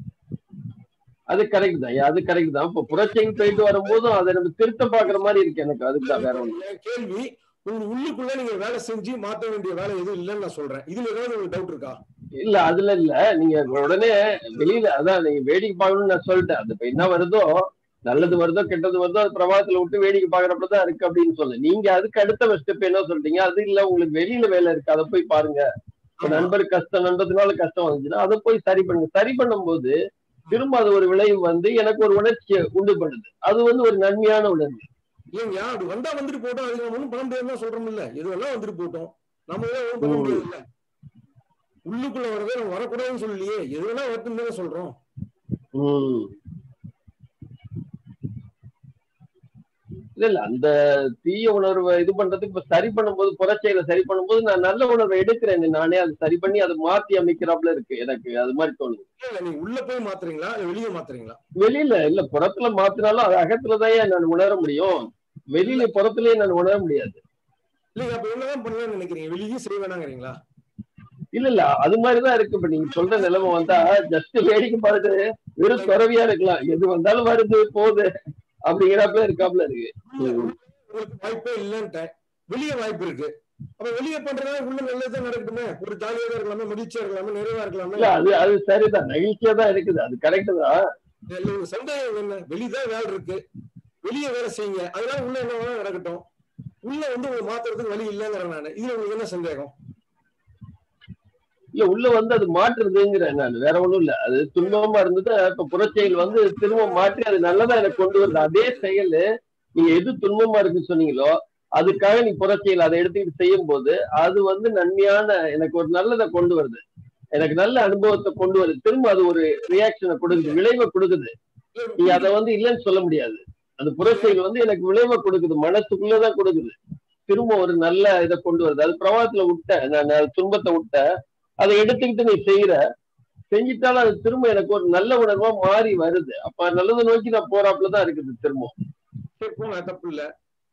அது கரெக்ட் தான் அது கரெக்ட் தான் இப்ப புரட்சிக்கு போயிட்டு வரும்போதும் அதை நம்ம திருத்த பாக்குற மாதிரி இருக்கு எனக்கு அதுக்கு தான் வேற ஒண்ணு என் கேள்வி உங்க உள்ளுக்குள்ள நீங்க வேலை செஞ்சு மாத்த வேண்டிய வேலை எதுவும் இல்லைன்னு நான் சொல்றேன் இதுல ஏதாவது உங்களுக்கு டவுட் இருக்கா இல்ல அதுல இல்ல நீங்க உடனே வெளியில அதான் நீங்க வேடிக்கை பார்க்கணும்னு நான் சொல்லிட்டேன் அது இப்ப என்ன வருதோ நல்லது வருதோ கெட்டது வருதோ அது பிரபாகத்துல விட்டு வேடிக்கை பாக்குறப்பதான் இருக்கு அப்படின்னு சொல்லு நீங்க அதுக்கு அடுத்த ஸ்டெப் என்ன சொல்றீங்க அது இல்ல உங்களுக்கு வெளியில வேலை இருக்கு அதை போய் பாருங்க இப்ப ஆமா. நண்பர் கஷ்டம் நண்பத்தினால கஷ்டம் வந்துச்சுன்னா அதை போய் சரி பண்ணுங்க சரி பண்ணும்போது திரும்ப அது ஒரு விளைவு வந்து எனக்கு ஒரு உணர்ச்சியை உண்டு பண்ணுது அது வந்து ஒரு நன்மையான உணர்வு இல்லைங்கய்யா அப்படி வந்தா வந்துட்டு போட்டோம் அதுக்கு நம்ம ஒண்ணும் பண்ண முடியாதுன்னு தான் சொல்றோம் இல்ல எது வேணா வந்துட்டு போட்டோம் நம்ம ஏன் ஒண்ணும் பண்ண ம். முடியாது இல்ல உள்ளுக்குள்ள வரதே நம்ம வரக்கூடாதுன்னு சொல்லலையே எது வேணா வரட்டும் தானே சொல்றோம் உம் இல்ல இல்ல அந்த தீய உணர்வை இது பண்றதுக்கு இப்ப சரி பண்ணும்போது புறச்செயலை சரி பண்ணும்போது நான் நல்ல உணர்வை எடுக்கிறேன் நானே அதை சரி பண்ணி அதை மாத்தி அமைக்கிறாப்புல இருக்கு எனக்கு அது மாதிரி தோணுது இல்ல இல்ல நீங்க உள்ள போய் மாத்துறீங்களா இல்ல வெளியே மாத்துறீங்களா வெளியில இல்ல புறத்துல மாத்தினாலும் அது அகத்துலதான் நான் உணர முடியும் வெளியில புறத்துலயே நான் உணர முடியாது இல்லைங்க அப்ப என்னதான் பண்ணலாம்னு நினைக்கிறீங்க வெளியே செய்ய வேணாங்கிறீங்களா இல்ல இல்ல அது மாதிரிதான் இருக்கு இப்ப நீங்க சொல்ற நிலைமை வந்தா ஜஸ்ட் வேடிக்கை பார்த்து வெறும் துறவியா இருக்கலாம் எது வந்தாலும் வருது போகுது அப்படிங்கிறப்ப இருக்காப்ல இருக்கு ம். உங்களுக்கு வாய்ப்பே இல்லைன்ட்டேன் வெளியே வாய்ப்பு இருக்கு அப்ப வெளியே பண்றதா உள்ள நல்லதுதான் நடக்கட்டுமே ஒரு ஜாலியா இருக்கலாமே மகிழ்ச்சியா இருக்கலாமே நிறைவா இருக்கலாமே இல்ல அது அது சரிதான் நெகிழ்ச்சியா தான் இருக்குது அது கரெக்ட் தான் இதுல ஒரு சந்தேகம் என்ன வெளியதான் வேலை இருக்கு வெளியே வேலை செய்யுங்க அதனால உள்ள என்ன வேணா நடக்கட்டும் உள்ள வந்து உங்களை மாத்துறதுக்கு வழி இல்லைங்கிறேன் நானு இதுல உங்களுக்கு என்ன சந்தேகம் இல்ல உள்ள வந்து அது மாற்றுறதுங்கிறேன் நான் வேற ஒண்ணும் இல்ல அது துன்பமா இருந்தது இப்ப புறச்செயல் வந்து திரும்ப மாற்றி அது நல்லதா எனக்கு கொண்டு வருது அதே செயல் நீங்க எது துன்பமா இருக்குன்னு சொன்னீங்களோ அதுக்காக நீ புறச்செயல் அதை எடுத்துக்கிட்டு செய்யும் போது அது வந்து நன்மையான எனக்கு ஒரு நல்லதை கொண்டு வருது எனக்கு நல்ல அனுபவத்தை கொண்டு வருது திரும்ப அது ஒரு ரியாக்ஷனை கொடுக்குது விளைவை கொடுக்குது நீ அதை வந்து இல்லைன்னு சொல்ல முடியாது அந்த புறச்செயல் வந்து எனக்கு விளைவை கொடுக்குது மனசுக்குள்ளதான் கொடுக்குது திரும்ப ஒரு நல்ல இதை கொண்டு வருது அது பிரவாகத்துல விட்ட நான் அது துன்பத்தை விட்ட அதை எடுத்துக்கிட்டு நீ செய்யற செஞ்சிட்டாலும் அது திரும்ப எனக்கு ஒரு நல்ல உணர்வா மாறி வருது அப்ப நல்லதை நோக்கி நான் போறாப்புலதான் இருக்குது திரும்ப சரி போங்க தப்பு இல்ல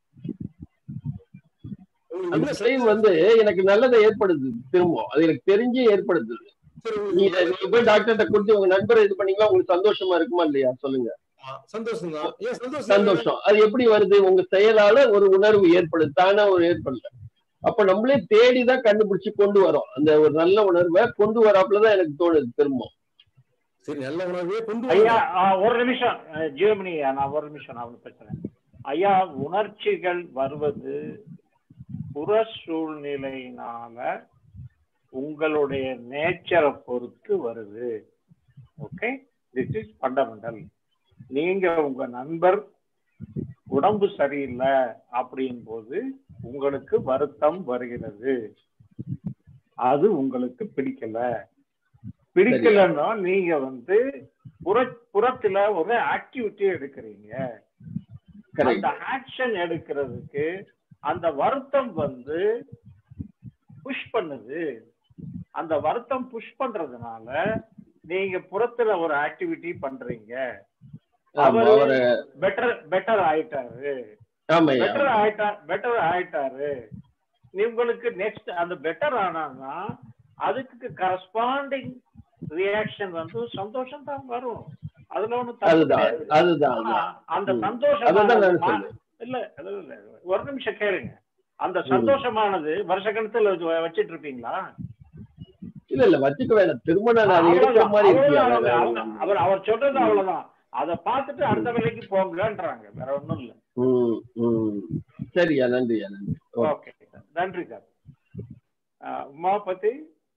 உங்களுக்கு அந்த என்ன விளைவு வந்து எனக்கு நல்லதை ஏற்படுது திரும்ப அது எனக்கு தெரிஞ்சே ஏற்படுது சரி நீ உங்களுக்கு நீங்க போய் டாக்டர்கிட்ட கொடுத்து உங்க நண்பரை இது பண்ணீங்களா உங்களுக்கு சந்தோஷமா இருக்குமா இல்லையா சொல்லுங்க சந்தோஷம் தான் ஏன் சந்தோஷம் சந்தோஷம் அது எப்படி வருது உங்க செயலால ஒரு உணர்வு ஏற்படுது தானா ஒரு ஏற்படல அப்ப நம்மளே தேடிதான் கண்டுபிடிச்சு கொண்டு வரோம் அந்த ஒரு நல்ல உணர்வை கொண்டு வராப்புலதான் எனக்கு தோணுது திரும்ப சரி நல்ல உணர்வே கொண்டு ஐயா வாங்க ஆ, ஒரு நிமிஷம் அஹ், ஜீவமணி நான் ஒரு நிமிஷம் நான் ஒண்ணு பேசுறேன் ஐயா உணர்ச்சிகள் வருவது புற சூழ்நிலையினால உங்களுடைய நேச்சரை பொறுத்து வருது ஓகே திஸ் இஸ் ஃபண்டமெண்டல் நீங்க உங்க நண்பர் உடம்பு சரியில்லை அப்படின் போது உங்களுக்கு வருத்தம் வருகிறது அது உங்களுக்கு பிடிக்கல பிடிக்கலன்னா நீங்க வந்து புற புறத்துல ஒரு ஆக்டிவிட்டி எடுக்கிறீங்க கரெக்ட் அந்த ஆக்ஷன் எடுக்கிறதுக்கு அந்த வருத்தம் வந்து புஷ் பண்ணுது அந்த வருத்தம் புஷ் பண்றதுனால நீங்க புறத்துல ஒரு ஆக்டிவிட்டி பண்றீங்க ஆமா அவரு அவரை பெட்டர் பெட்டர் ஆயிட்டாரு ஆமாய்யா பெட்டர் ஆயிட்டா பெட்டர் ஆயிட்டாரு நீ உங்களுக்கு நெக்ஸ்ட் அந்த பெட்டர் ஆனான்னா அதுக்கு கரஸ்பாண்டிங் ரியாக்ஷன் வந்து சந்தோஷம் தான் வரும் அதுல ஒண்ணு தப்பு அதுதான் கிடையாது. அதுதான் ஆனா, அதுதான் அந்த ம். சந்தோஷம் அதுதான் நான் சொல்றேன் இல்ல இல்ல, இல்ல ஒரு நிமிஷம் கேளுங்க அந்த சந்தோஷமானது வருஷ கணத்துல வச்சு- வச்சிட்டு இருப்பீங்களா இல்ல இல்ல வச்சுக்க வேண்டாம் திரும்ப நான் அதை எடுக்கிற அவ்வளவுதான், மாதிரி இருக்கியா அவ்வளவுதான், வேற அவங்க- ஒண்ணும் அவர் அவர் சொல்றது அவ்வளவுதான் அதை பார்த்துட்டு அடுத்த வேலைக்கு போங்கன்றாங்க வேற ஒண்ணும் இல்ல ம் ம் சரியா நன்றியா நன்றி ஓகே ஓகே நன்றி சார் உமா பத்தி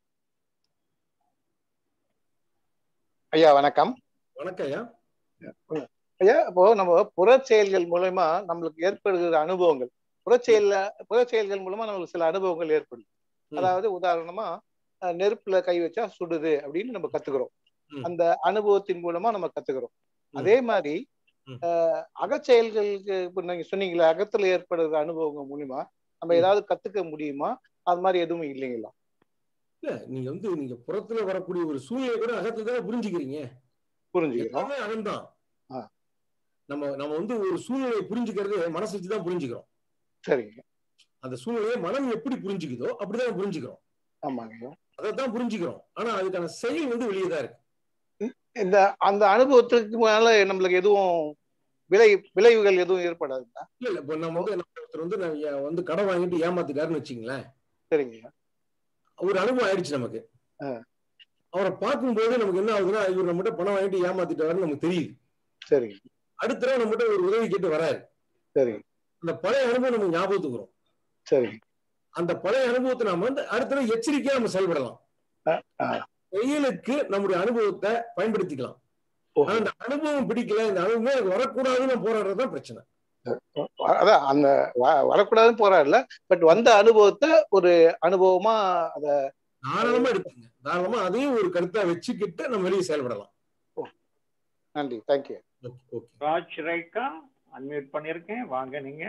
ஐயா வணக்கம் வணக்கம் ஐயா ஐயா இப்போ நம்ம புறச்செயல்கள் மூலமா நம்மளுக்கு ஏற்படுகிற அனுபவங்கள் புறச்செயல்ல புறச்செயல்கள் மூலமா நம்மளுக்கு சில அனுபவங்கள் ஏற்படுது ம். அதாவது உதாரணமா அஹ், நெருப்புல கை வச்சா சுடுது அப்படின்னு நம்ம கத்துக்கிறோம் ம். அந்த அனுபவத்தின் மூலமா நம்ம கத்துக்கிறோம் ம். அதே மாதிரி ம். அஹ், அகச்செயல்களுக்கு இப்போ நீங்க சொன்னீங்களே அகத்துல ஏற்படுகிற அனுபவங்கள் மூலியமா நம்ம ம். ஏதாவது கத்துக்க முடியுமா அது மாதிரி எதுவும் இல்லைங்களா இல்ல நீங்க வந்து நீங்க புறத்துல வரக்கூடிய ஒரு சூழ்நிலை கூட அகத்தை தானே புரிஞ்சுக்கிறீங்க புரிஞ்சுக்கிறோம் எல்லாமே அகம்தான் ஆ. நம்ம நம்ம வந்து ஒரு சூழ்நிலையை புரிஞ்சுக்கிறது மனசு வச்சு தான் புரிஞ்சுக்கிறோம் சரிங்க அந்த சூழ்நிலையை மனம் எப்படி புரிஞ்சுக்குதோ அப்படிதான் புரிஞ்சுக்கிறோம் ஆமாங்க அதை தான் புரிஞ்சுக்கிறோம் ஆனா அதுக்கான செயல் வந்து வெளியே தான் இருக்கு இந்த அந்த அனுபவத்துக்கு மேல நம்மளுக்கு எதுவும் விளை விளைவுகள் எதுவும் ஏற்படாதுங்களா இல்ல இல்ல இப்ப நம்ம வந்து நம்ம ஒருத்தர் வந்து நான் ஏ- வந்து கடன் வாங்கிட்டு ஏமாத்திட்டாருன்னு வச்சுங்களேன் சரிங்க ஒரு அனுபவம் ஆயிடுச்சு நமக்கு ஆ. அவரை பார்க்கும்போது நமக்கு என்ன ஆகுதுன்னா இவர் நம்மகிட்ட பணம் வாங்கிட்டு ஏமாத்திட்டாருன்னு நமக்கு தெரியுது சரிங்க அடுத்த தடவை நம்மகிட்ட ஒரு உதவி கேட்டு வராரு சரி அந்த பழைய அனுபவம் நமக்கு ஞாபகத்துக்கு வரும் சரி அந்த பழைய அனுபவத்தை நாம வந்து அடுத்த தடவை எச்சரிக்கையா நம்ம செயல்படலாம் ஆ, ஆ. செயலுக்கு நம்முடைய அனுபவத்தை பயன்படுத்திக்கலாம் ஓ. ஆனா இந்த அனுபவம் பிடிக்கல இந்த அனுபவமே எனக்கு வரக்கூடாதுன்னு போராடுறதுதான் பிரச்சனை அதான் அந்த வ- வரக்கூடாதுன்னு போராடல பட் வந்த அனுபவத்தை ஒரு அனுபவமா அத தாராளமா எடுத்துங்க தாராளமா அதையும் ஒரு கருத்தா வச்சுக்கிட்டு நம்ம வெளியே செயல்படலாம் நன்றி thank you okay okay Raj Rekha unmute பண்ணிருக்கேன் வாங்க நீங்க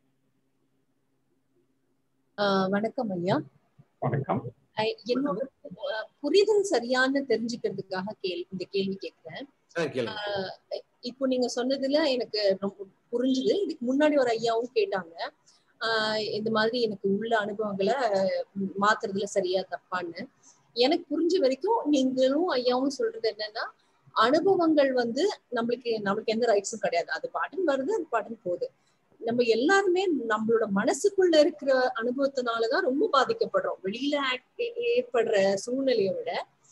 ஆஹ் வணக்கம் ஐயா வணக்கம் அஹ் என்னோட அஹ் புரிதல் சரியான தெரிஞ்சுக்கிறதுக்காக கேள்வி இந்த கேள்வி கேட்கிறேன் சார் கேளுங்க ஆஹ் இப்போ நீங்க சொன்னதுல எனக்கு ரொம்ப புரிஞ்சுது இதுக்கு முன்னாடி ஒரு ஐயாவும் கேட்டாங்க ஆஹ் இந்த மாதிரி எனக்கு உள்ள அனுபவங்களை ம், மாத்துறதுல சரியா தப்பான்னு எனக்கு புரிஞ்ச வரைக்கும் நீங்களும் ஐயாவும் சொல்றது என்னன்னா அனுபவங்கள் வந்து நம்மளுக்கு நம்மளுக்கு எந்த ரைட்ஸும் கிடையாது அது பாட்டுன்னு வருது அது பாட்டுன்னு போகுது நம்ம எல்லாருமே நம்மளோட மனசுக்குள்ள இருக்கிற அனுபவத்தினாலதான் ரொம்ப பாதிக்கப்படுறோம் வெளியில ஆக்- ஏற்படுற சூழ்நிலையை விட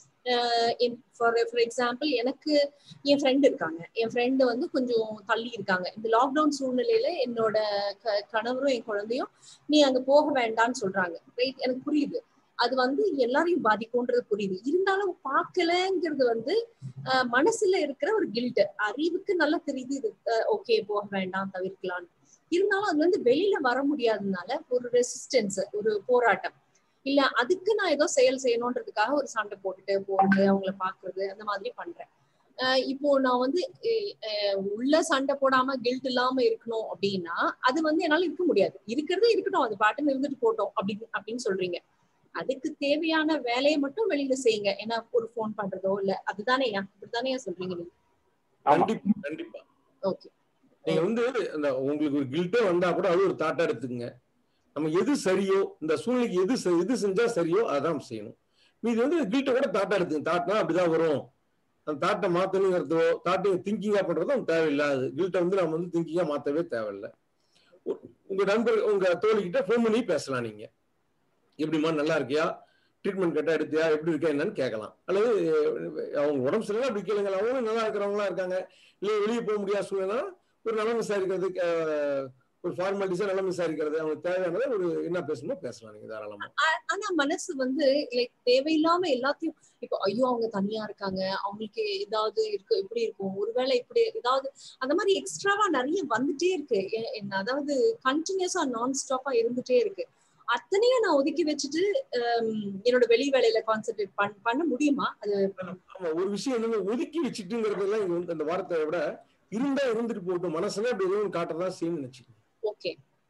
ஃபார் ஃபார் எக்ஸாம்பிள் எனக்கு என் ஃப்ரெண்ட் இருக்காங்க என் ஃப்ரெண்டு வந்து கொஞ்சம் தள்ளி இருக்காங்க இந்த லாக்டவுன் சூழ்நிலையில என்னோட க- கணவரும் என் குழந்தையும் நீ அங்க போக வேண்டாம்னு சொல்றாங்க ரைட் எனக்கு புரியுது அது வந்து எல்லாரையும் பாதிக்கும்ன்றது புரியுது இருந்தாலும் பார்க்கலங்கிறது வந்து அஹ், மனசுல இருக்கிற ஒரு கில்ட் அறிவுக்கு நல்லா தெரியுது இது ஓகே போக வேண்டாம் தவிர்க்கலாம் இருந்தாலும் அது வந்து வெளியில வர முடியாததுனால ஒரு ரெசிஸ்டன்ஸ் ஒரு போராட்டம் இல்ல அதுக்கு நான் ஏதோ செயல் செய்யணுன்றதுக்காக ஒரு சண்டை போட்டுட்டு போறது அவங்கள பாக்குறது அந்த மாதிரி பண்றேன் அஹ் இப்போ நான் வந்து அஹ் அஹ் உள்ள சண்டை போடாம கில்ட் இல்லாம இருக்கணும் அப்படின்னா அது வந்து என்னால இருக்க முடியாது இருக்கிறது இருக்கட்டும் அது பாட்டுன்னு இருந்துட்டு போட்டோம் அப்படின்னு அப்படின்னு சொல்றீங்க அதுக்கு தேவையான வேலையை மட்டும் வெளியில செய்யுங்க ஏன்னா ஒரு ஃபோன் பண்றதோ இல்ல அதுதானே அப்படித்தானே சொல்றீங்க நீங்க கண்டிப்பா கண்டிப்பா ஓகே நீங்க வந்து அந்த உங்களுக்கு ஒரு கில்ட்டே வந்தா கூட அது ஒரு தாட்டா எடுத்துக்கங்க நம்ம எது சரியோ இந்த சூழ்நிலைக்கு எது செ- எது செஞ்சா சரியோ அதான் செய்யணும் மீது வந்து கில்ட்டை கூட தாட்டா எடுத்துங்க தாட்னா அப்படிதான் வரும் அந்த தாட்டை மாத்தணுங்கிறதோ தாட்டை திங்கிங்கா பண்றதோ நமக்கு தேவையில்லாது கில்ட்டை வந்து நம்ம வந்து திங்கிங்கா மாத்தவே தேவையில்லை உ- உங்க நண்பர் உங்க தோழிக்கிட்ட ஃபோன் பண்ணி பேசலாம் நீங்க எப்படிம்மா நல்லா இருக்கியா ட்ரீட்மெண்ட் கரெக்டா எடுத்தியா எப்படி இருக்கா என்னன்னு கேட்கலாம் அல்லது அஹ், அவங்க உடம்பு சரியில்லை அப்படி கேளுங்க அவங்களும் நல்லா இருக்கிறவங்களா இருக்காங்க இல்லை வெளியே போக முடியாத சூழ்நிலை ஒரு நலம் விசாரிக்கிறதுக்கு அஹ், ஒரு ஃபார்மாலிட்டிஸா நலம் விசாரிக்கிறது அவங்களுக்கு தேவையானதை ஒரு என்ன பேசணுமோ பேசலாம் நீங்க தாராளமா ஆ- ஆனா மனசு வந்து லைக் தேவையில்லாம எல்லாத்தையும் இப்போ ஐயோ அவங்க தனியா இருக்காங்க அவங்களுக்கு ஏதாவது இருக்கு இப்படி இருக்கும் ஒருவேளை இப்படி ஏதாவது அந்த மாதிரி எக்ஸ்ட்ராவா நிறைய வந்துட்டே இருக்கு எ- என்ன அதாவது கண்டினியூஸா நான் ஸ்டாப்பா இருந்துட்டே இருக்கு அத்தனையும் நான் ஒதுக்கி வச்சுட்டு ஹம், என்னோட வெளி வேலையில கான்சென்ட்ரேட் பண் பண்ண முடியுமா அது ஆமா ஒரு விஷயம் என்னன்னா ஒதுக்கி வச்சுட்டுங்கிறதெல்லாம் இங்க வந்து அந்த வார்த்தையை விட இருந்தா இருந்துட்டு போகட்டும் மனசுல அப்படி எதுவும் காட்டதான் செய்யணும்னு நினைச்சுக்கோங்க ஓகே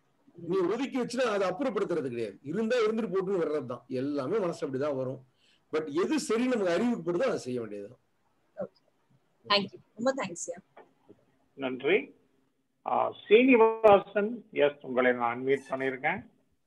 நீ ஒதுக்கி வச்சுன்னா அதை அப்புறப்படுத்துறது கிடையாது இருந்தா இருந்துட்டு போட்டுன்னு வர்றதுதான் எல்லாமே மனசு அப்படிதான் வரும் பட் எது சரி நமக்கு அறிவுக்கு படுதோ அதை செய்ய வேண்டியதுதான் தேங்க்யூ ரொம்ப தேங்க்ஸ் யா நன்றி ஆ, சீனிவாசன் எஸ் உங்களை நான் அன்மியூட் பண்ணியிருக்கேன்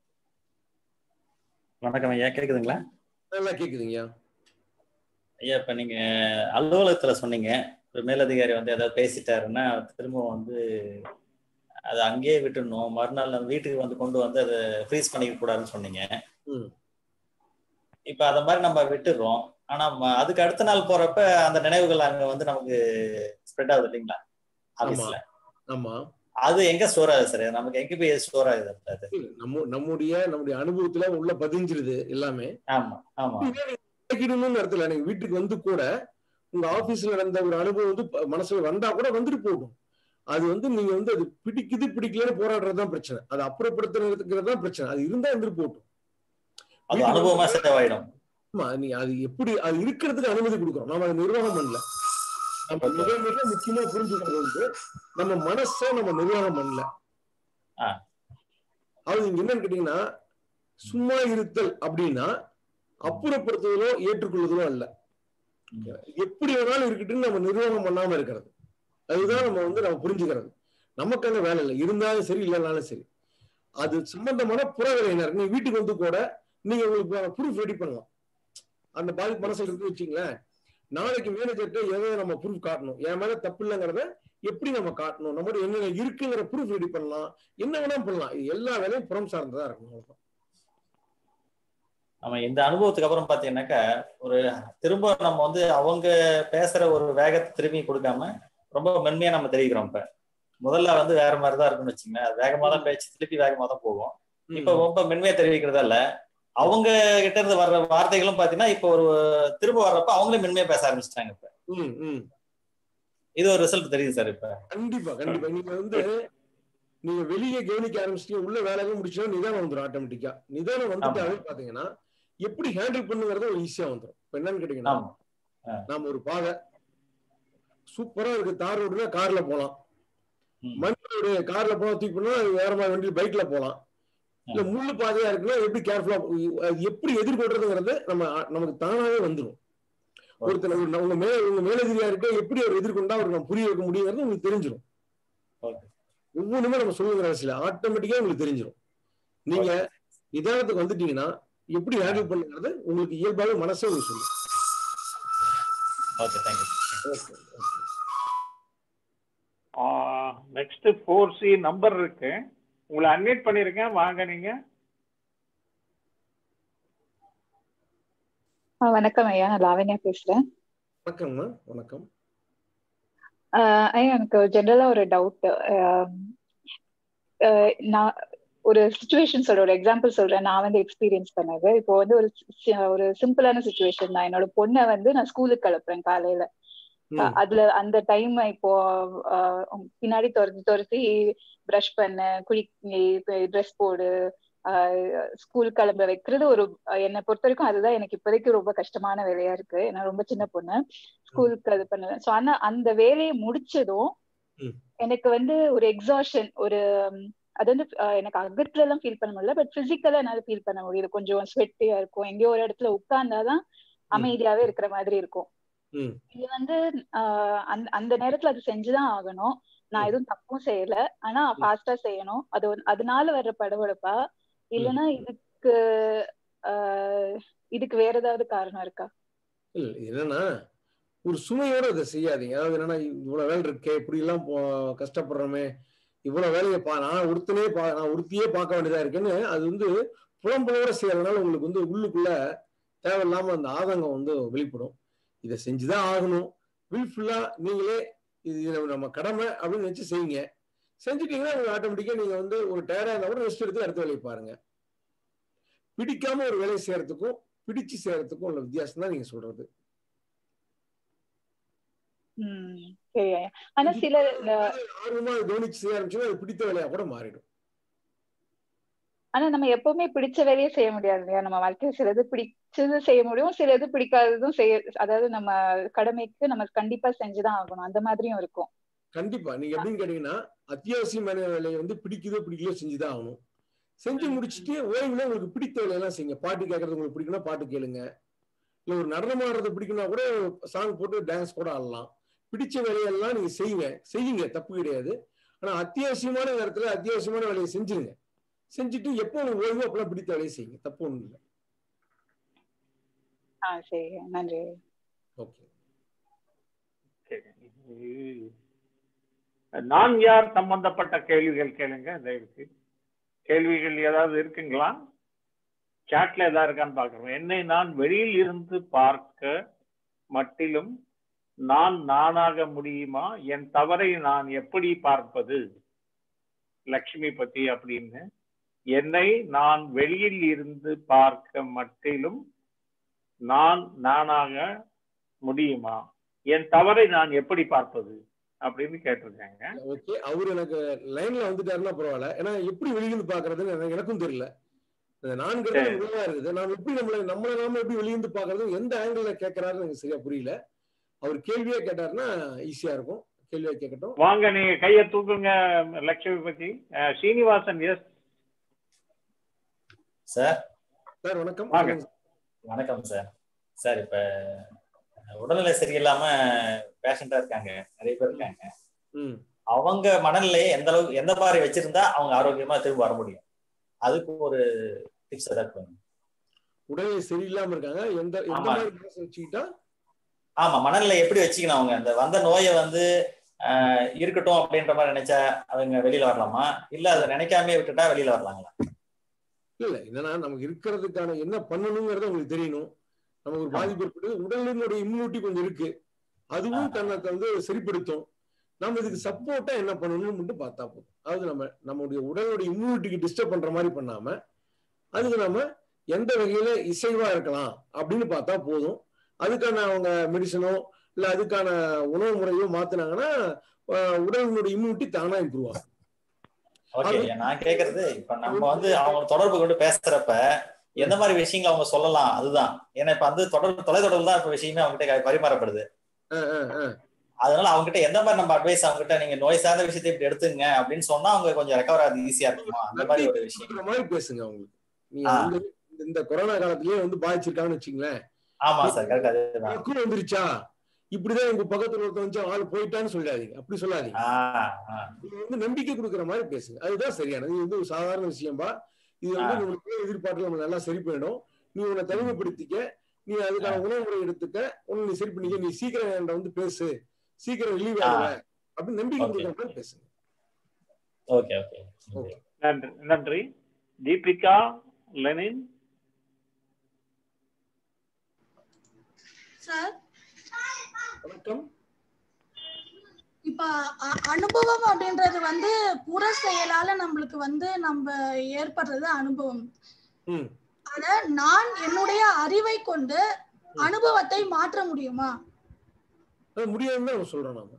வணக்கம் ஐயா கேக்குதுங்களா நல்லா கேக்குதுங்கய்யா ஐயா இப்ப நீங்க அலுவலகத்துல சொன்னீங்க ஒரு மேலதிகாரி வந்து ஏதாவது பேசிட்டாருன்னா திரும்ப வந்து அதை அங்கேயே விட்டுடணும் மறுநாள் நம்ம வீட்டுக்கு வந்து கொண்டு வந்து அதை ஃப்ரீஸ் பண்ணிக்க கூடாதுன்னு சொன்னீங்க ம். இப்ப அத மாதிரி நம்ம விட்டுடுறோம் ஆனா ம- அதுக்கு அடுத்த நாள் போறப்ப அந்த நினைவுகள் அங்க வந்து நமக்கு ஸ்ப்ரெட் ஆகுது இல்லைங்களா ஆபீஸ்ல ஆமா அது எங்க ஸ்டோர் ஆகுது சார் நமக்கு எங்க போய் ஸ்டோர் ஆகுது அது நம்ம நம்முடைய நம்முடைய அனுபவத்துல உள்ள பதிஞ்சிருது எல்லாமே ஆமா ஆமா கிடைக்கணும்னு இடத்துல நீங்க வீட்டுக்கு வந்து கூட உங்க ஆபீஸ்ல நடந்த ஒரு அனுபவம் வந்து ப- மனசுல வந்தா கூட வந்துட்டு போகும் அது வந்து நீங்க வந்து அது பிடிக்குது பிடிக்கலன்னு போராடுறது தான் பிரச்சனை அது அப்புறப்படுத்துறதுங்கிறது தான் பிரச்சனை அது இருந்தா இருந்துட்டு போகட்டும் அது வீட்டுக்கு அனுபவமா வந்து- செலவாயிடும் ஆமா நீங்க அது எப்படி அது இருக்கிறதுக்கு அனுமதி கொடுக்குறோம் நாம அதை நிர்வாகம் பண்ணல நம்ம மிக மிக முக்கியமா புரிஞ்சுக்கிறது வந்து நம்ம மனசை நம்ம நிர்வாகம் பண்ணல ஆ. அது நீங்க என்னன்னு கேட்டீங்கன்னா சும்மா இருத்தல் அப்படின்னா அப்புறப்படுத்துவதோ ஏற்றுக்கொள்வதோ அல்ல எப்படி வேணாலும் இருக்கட்டும்னு நம்ம நிர்வாகம் பண்ணாம இருக்கிறது அதுதான் நம்ம வந்து நம்ம புரிஞ்சுக்கிறது நமக்கு அங்க வேலை இல்லை இருந்தாலும் சரி இல்லைனாலும் சரி அது சம்பந்தமான புறவினையினர் நீங்க வீட்டுக்கு வந்து கூட நீங்க உங்களுக்கு ப்ரூஃப் ரெடி பண்ணலாம் அந்த பாதிப்பு மனசுல இருக்கு வச்சுங்களேன் நாளைக்கு மேனேஜர்கிட்ட எதை நம்ம ப்ரூஃப் காட்டணும் என் மேல தப்பு இல்லைங்கிறத எப்படி நம்ம காட்டணும் நம்மகிட்ட என்னென்ன இருக்குங்கிற ப்ரூஃப் ரெடி பண்ணலாம் என்ன வேணா பண்ணலாம் இது எல்லா வேலையும் புறம் சார்ந்ததா இருக்கணும் அவ்வளவுதான். நம்ம இந்த அனுபவத்துக்கு அப்புறம் பாத்தீங்கன்னாக்கா ஒரு திரும்ப நம்ம வந்து அவங்க பேசுற ஒரு வேகத்தை திரும்பி கொடுக்காம ரொம்ப மென்மையா நம்ம தெரிவிக்கிறோம் இப்ப முதல்ல வந்து வேற மாதிரி தான் இருக்கும்னு வச்சுங்களேன் அது வேகமா தான் பேச்சு திருப்பி வேகமா தான் போகும் இப்ப ரொம்ப மென்மையா தெரிவிக்கிறதால அவங்க கிட்ட இருந்து வர்ற வார்த்தைகளும் பாத்தீங்கன்னா இப்ப ஒரு திரும்ப வர்றப்ப அவங்களே மென்மையா பேச ஆரம்பிச்சிட்டாங்க இப்ப ம், ம். இது ஒரு ரிசல்ட் தெரியுது சார் இப்ப கண்டிப்பா கண்டிப்பா நீங்க வந்து நீங்க வெளியே கவனிக்க ஆரம்பிச்சிட்டீங்க உள்ள வேலையும் முடிச்சா நிதானம் வந்துடும் ஆட்டோமேட்டிக்கா நிதானம் வந்துட்டாவே பாத்தீங்கன்னா எப்படி ஹேண்டில் பண்ணுங்கிறது ஒரு ஈஸியா வந்துடும் இப்ப என்னன்னு கேட்டீங்கன்னா ஆமா ஆ. நாம ஒரு பாதை சூப்பரா இருக்கு தார் ரோடுனா கார்ல போலாம் மண் ரோடு கார்ல போனா தூக்கி பண்ணா வேறமா வண்டி பைக்ல போலாம் இல்ல முள்ளு பாதையா இருக்குன்னா எப்படி கேர்ஃபுல்லா எப்படி எதிர்கொள்றதுங்கிறது நம்ம நமக்கு தானாவே வந்துடும் ஒருத்தர் ஒரு- உங்க மேல உங்க மேலதிகாரிட்ட எப்படி அவர் எதிர்கொண்டா அவருக்கு நம்ம புரிய வைக்க முடியுங்கிறது உங்களுக்கு தெரிஞ்சிடும் Okay. ஒவ்வொன்றுமே நம்ம சொல்லுங்கிற அவசியம் ஆட்டோமேட்டிக்கா உங்களுக்கு தெரிஞ்சிடும் நீங்க நிதானத்துக்கு வந்துட்டீங்கன்னா எப்படி ஹேண்டில் பண்ணுங்கிறது உங்களுக்கு இயல்பாகவே மனசே உங்களுக்கு சொல்லும் okay thank you okay next four C number இருக்கு உங்களை அன்வைட் பண்ணிருக்கேன் வாங்க நீங்க ஆ, வணக்கம் ஐயா நான் லாவண்யா பேசுறேன் வணக்கம்மா வணக்கம் ஆஹ் ஐயா எனக்கு ஜென்ரலா ஒரு டவுட் நான் ஒரு சுச்சுவேஷன் சொல்றேன் ஒரு எக்ஸாம்பிள் சொல்றேன் நான் வந்து எக்ஸ்பீரியன்ஸ் பண்ணது இப்போ வந்து ஒரு சி- ஒரு சிம்பிளான சுச்சுவேஷன் தான் என்னோட பொண்ணை வந்து நான் ஸ்கூலுக்கு கிளப்புறேன் காலையில அஹ் அதுல அந்த டைம் இப்போ ஆஹ் பின்னாடி துரத்தி துரத்தி ப்ரஷ் பண்ண குளி ட்ரெஸ் போடு ஸ்கூல் கிளம்ப வைக்கிறது ஒரு அஹ் என்னை பொறுத்த வரைக்கும் அதுதான் எனக்கு இப்போதைக்கு ரொம்ப கஷ்டமான வேலையா இருக்கு நான் ரொம்ப சின்ன பொண்ணு ஸ்கூலுக்கு அது பண்ணுவேன் ஸோ ஆனா அந்த வேலையை முடிச்சதும் ம். எனக்கு வந்து ஒரு எக்ஸாஷன் ஒரு ம், அது வந்து அஹ், எனக்கு அகத்துல எல்லாம் ஃபீல் பண்ண முடியல பட் பிசிக்கலா என்னால ஃபீல் பண்ண முடியுது கொஞ்சம் ஸ்வெட்டியா இருக்கும் எங்கேயோ ஒரு இடத்துல உட்கார்ந்தாதான் அமைதியாவே இருக்கிற மாதிரி இருக்கும் ம் இது வந்து ஆஹ் அந்த அந்த நேரத்துல அது செஞ்சுதான் ஆகணும் நான் எதுவும் தப்பும் செய்யல ஆனா ஃபாஸ்டா செய்யணும் அது வந்து- அதனால வர்ற படபடப்பா இல்லைன்னா இதுக்கு ஆஹ் இதுக்கு வேற ஏதாவது காரணம் இருக்கா இல்ல என்னன்னா ஒரு சுமையோட அதை செய்யாதீங்க அதாவது என்னன்னா இவ்வளவு வேலை இருக்கே இப்படி எல்லாம் போ- கஷ்டப்படுறோமே இவ்வளவு வேலையை பா நான் ஒருத்தனே பா நான் ஒருத்தியே பார்க்க வேண்டியதா இருக்குன்னு அது வந்து புலம்புலோட செய்யறதுனால உங்களுக்கு வந்து உள்ளுக்குள்ள தேவையில்லாம அந்த ஆதங்கம் வந்து வெளிப்படும் இதை செஞ்சுதான் ஆகணும் வில்ஃபுல்லா நீங்களே இது இது நம்ம கடமை அப்படின்னு நினைச்சு செய்யுங்க செஞ்சுட்டீங்கன்னா உங்களுக்கு ஆட்டோமேட்டிக்கா நீங்க வந்து ஒரு டயர்டா இருந்தா கூட ரெஸ்ட் எடுத்து அடுத்த வேலையை பாருங்க பிடிக்காம ஒரு வேலையை செய்யறதுக்கும் பிடிச்சு செய்யறதுக்கும் உள்ள வித்தியாசம் தான் நீங்க சொல்றது உம் சரி ஐயா. ஆனா சில இந்த- ஆர்வமா அதை கவனிச்சு செய்ய ஆரம்பிச்சுன்னா அது பிடித்த வேலையா கூட மாறிடும் ஆனா நம்ம எப்பவுமே பிடிச்ச வேலையே செய்ய முடியாது இல்லையா நம்ம வாழ்க்கையில சிலது பிடிச்சது செய்ய முடியும் சிலது பிடிக்காததும் செய்ய அதாவது நம்ம கடமைக்கு நம்ம கண்டிப்பா செஞ்சுதான் ஆகணும் அந்த மாதிரியும் இருக்கும் கண்டிப்பா நீங்க எப்படின்னு கேட்டீங்கன்னா அத்தியாவசியமான வேலையை வந்து பிடிக்குதோ பிடிக்கலையோ செஞ்சுதான் ஆகணும் செஞ்சு முடிச்சுட்டு ஓய்வுல உங்களுக்கு பிடித்த வேலையெல்லாம் செய்யுங்க பாட்டு கேட்கறது உங்களுக்கு பிடிக்கும்னா பாட்டு கேளுங்க இல்ல ஒரு நடனம் ஆடுறது பிடிக்கும்னா கூட சாங் போட்டு டான்ஸ் கூட ஆடலாம் பிடிச்ச வேலையெல்லாம் நீங்க செய்யுங்க செய்யுங்க தப்பு கிடையாது ஆனா அத்தியாவசியமான நேரத்துல அத்தியாவசியமான வேலையை செஞ்சிருங்க செஞ்சுட்டு எப்போ உங்களுக்கு ஓய்வு அப்பெல்லாம் பிடித்த வேலையை செய்யுங்க தப்பு ஒண்ணும் இல்லை ஆஹ் சரி ஐயா. நன்றி ஐயா. ஓகே நான் யார் சம்பந்தப்பட்ட கேள்விகள் கேளுங்க தயவுக்கு கேள்விகள் ஏதாவது இருக்குங்களா சாட்ல ஏதாவது இருக்கான்னு பாக்குறோம் என்னை நான் வெளியில் இருந்து பார்க்க மட்டிலும் நான் நானாக முடியுமா என் தவறை நான் எப்படி பார்ப்பது லக்ஷ்மி பத்தி அப்படின்னு என்னை நான் வெளியில் இருந்து பார்க்க மட்டிலும் நான் நானாக முடியுமா என் தவறை நான் எப்படி பார்ப்பது அப்படின்னு கேட்டிருக்காங்க ஓகே அவர் எனக்கு லைன்ல வந்துட்டாருன்னா பரவாயில்ல ஏன்னா எப்படி வெளியிருந்து பாக்குறதுன்னு எனக்கு- எனக்கும் தெரியல இந்த நான்கிறது சரி. உள்ளதா இருக்குது நான் எப்படி நம்மளை நம்மளை நாம எப்படி வெளியிருந்து பாக்குறது எந்த ஆங்கிள் கேட்கறாருன்னு எனக்கு சரியா புரியல அவர் கேள்வியா கேட்டாருன்னா ஈஸியா இருக்கும் கேள்வியா கேட்கட்டும் வாங்க நீங்க கைய தூக்குங்க லட்சுமி பத்தி அஹ், சீனிவாசன் எஸ் சார் சார் வணக்கம் வாங்க. வணக்கம் சார் சார் இப்ப உடல்நிலை சரியில்லாம பேஷண்டா இருக்காங்க நிறைய பேர் இருக்காங்க ம் அவங்க மனநிலையை எந்த அளவுக்கு எந்த மாதிரி வச்சிருந்தா அவங்க ஆரோக்கியமா திரும்ப வர முடியும் அதுக்கு ஒரு டிப்ஸ் ஏதாவது கொடுங்க. உடல்நிலை சரியில்லாம இருக்காங்க எந்த எந்த ஆமா. மாதிரி மனசு வச்சுக்கிட்டா ஆமா மனநிலை எப்படி வச்சுக்கணும் அவங்க அந்த வந்த நோயை வந்து ஆஹ், இருக்கட்டும் அப்படின்ற மாதிரி நினைச்சா அவங்க வெளியில வரலாமா இல்ல அதை நினைக்காமயே விட்டுட்டா வெளியில வரலாங்களா இல்ல இல்ல என்னன்னா நமக்கு இருக்கிறதுக்கான என்ன பண்ணணுங்கிறது உங்களுக்கு தெரியணும் நமக்கு ஒரு பாதிப்பு ஏற்படுது உடலினுடைய இம்யூனிட்டி கொஞ்சம் இருக்கு அதுவும் தன்னை வந்து சரிப்படுத்தும் நம்ம இதுக்கு சப்போர்ட்டா என்ன பண்ணணும்னு மட்டும் பார்த்தா போதும் அதாவது நம்ம நம்மளுடைய உடலுடைய இம்யூனிட்டிக்கு டிஸ்டர்ப் பண்ற மாதிரி பண்ணாம அதுக்கு நம்ம எந்த வகையில இசைவா இருக்கலாம் அப்படின்னு பார்த்தா போதும் அதுக்கான அவங்க மெடிசனோ இல்ல அதுக்கான உணவு முறையோ மாத்தினாங்கன்னா அஹ், உடலினுடைய இம்யூனிட்டி தானா இம்ப்ரூவ் ஆகும் ஓகே நான் கேக்குறது இப்ப நம்ம வந்து அவங்க தொடர்பு கொண்டு பேசுறப்ப எந்த மாதிரி விஷயங்கள் அவங்க சொல்லலாம் அதுதான் ஏன்னா இப்ப வந்து தொடர்பு தொலைத்தொடர்பு தான் இப்ப விஷயமே அவங்க கிட்ட பரிமாறப்படுது அதனால அவங்க கிட்ட எந்த மாதிரி நம்ம அட்வைஸ் அவங்க கிட்ட நீங்க நோய் சார்ந்த விஷயத்தை இப்படி எடுத்துங்க அப்படின்னு சொன்னா அவங்க கொஞ்சம் ரெக்கவர் ஆகுது ஈஸியா இருக்குமா அந்த மாதிரி ஒரு விஷயம் இந்த மாதிரி பேசுங்க அவங்களுக்கு நீங்க ஆ. வந்து இந்த கொரோனா காலத்திலேயே வந்து பாதிச்சிருக்காங்கன்னு வச்சுங்களேன் ஆமா சார் கரெக்ட் அதுதான் எனக்கும் வந்துருச்சா இப்படிதான் உங்க பக்கத்துல ஒருத்தன் வந்து ஆள் போயிட்டான்னு சொல்லாதீங்க அப்படி சொல்லாதீங்க ஆஹ் ஆஹ் நீங்க வந்து நம்பிக்கை கொடுக்குற மாதிரி பேசுங்க அதுதான் சரியானது இது வந்து ஒரு சாதாரண விஷயம்பா இது வந்து உங்களுக்கு எதிர்பார்க்கல நம்ம நல்லா சரி பண்ணிடும் நீ உன்னை தனிமைப்படுத்திக்க நீ அதுக்கான உணவு முறை எடுத்துக்க உன்னை நீ சரி பண்ணிக்க நீ சீக்கிரம் என்கிட்ட வந்து பேசு சீக்கிரம் ரிலீவ் ஆகுவ அப்படின்னு நம்பிக்கை கொடுக்குற மாதிரி பேசுங்க ஓகே ஓகே நன்றி நன்றி தீபிகா லெனின் சார் வணக்கம் இப்ப அ- அனுபவம் அப்படின்றது வந்து புற செயலால நம்மளுக்கு வந்து நம்ம ஏற்படுறது அனுபவம் ம் அத நான் என்னுடைய அறிவை கொண்டு அனுபவத்தை மாற்ற முடியுமா அது முடியாதுன்னு தான் சொல்றேன் நாம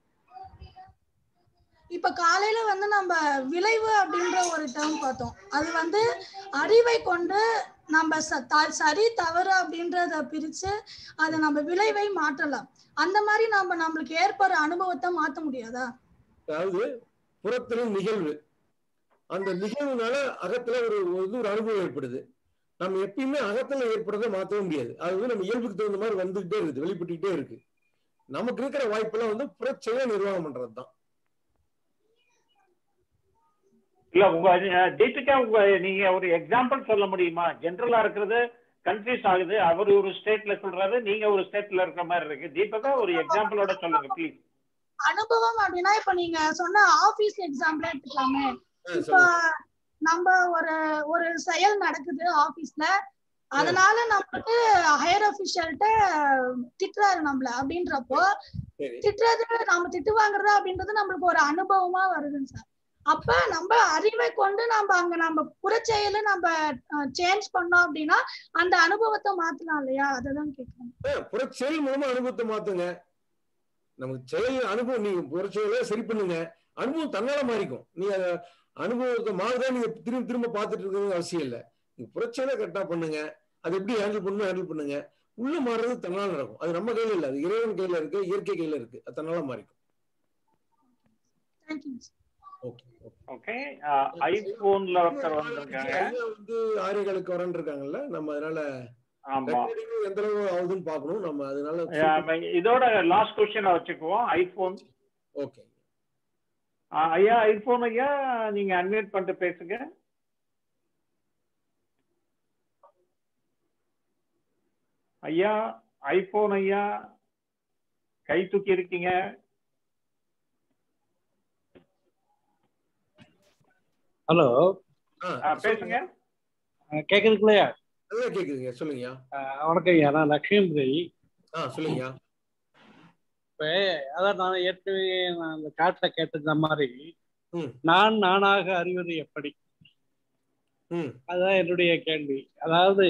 இப்ப காலையில வந்து நம்ம விளைவு அப்படின்ற ஒரு டேர்ம் பார்த்தோம் அது வந்து அறிவை கொண்டு நம்ம ச- த- சரி தவறு அப்படின்றத பிரிச்சு அதை நம்ம விளைவை மாற்றலாம் அந்த மாதிரி நம்ம நம்மளுக்கு ஏற்படுற அனுபவத்தை மாத்த முடியாதா அதாவது புறத்துல நிகழ்வு அந்த நிகழ்வுனால அகத்துல ஒரு ஒரு ஒரு அனுபவம் ஏற்படுது நம்ம எப்பயுமே அகத்துல ஏற்படுறதை மாற்றவே முடியாது அது வந்து நம்ம இயல்புக்கு தகுந்த மாதிரி வந்துகிட்டே இருக்குது வெளிப்பட்டுக்கிட்டே இருக்கு நமக்கு இருக்கிற வாய்ப்பெல்லாம் வந்து புறச்செயலை நிர்வாகம் பண்றது தான் இல்ல உங்க அஹ், தீபிகா உங்க நீங்க ஒரு எக்ஸாம்பிள் சொல்ல முடியுமா ஜென்ரலா இருக்கிறது கன்ஃபியூஸ் ஆகுது அவர் ஒரு ஸ்டேட்ல சொல்றாரு நீங்க ஒரு ஸ்டேட்ல இருக்கிற மாதிரி இருக்கு தீபிகா ஒரு எக்ஸாம்பிளோட சொல்லுங்க ப்ளீஸ் அனுபவம் அப்படின்னா இப்ப நீங்க சொன்ன ஆபீஸ் எக்ஸாம்பிள் எடுத்துக்கலாமே இப்ப சொல்லுங்க. நம்ம ஒரு ஒரு செயல் நடக்குது ஆபீஸ்ல அதனால நமக்கு ஹையர் அபிஷியல்ட்ட திட்டுறாரு நம்மள அப்படின்றப்போ சரி திட்டுறது நம்ம திட்டு வாங்குறது அப்படின்றது நம்மளுக்கு ஒரு அனுபவமா வருதுங்க சார் அப்ப நம்ம அறிவை கொண்டு நம்ம அங்க நம்ம புறச்செயல நம்ம சேஞ்ச் பண்ணோம் அப்படின்னா அந்த அனுபவத்தை மாத்தலாம் இல்லையா அததான் கேட்கணும் ஆஹ் புறச்செயல் மூலமா அனுபவத்தை மாத்துங்க நமக்கு செயல் அனுபவம் நீங்க புறச்செயலை சரி பண்ணுங்க அனுபவம் தன்னால மாறிக்கும் நீ அத அனுபவத்தை மாறுதான் நீங்க திரும்ப திரும்ப பார்த்துட்டு இருக்கணும்னு அவசியம் இல்லை நீங்க புறச்செயலை கரெக்டா பண்ணுங்க அதை எப்படி ஹேண்டில் பண்ணணும் ஹேண்டில் பண்ணுங்க உள்ள மாறுறது தன்னால நடக்கும் அது நம்ம கையில இல்ல அது இறைவன் கையில இருக்கு இயற்கை கையில இருக்கு அது தன்னால மாறிக்கும் தேங்க்யூ ஓகே ஓகே ஐபோன்ல ஒருத்தர் வந்திருக்காங்க ஐயா வந்து ஆரியர்களுக்கு வரன் இருக்காங்கல்ல நம்ம அதனால ஆமா recording எந்த அளவு ஆகுதுன்னு பார்க்கணும் நம்ம அதனால அஹ், இதோட லாஸ்ட் கொஸ்டின் வச்சுக்குவோம் ஐபோன் ஓகே ஐயா ஐபோன் ஐயா நீங்க அன்மியூட் பண்ணிட்டு பேசுங்க ஐயா ஐபோன் ஐயா கை தூக்கி இருக்கீங்க ஹலோ ஆ, பேசுங்க கேக்குதுக்குள்ளையா நல்லா கேக்குதுங்க சொல்லுங்கய்யா வணக்கம் ஐயா நான் லட்சுமிபதி ஆ சொல்லுங்கய்யா இப்ப அதான் நான் ஏற்கனவே நான் அந்த காட்டுல கேட்டிருந்த மாதிரி ம் நான் நானாக அறிவது எப்படி ம் அதான் என்னுடைய கேள்வி அதாவது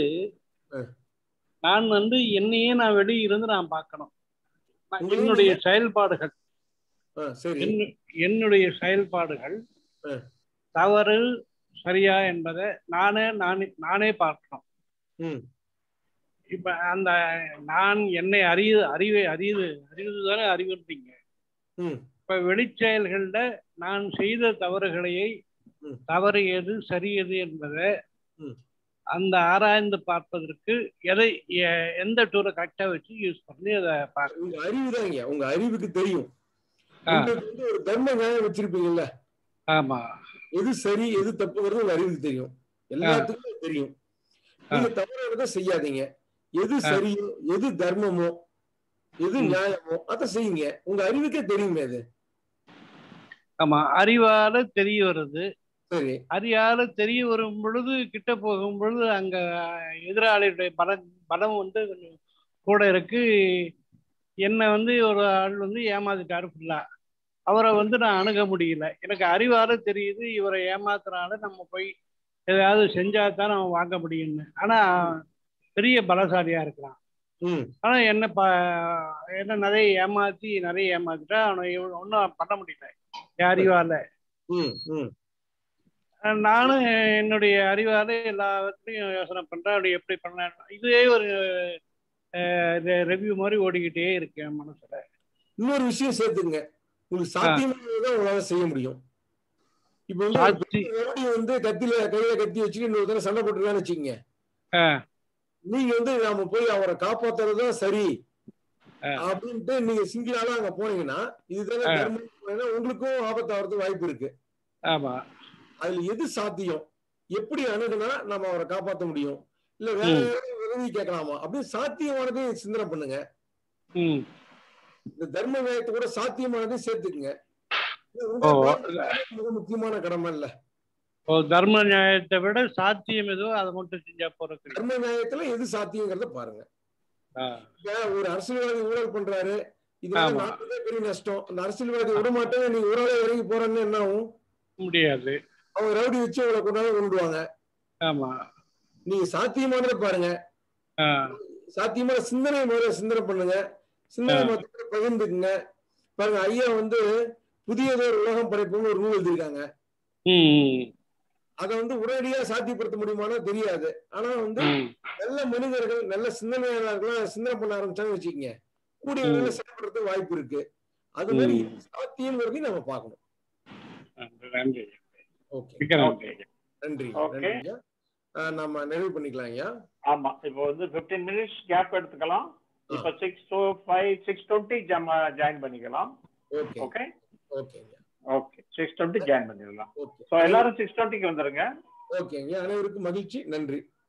நான் வந்து என்னையே நான் வெளியே இருந்து நான் பார்க்கணும் நான் உங்களையே என்னுடைய நீங்க- செயல்பாடுகள் ஆ சரி என்ன- என்னுடைய செயல்பாடுகள் ஆ. தவறு சரியா என்பதை நானே நானே நானே பார்க்கணும் ம் இப்ப அந்த நான் என்னை அறிய அறிவை அறியுது அறிவது தானே அறிவுறுத்தீங்க ம் இப்ப வெளிச்செயல்கள்ல நான் செய்த தவறுகளையை ம். தவறு எது சரி எது என்பதை ம். அந்த ஆராய்ந்து பார்ப்பதற்கு எதை எ- எந்த டூரை கரெக்டா வச்சு யூஸ் பண்ணி அதை பார்க்கணும் உங்க அறிவு தாங்க உங்க அறிவுக்கு தெரியும் ஆ. உங்களுக்கு வந்து ஒரு தர்ம நியாயம் வச்சிருப்பீங்கல்ல ஆமா எது சரி எது தப்புங்கிறது உங்க அறிவுக்கு தெரியும் எல்லாத்துக்கும் அது தெரியும் நீங்க தவறானதை செய்யாதீங்க எது ஆ. சரியோ எது தர்மமோ எது ம். நியாயமோ அதை செய்யுங்க உங்க அறிவுக்கே தெரியுமே அது ஆமா அறிவால தெரிய வருது சரி அறியால தெரிய வரும் பொழுது கிட்ட போகும் பொழுது அங்க எதிராளியுடைய பலம் பலம் வந்து கொஞ்சம் கூட இருக்கு என்னை வந்து ஒரு ஆள் வந்து ஏமாத்திட்டாரு ஃபுல்லா அவரை வந்து நான் அணுக முடியல எனக்கு அறிவால தெரியுது இவரை ஏமாத்துறனால நம்ம போய் ஏதாவது செஞ்சா தான் நம்ம வாங்க முடியும்னு ஆனா பெரிய பலசாலியா இருக்கிறான் ம் ஆனா என்ன ப என்ன நிறைய ஏமாத்தி நிறைய ஏமாத்திட்டா அவனை ஒன்றும் பண்ண முடியல என் அறிவால ம் ம் அஹ் நானும் என்னுடைய அறிவால எல்லாவற்றையும் யோசனை பண்றேன் அப்படி எப்படி பண்ண இதுவே ஒரு ரெவ்யூ மாதிரி ஓடிக்கிட்டே இருக்கு என் மனசுல இன்னொரு விஷயம் சேர்த்துங்க உங்களுக்கு சாத்தியமானதான் உங்களால செய்ய முடியும் இப்ப வந்து ஒரு சாத்தி- பெரிய ரவுடி வந்து கத்தில கையில கத்தி வச்சுட்டு இன்னொருத்தர சண்டை போட்டுருக்கான்னு வச்சுக்கோங்க நீங்க வந்து நாம போய் அவரை காப்பாத்துறதுதான் சரி அப்படின்ட்டு நீங்க சிங்கிளால அங்க போனீங்கன்னா இதுதானே ஆ. தர்மம் போனீங்கன்னா உங்களுக்கும் ஆபத்து ஆகிறதுக்கு வாய்ப்பு இருக்கு ஆமா அதுல எது சாத்தியம் எப்படி அணுகுனா நம்ம அவரை காப்பாற்ற முடியும் இல்ல வேற ம். யாராவது உதவி கேட்கலாமா அப்படின்னு சாத்தியமானதை சிந்தனை பண்ணுங்க ம் இந்த தர்ம வியாயத்தை கூட சாத்தியமானதை சேர்த்துக்குங்க இது உங்க ஓ. பயணத்துக்கு மிக முக்கியமான கடமை இல்ல ஓ தர்ம நியாயத்தை விட சாத்தியம் எதுவோ அதை மட்டும் செஞ்சா போறது தர்ம நியாயத்துல எது சாத்தியங்கிறத பாருங்க ஆ இப்ப ஒரு அரசியல்வாதி ஊழல் பண்றாரு இதனால ஆமா. நாட்டுக்கே பெரிய நஷ்டம் அந்த அரசியல்வாதி விட மாட்டேன் நீங்க ஊழலே இறங்கி போறேன்னு என்ன ஆகும் முடியாது அவங்க ரவுடி வச்சு அவங்களை கொண்டாந்து கொண்டுடுவாங்க ஆமா நீங்க சாத்தியமானதை பாருங்க ஆ சாத்தியமான சிந்தனை முதல்ல சிந்தனை பண்ணுங்க சிந்தனை ஆ. மொத்தத்தை பகிர்ந்துக்குங்க பாருங்க ஐயா வந்து புதியதொரு உலகம் படைப்புன்னு ஒரு நூல் எழுதியிருக்காங்க ம் அதை வந்து உடனடியா சாத்தியப்படுத்த முடியுமானா தெரியாது ஆனா வந்து ம் நல்ல மனிதர்கள் நல்ல சிந்தனையாளர்கள் சிந்தனை பண்ண ஆரம்பிச்சாங்கன்னு வச்சுக்கோங்க கூடிய ம். வேலை செயல்படுறதுக்கு வாய்ப்பு இருக்கு அது மாதிரி ம். சாத்தியங்கிறதையும் நம்ம பார்க்கணும் நன்றி ஓகே மிக்க நன்றி நன்றி Okay. நன்றி ஐயா அஹ் நம்ம நிறைவு பண்ணிக்கலாம் ஐயா ஆமா இப்போ வந்து 15 மினிட்ஸ் கேப் எடுத்துக்கலாம் இப்போ six two five six twenty join பண்ணிக்கலாம் ஓகே ஓகே ஓகே ஐயா ஓகே சிக்ஸ் டுவெண்ட்டி ஜாயின் பண்ணிடலாம் ஓகே ஸோ எல்லாரும் சிக்ஸ் டுவெண்ட்டிக்கு வந்துருங்க ஓகே ஐயா அனைவருக்கும் மகிழ்ச்சி நன்றி